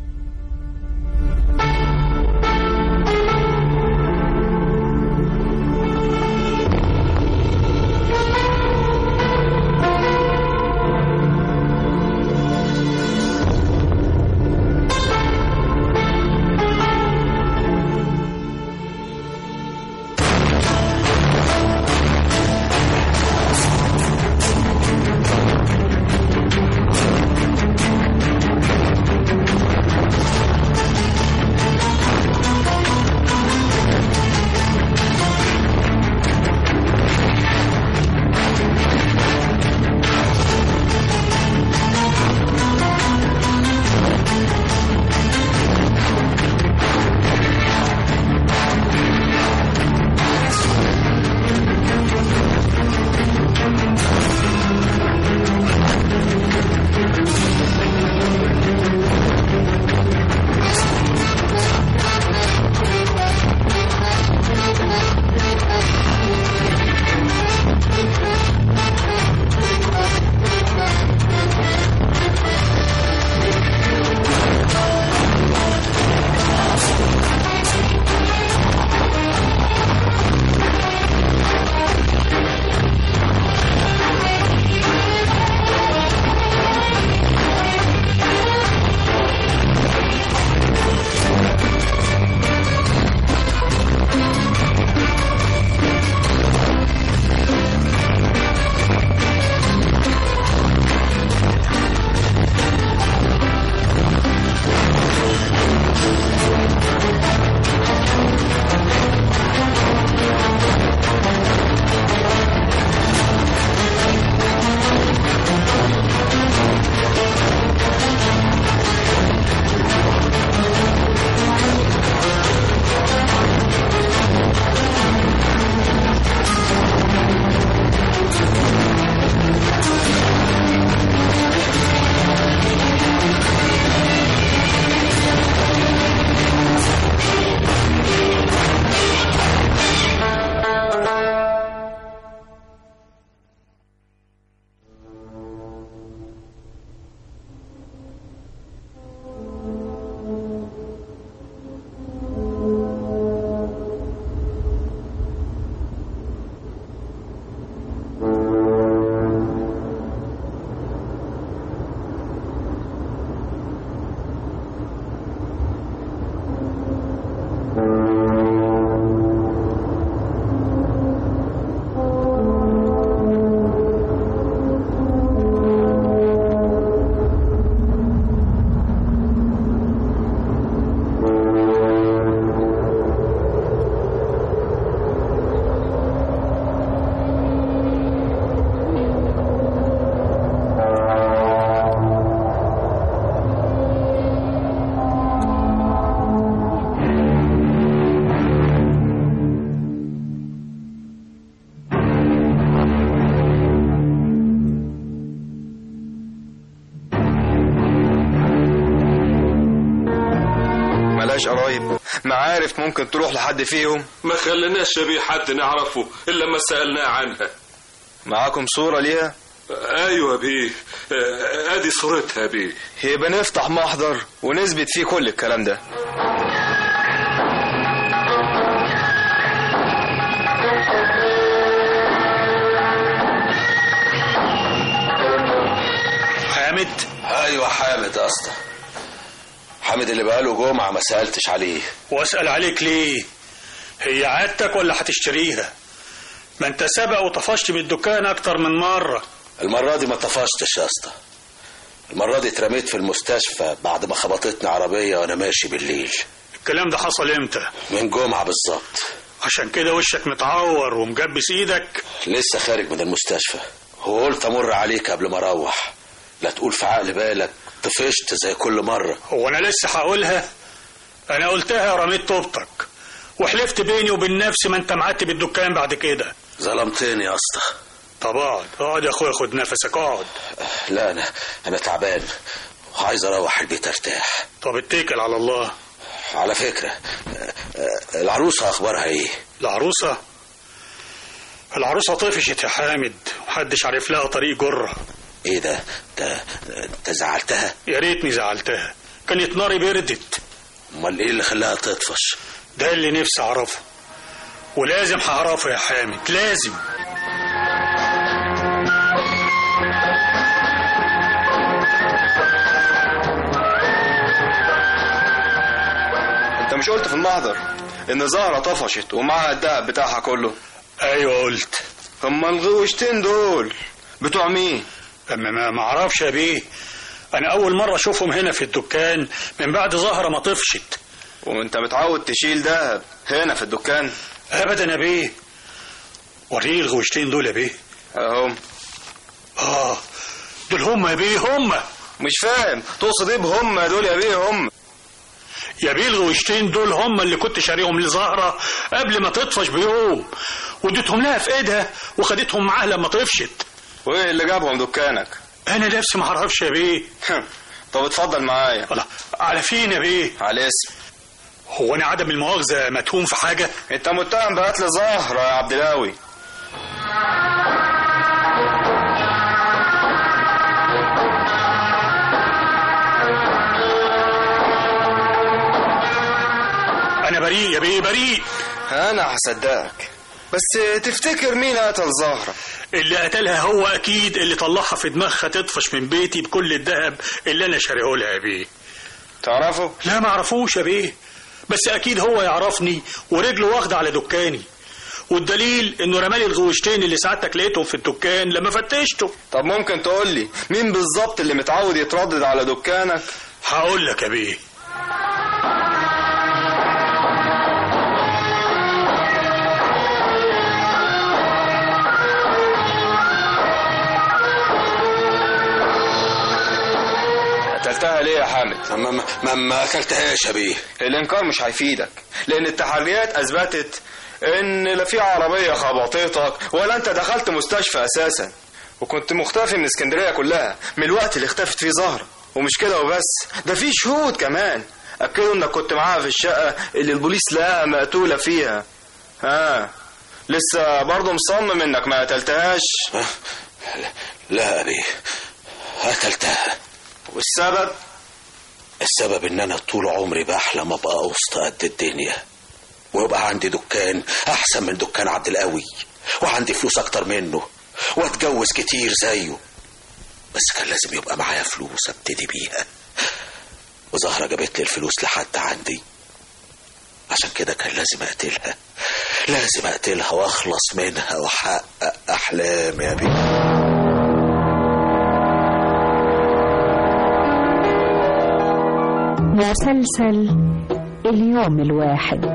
[SPEAKER 9] ملاش قرايب معارف ممكن تروح لحد فيهم
[SPEAKER 13] ما خليناش شبيه حد نعرفه إلا ما سألناه عنها
[SPEAKER 9] معاكم صورة ليها
[SPEAKER 13] أيوة بيه آه، أدي صورتها بيه
[SPEAKER 9] يبقى نفتح محضر ونثبت فيه كل الكلام ده
[SPEAKER 7] حامد
[SPEAKER 8] ايوه حامد يا اسطى حامد اللي بقاله جمعه ما سالتش عليه
[SPEAKER 7] واسال عليك ليه هي عادتك ولا هتشتريها ما انت سبق وطفشت من الدكان اكتر من مره
[SPEAKER 8] المره دي ما طفشتش يا اسطى المره دي اترميت في المستشفى بعد ما خبطتني عربيه وانا ماشي بالليل
[SPEAKER 7] الكلام ده حصل امتى
[SPEAKER 8] من جمعه بالظبط
[SPEAKER 7] عشان كده وشك متعور ومجبس ايدك
[SPEAKER 8] لسه خارج من المستشفى وقلت امر عليك قبل ما اروح لا تقول في عقل بالك طفشت زي كل مره
[SPEAKER 7] هو انا لسه هقولها انا قلتها رميت طوبتك وحلفت بيني وبين نفسي ما انت معتب الدكان بعد كده
[SPEAKER 8] ظلمتني يا اسطى
[SPEAKER 7] طب اقعد اقعد يا اخويا خد نفسك اقعد
[SPEAKER 8] لا انا انا تعبان وعايز اروح البيت ارتاح
[SPEAKER 7] طب اتكل على الله
[SPEAKER 8] على فكره آه، آه، العروسه اخبارها ايه
[SPEAKER 7] العروسه العروسه طفشت يا حامد محدش عارف لها طريق جره
[SPEAKER 8] ايه ده ده انت زعلتها
[SPEAKER 7] يا ريتني زعلتها كانت ناري بردت
[SPEAKER 8] امال ايه اللي خلاها تطفش
[SPEAKER 7] ده اللي نفسي اعرفه ولازم هعرفه يا حامد لازم
[SPEAKER 9] انت مش قلت في المحضر ان زهرة طفشت ومعاها الدهب بتاعها كله
[SPEAKER 7] ايوه قلت
[SPEAKER 9] اما الغوشتين دول بتوع مين
[SPEAKER 7] اما ما ما اعرفش يا بيه انا اول مره اشوفهم هنا في الدكان من بعد زهره ما طفشت
[SPEAKER 9] وانت متعود تشيل دهب هنا في الدكان
[SPEAKER 7] ابدا يا بيه وريني الغوشتين دول يا بيه
[SPEAKER 9] اهم
[SPEAKER 7] اه دول هم يا بيه هم
[SPEAKER 9] مش فاهم تقصد ايه بهم دول يا بيه هم
[SPEAKER 7] يا بيه الغوشتين دول هم اللي كنت شاريهم لزهرة قبل ما تطفش بيوم واديتهم لها في ايدها وخدتهم معاها لما طفشت
[SPEAKER 9] وايه اللي جابهم دكانك
[SPEAKER 7] انا نفسي ما اعرفش يا بيه
[SPEAKER 9] طب اتفضل معايا
[SPEAKER 7] الله على فين يا بيه
[SPEAKER 9] على اسم
[SPEAKER 7] هو انا عدم المؤاخذه متهوم في حاجه
[SPEAKER 9] انت متهم بقتل زهرة يا عبد القوي
[SPEAKER 7] انا بريء يا بيه بريء
[SPEAKER 9] انا هصدقك بس تفتكر مين قتل زهرة
[SPEAKER 7] اللي قتلها هو اكيد اللي طلعها في دماغها تطفش من بيتي بكل الذهب اللي انا شاريه لها يا بيه
[SPEAKER 9] تعرفه
[SPEAKER 7] لا ما اعرفوش يا بيه بس اكيد هو يعرفني ورجله واخده على دكاني والدليل انه رمالي الغوشتين اللي سعادتك لقيتهم في الدكان لما فتشته
[SPEAKER 9] طب ممكن تقول لي مين بالظبط اللي متعود يتردد على دكانك
[SPEAKER 7] هقول لك يا بيه
[SPEAKER 9] قتلتها ليه يا حامد
[SPEAKER 8] ما ما, ما, ما اكلتهاش يا بيه
[SPEAKER 9] الانكار مش هيفيدك لان التحريات اثبتت ان لا في عربيه خبطتك ولا انت دخلت مستشفى اساسا وكنت مختفي من اسكندريه كلها من الوقت اللي اختفت فيه زهره ومش كده وبس ده في شهود كمان اكدوا انك كنت معاها في الشقه اللي البوليس لقاها مقتوله فيها ها لسه برضه مصمم انك ما قتلتهاش
[SPEAKER 8] لا يا بيه قتلتها
[SPEAKER 9] والسبب
[SPEAKER 8] السبب ان انا طول عمري بحلم ابقى وسط قد الدنيا ويبقى عندي دكان احسن من دكان عبد القوي وعندي فلوس اكتر منه واتجوز كتير زيه بس كان لازم يبقى معايا فلوس ابتدي بيها وزهرة جابت لي الفلوس لحد عندي عشان كده كان لازم اقتلها لازم اقتلها واخلص منها واحقق احلامي يا بيه
[SPEAKER 3] مسلسل اليوم الواحد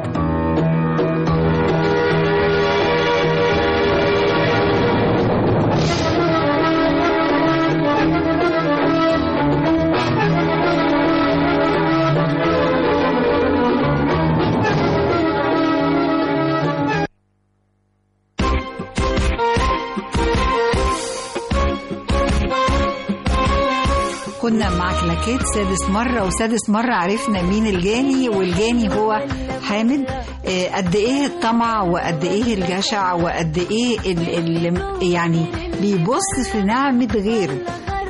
[SPEAKER 2] كنا مع كلاكيت سادس مرة وسادس مرة عرفنا مين الجاني والجاني هو حامد آه، قد ايه الطمع وقد ايه الجشع وقد ايه ال ال يعني بيبص في نعمة غيره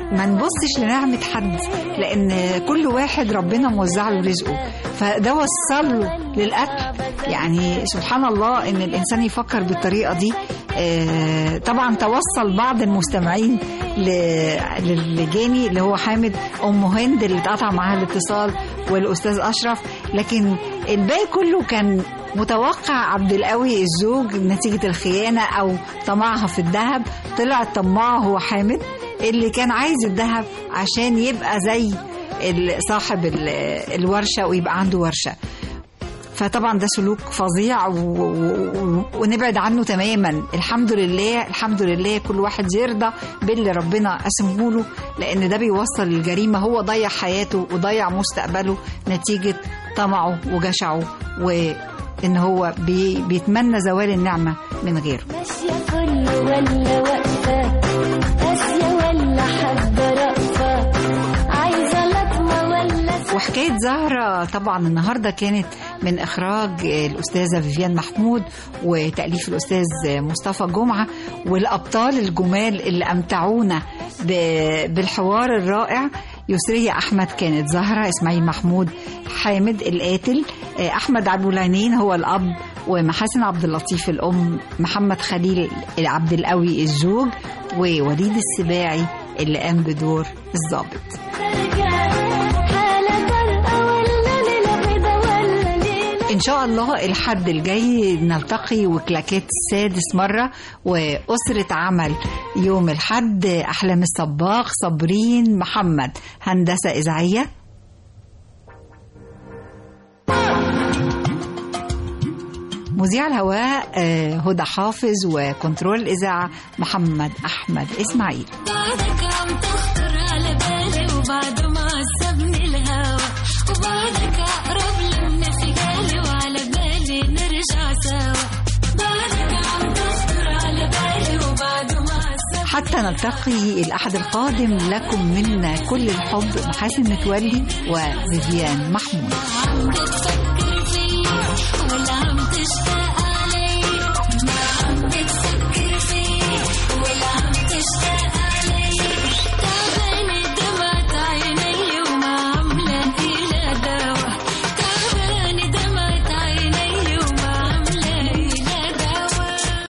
[SPEAKER 2] ما نبصش لنعمة حد لأن كل واحد ربنا موزع له رزقه فده وصل له للقتل يعني سبحان الله إن الإنسان يفكر بالطريقة دي آه، طبعا توصل بعض المستمعين ل- للجاني اللي هو حامد أم هند اللي اتقطع معاها الاتصال والأستاذ أشرف لكن الباقي كله كان متوقع عبد القوي الزوج نتيجة الخيانة أو طمعها في الذهب طلع طماعه هو حامد اللي كان عايز الذهب عشان يبقى زي ال- صاحب ال- الورشة ويبقى عنده ورشة فطبعا ده سلوك فظيع و... و... ونبعد عنه تماما الحمد لله الحمد لله كل واحد يرضى باللي ربنا قسمه له لان ده بيوصل للجريمه هو ضيع حياته وضيع مستقبله نتيجه طمعه وجشعه وان هو بي... بيتمنى زوال النعمه من غيره
[SPEAKER 4] ماشية كله ولا واقفة قاسية ولا حابة رأفة عايزة لطمة ولا
[SPEAKER 2] وحكاية زهرة طبعا النهاردة كانت من إخراج الأستاذة فيفيان محمود وتأليف الأستاذ مصطفى جمعة والأبطال الجمال اللي أمتعونا ب- بالحوار الرائع يسرية أحمد كانت زهرة إسماعيل محمود حامد القاتل أحمد عبد العينين هو الأب ومحاسن عبد اللطيف الأم محمد خليل عبد القوي الزوج ووليد السباعي اللي قام بدور الضابط
[SPEAKER 4] حالة طلقة ولا ليلة بيضة ولا ليلة
[SPEAKER 2] إن شاء الله الحد الجاي نلتقي وكلاكيت سادس مرة وأسرة عمل يوم الحد أحلام الصباغ صابرين محمد هندسة إذاعية مذيع الهواء آه، هدى حافظ وكنترول الإذاعة محمد أحمد إسماعيل
[SPEAKER 4] بعدك عم تخطر على بالي وبعد ما عصبني الهوى وبعدك أقرب لمن خيالي وعلى بالي نرجع سوا بعدك عم تخطر على بالي وبعد ما عصبني
[SPEAKER 2] حتى نلتقي الأحد القادم لكم منا كل الحب محاسن متولي وفيفيان محمود
[SPEAKER 4] عم تتفكر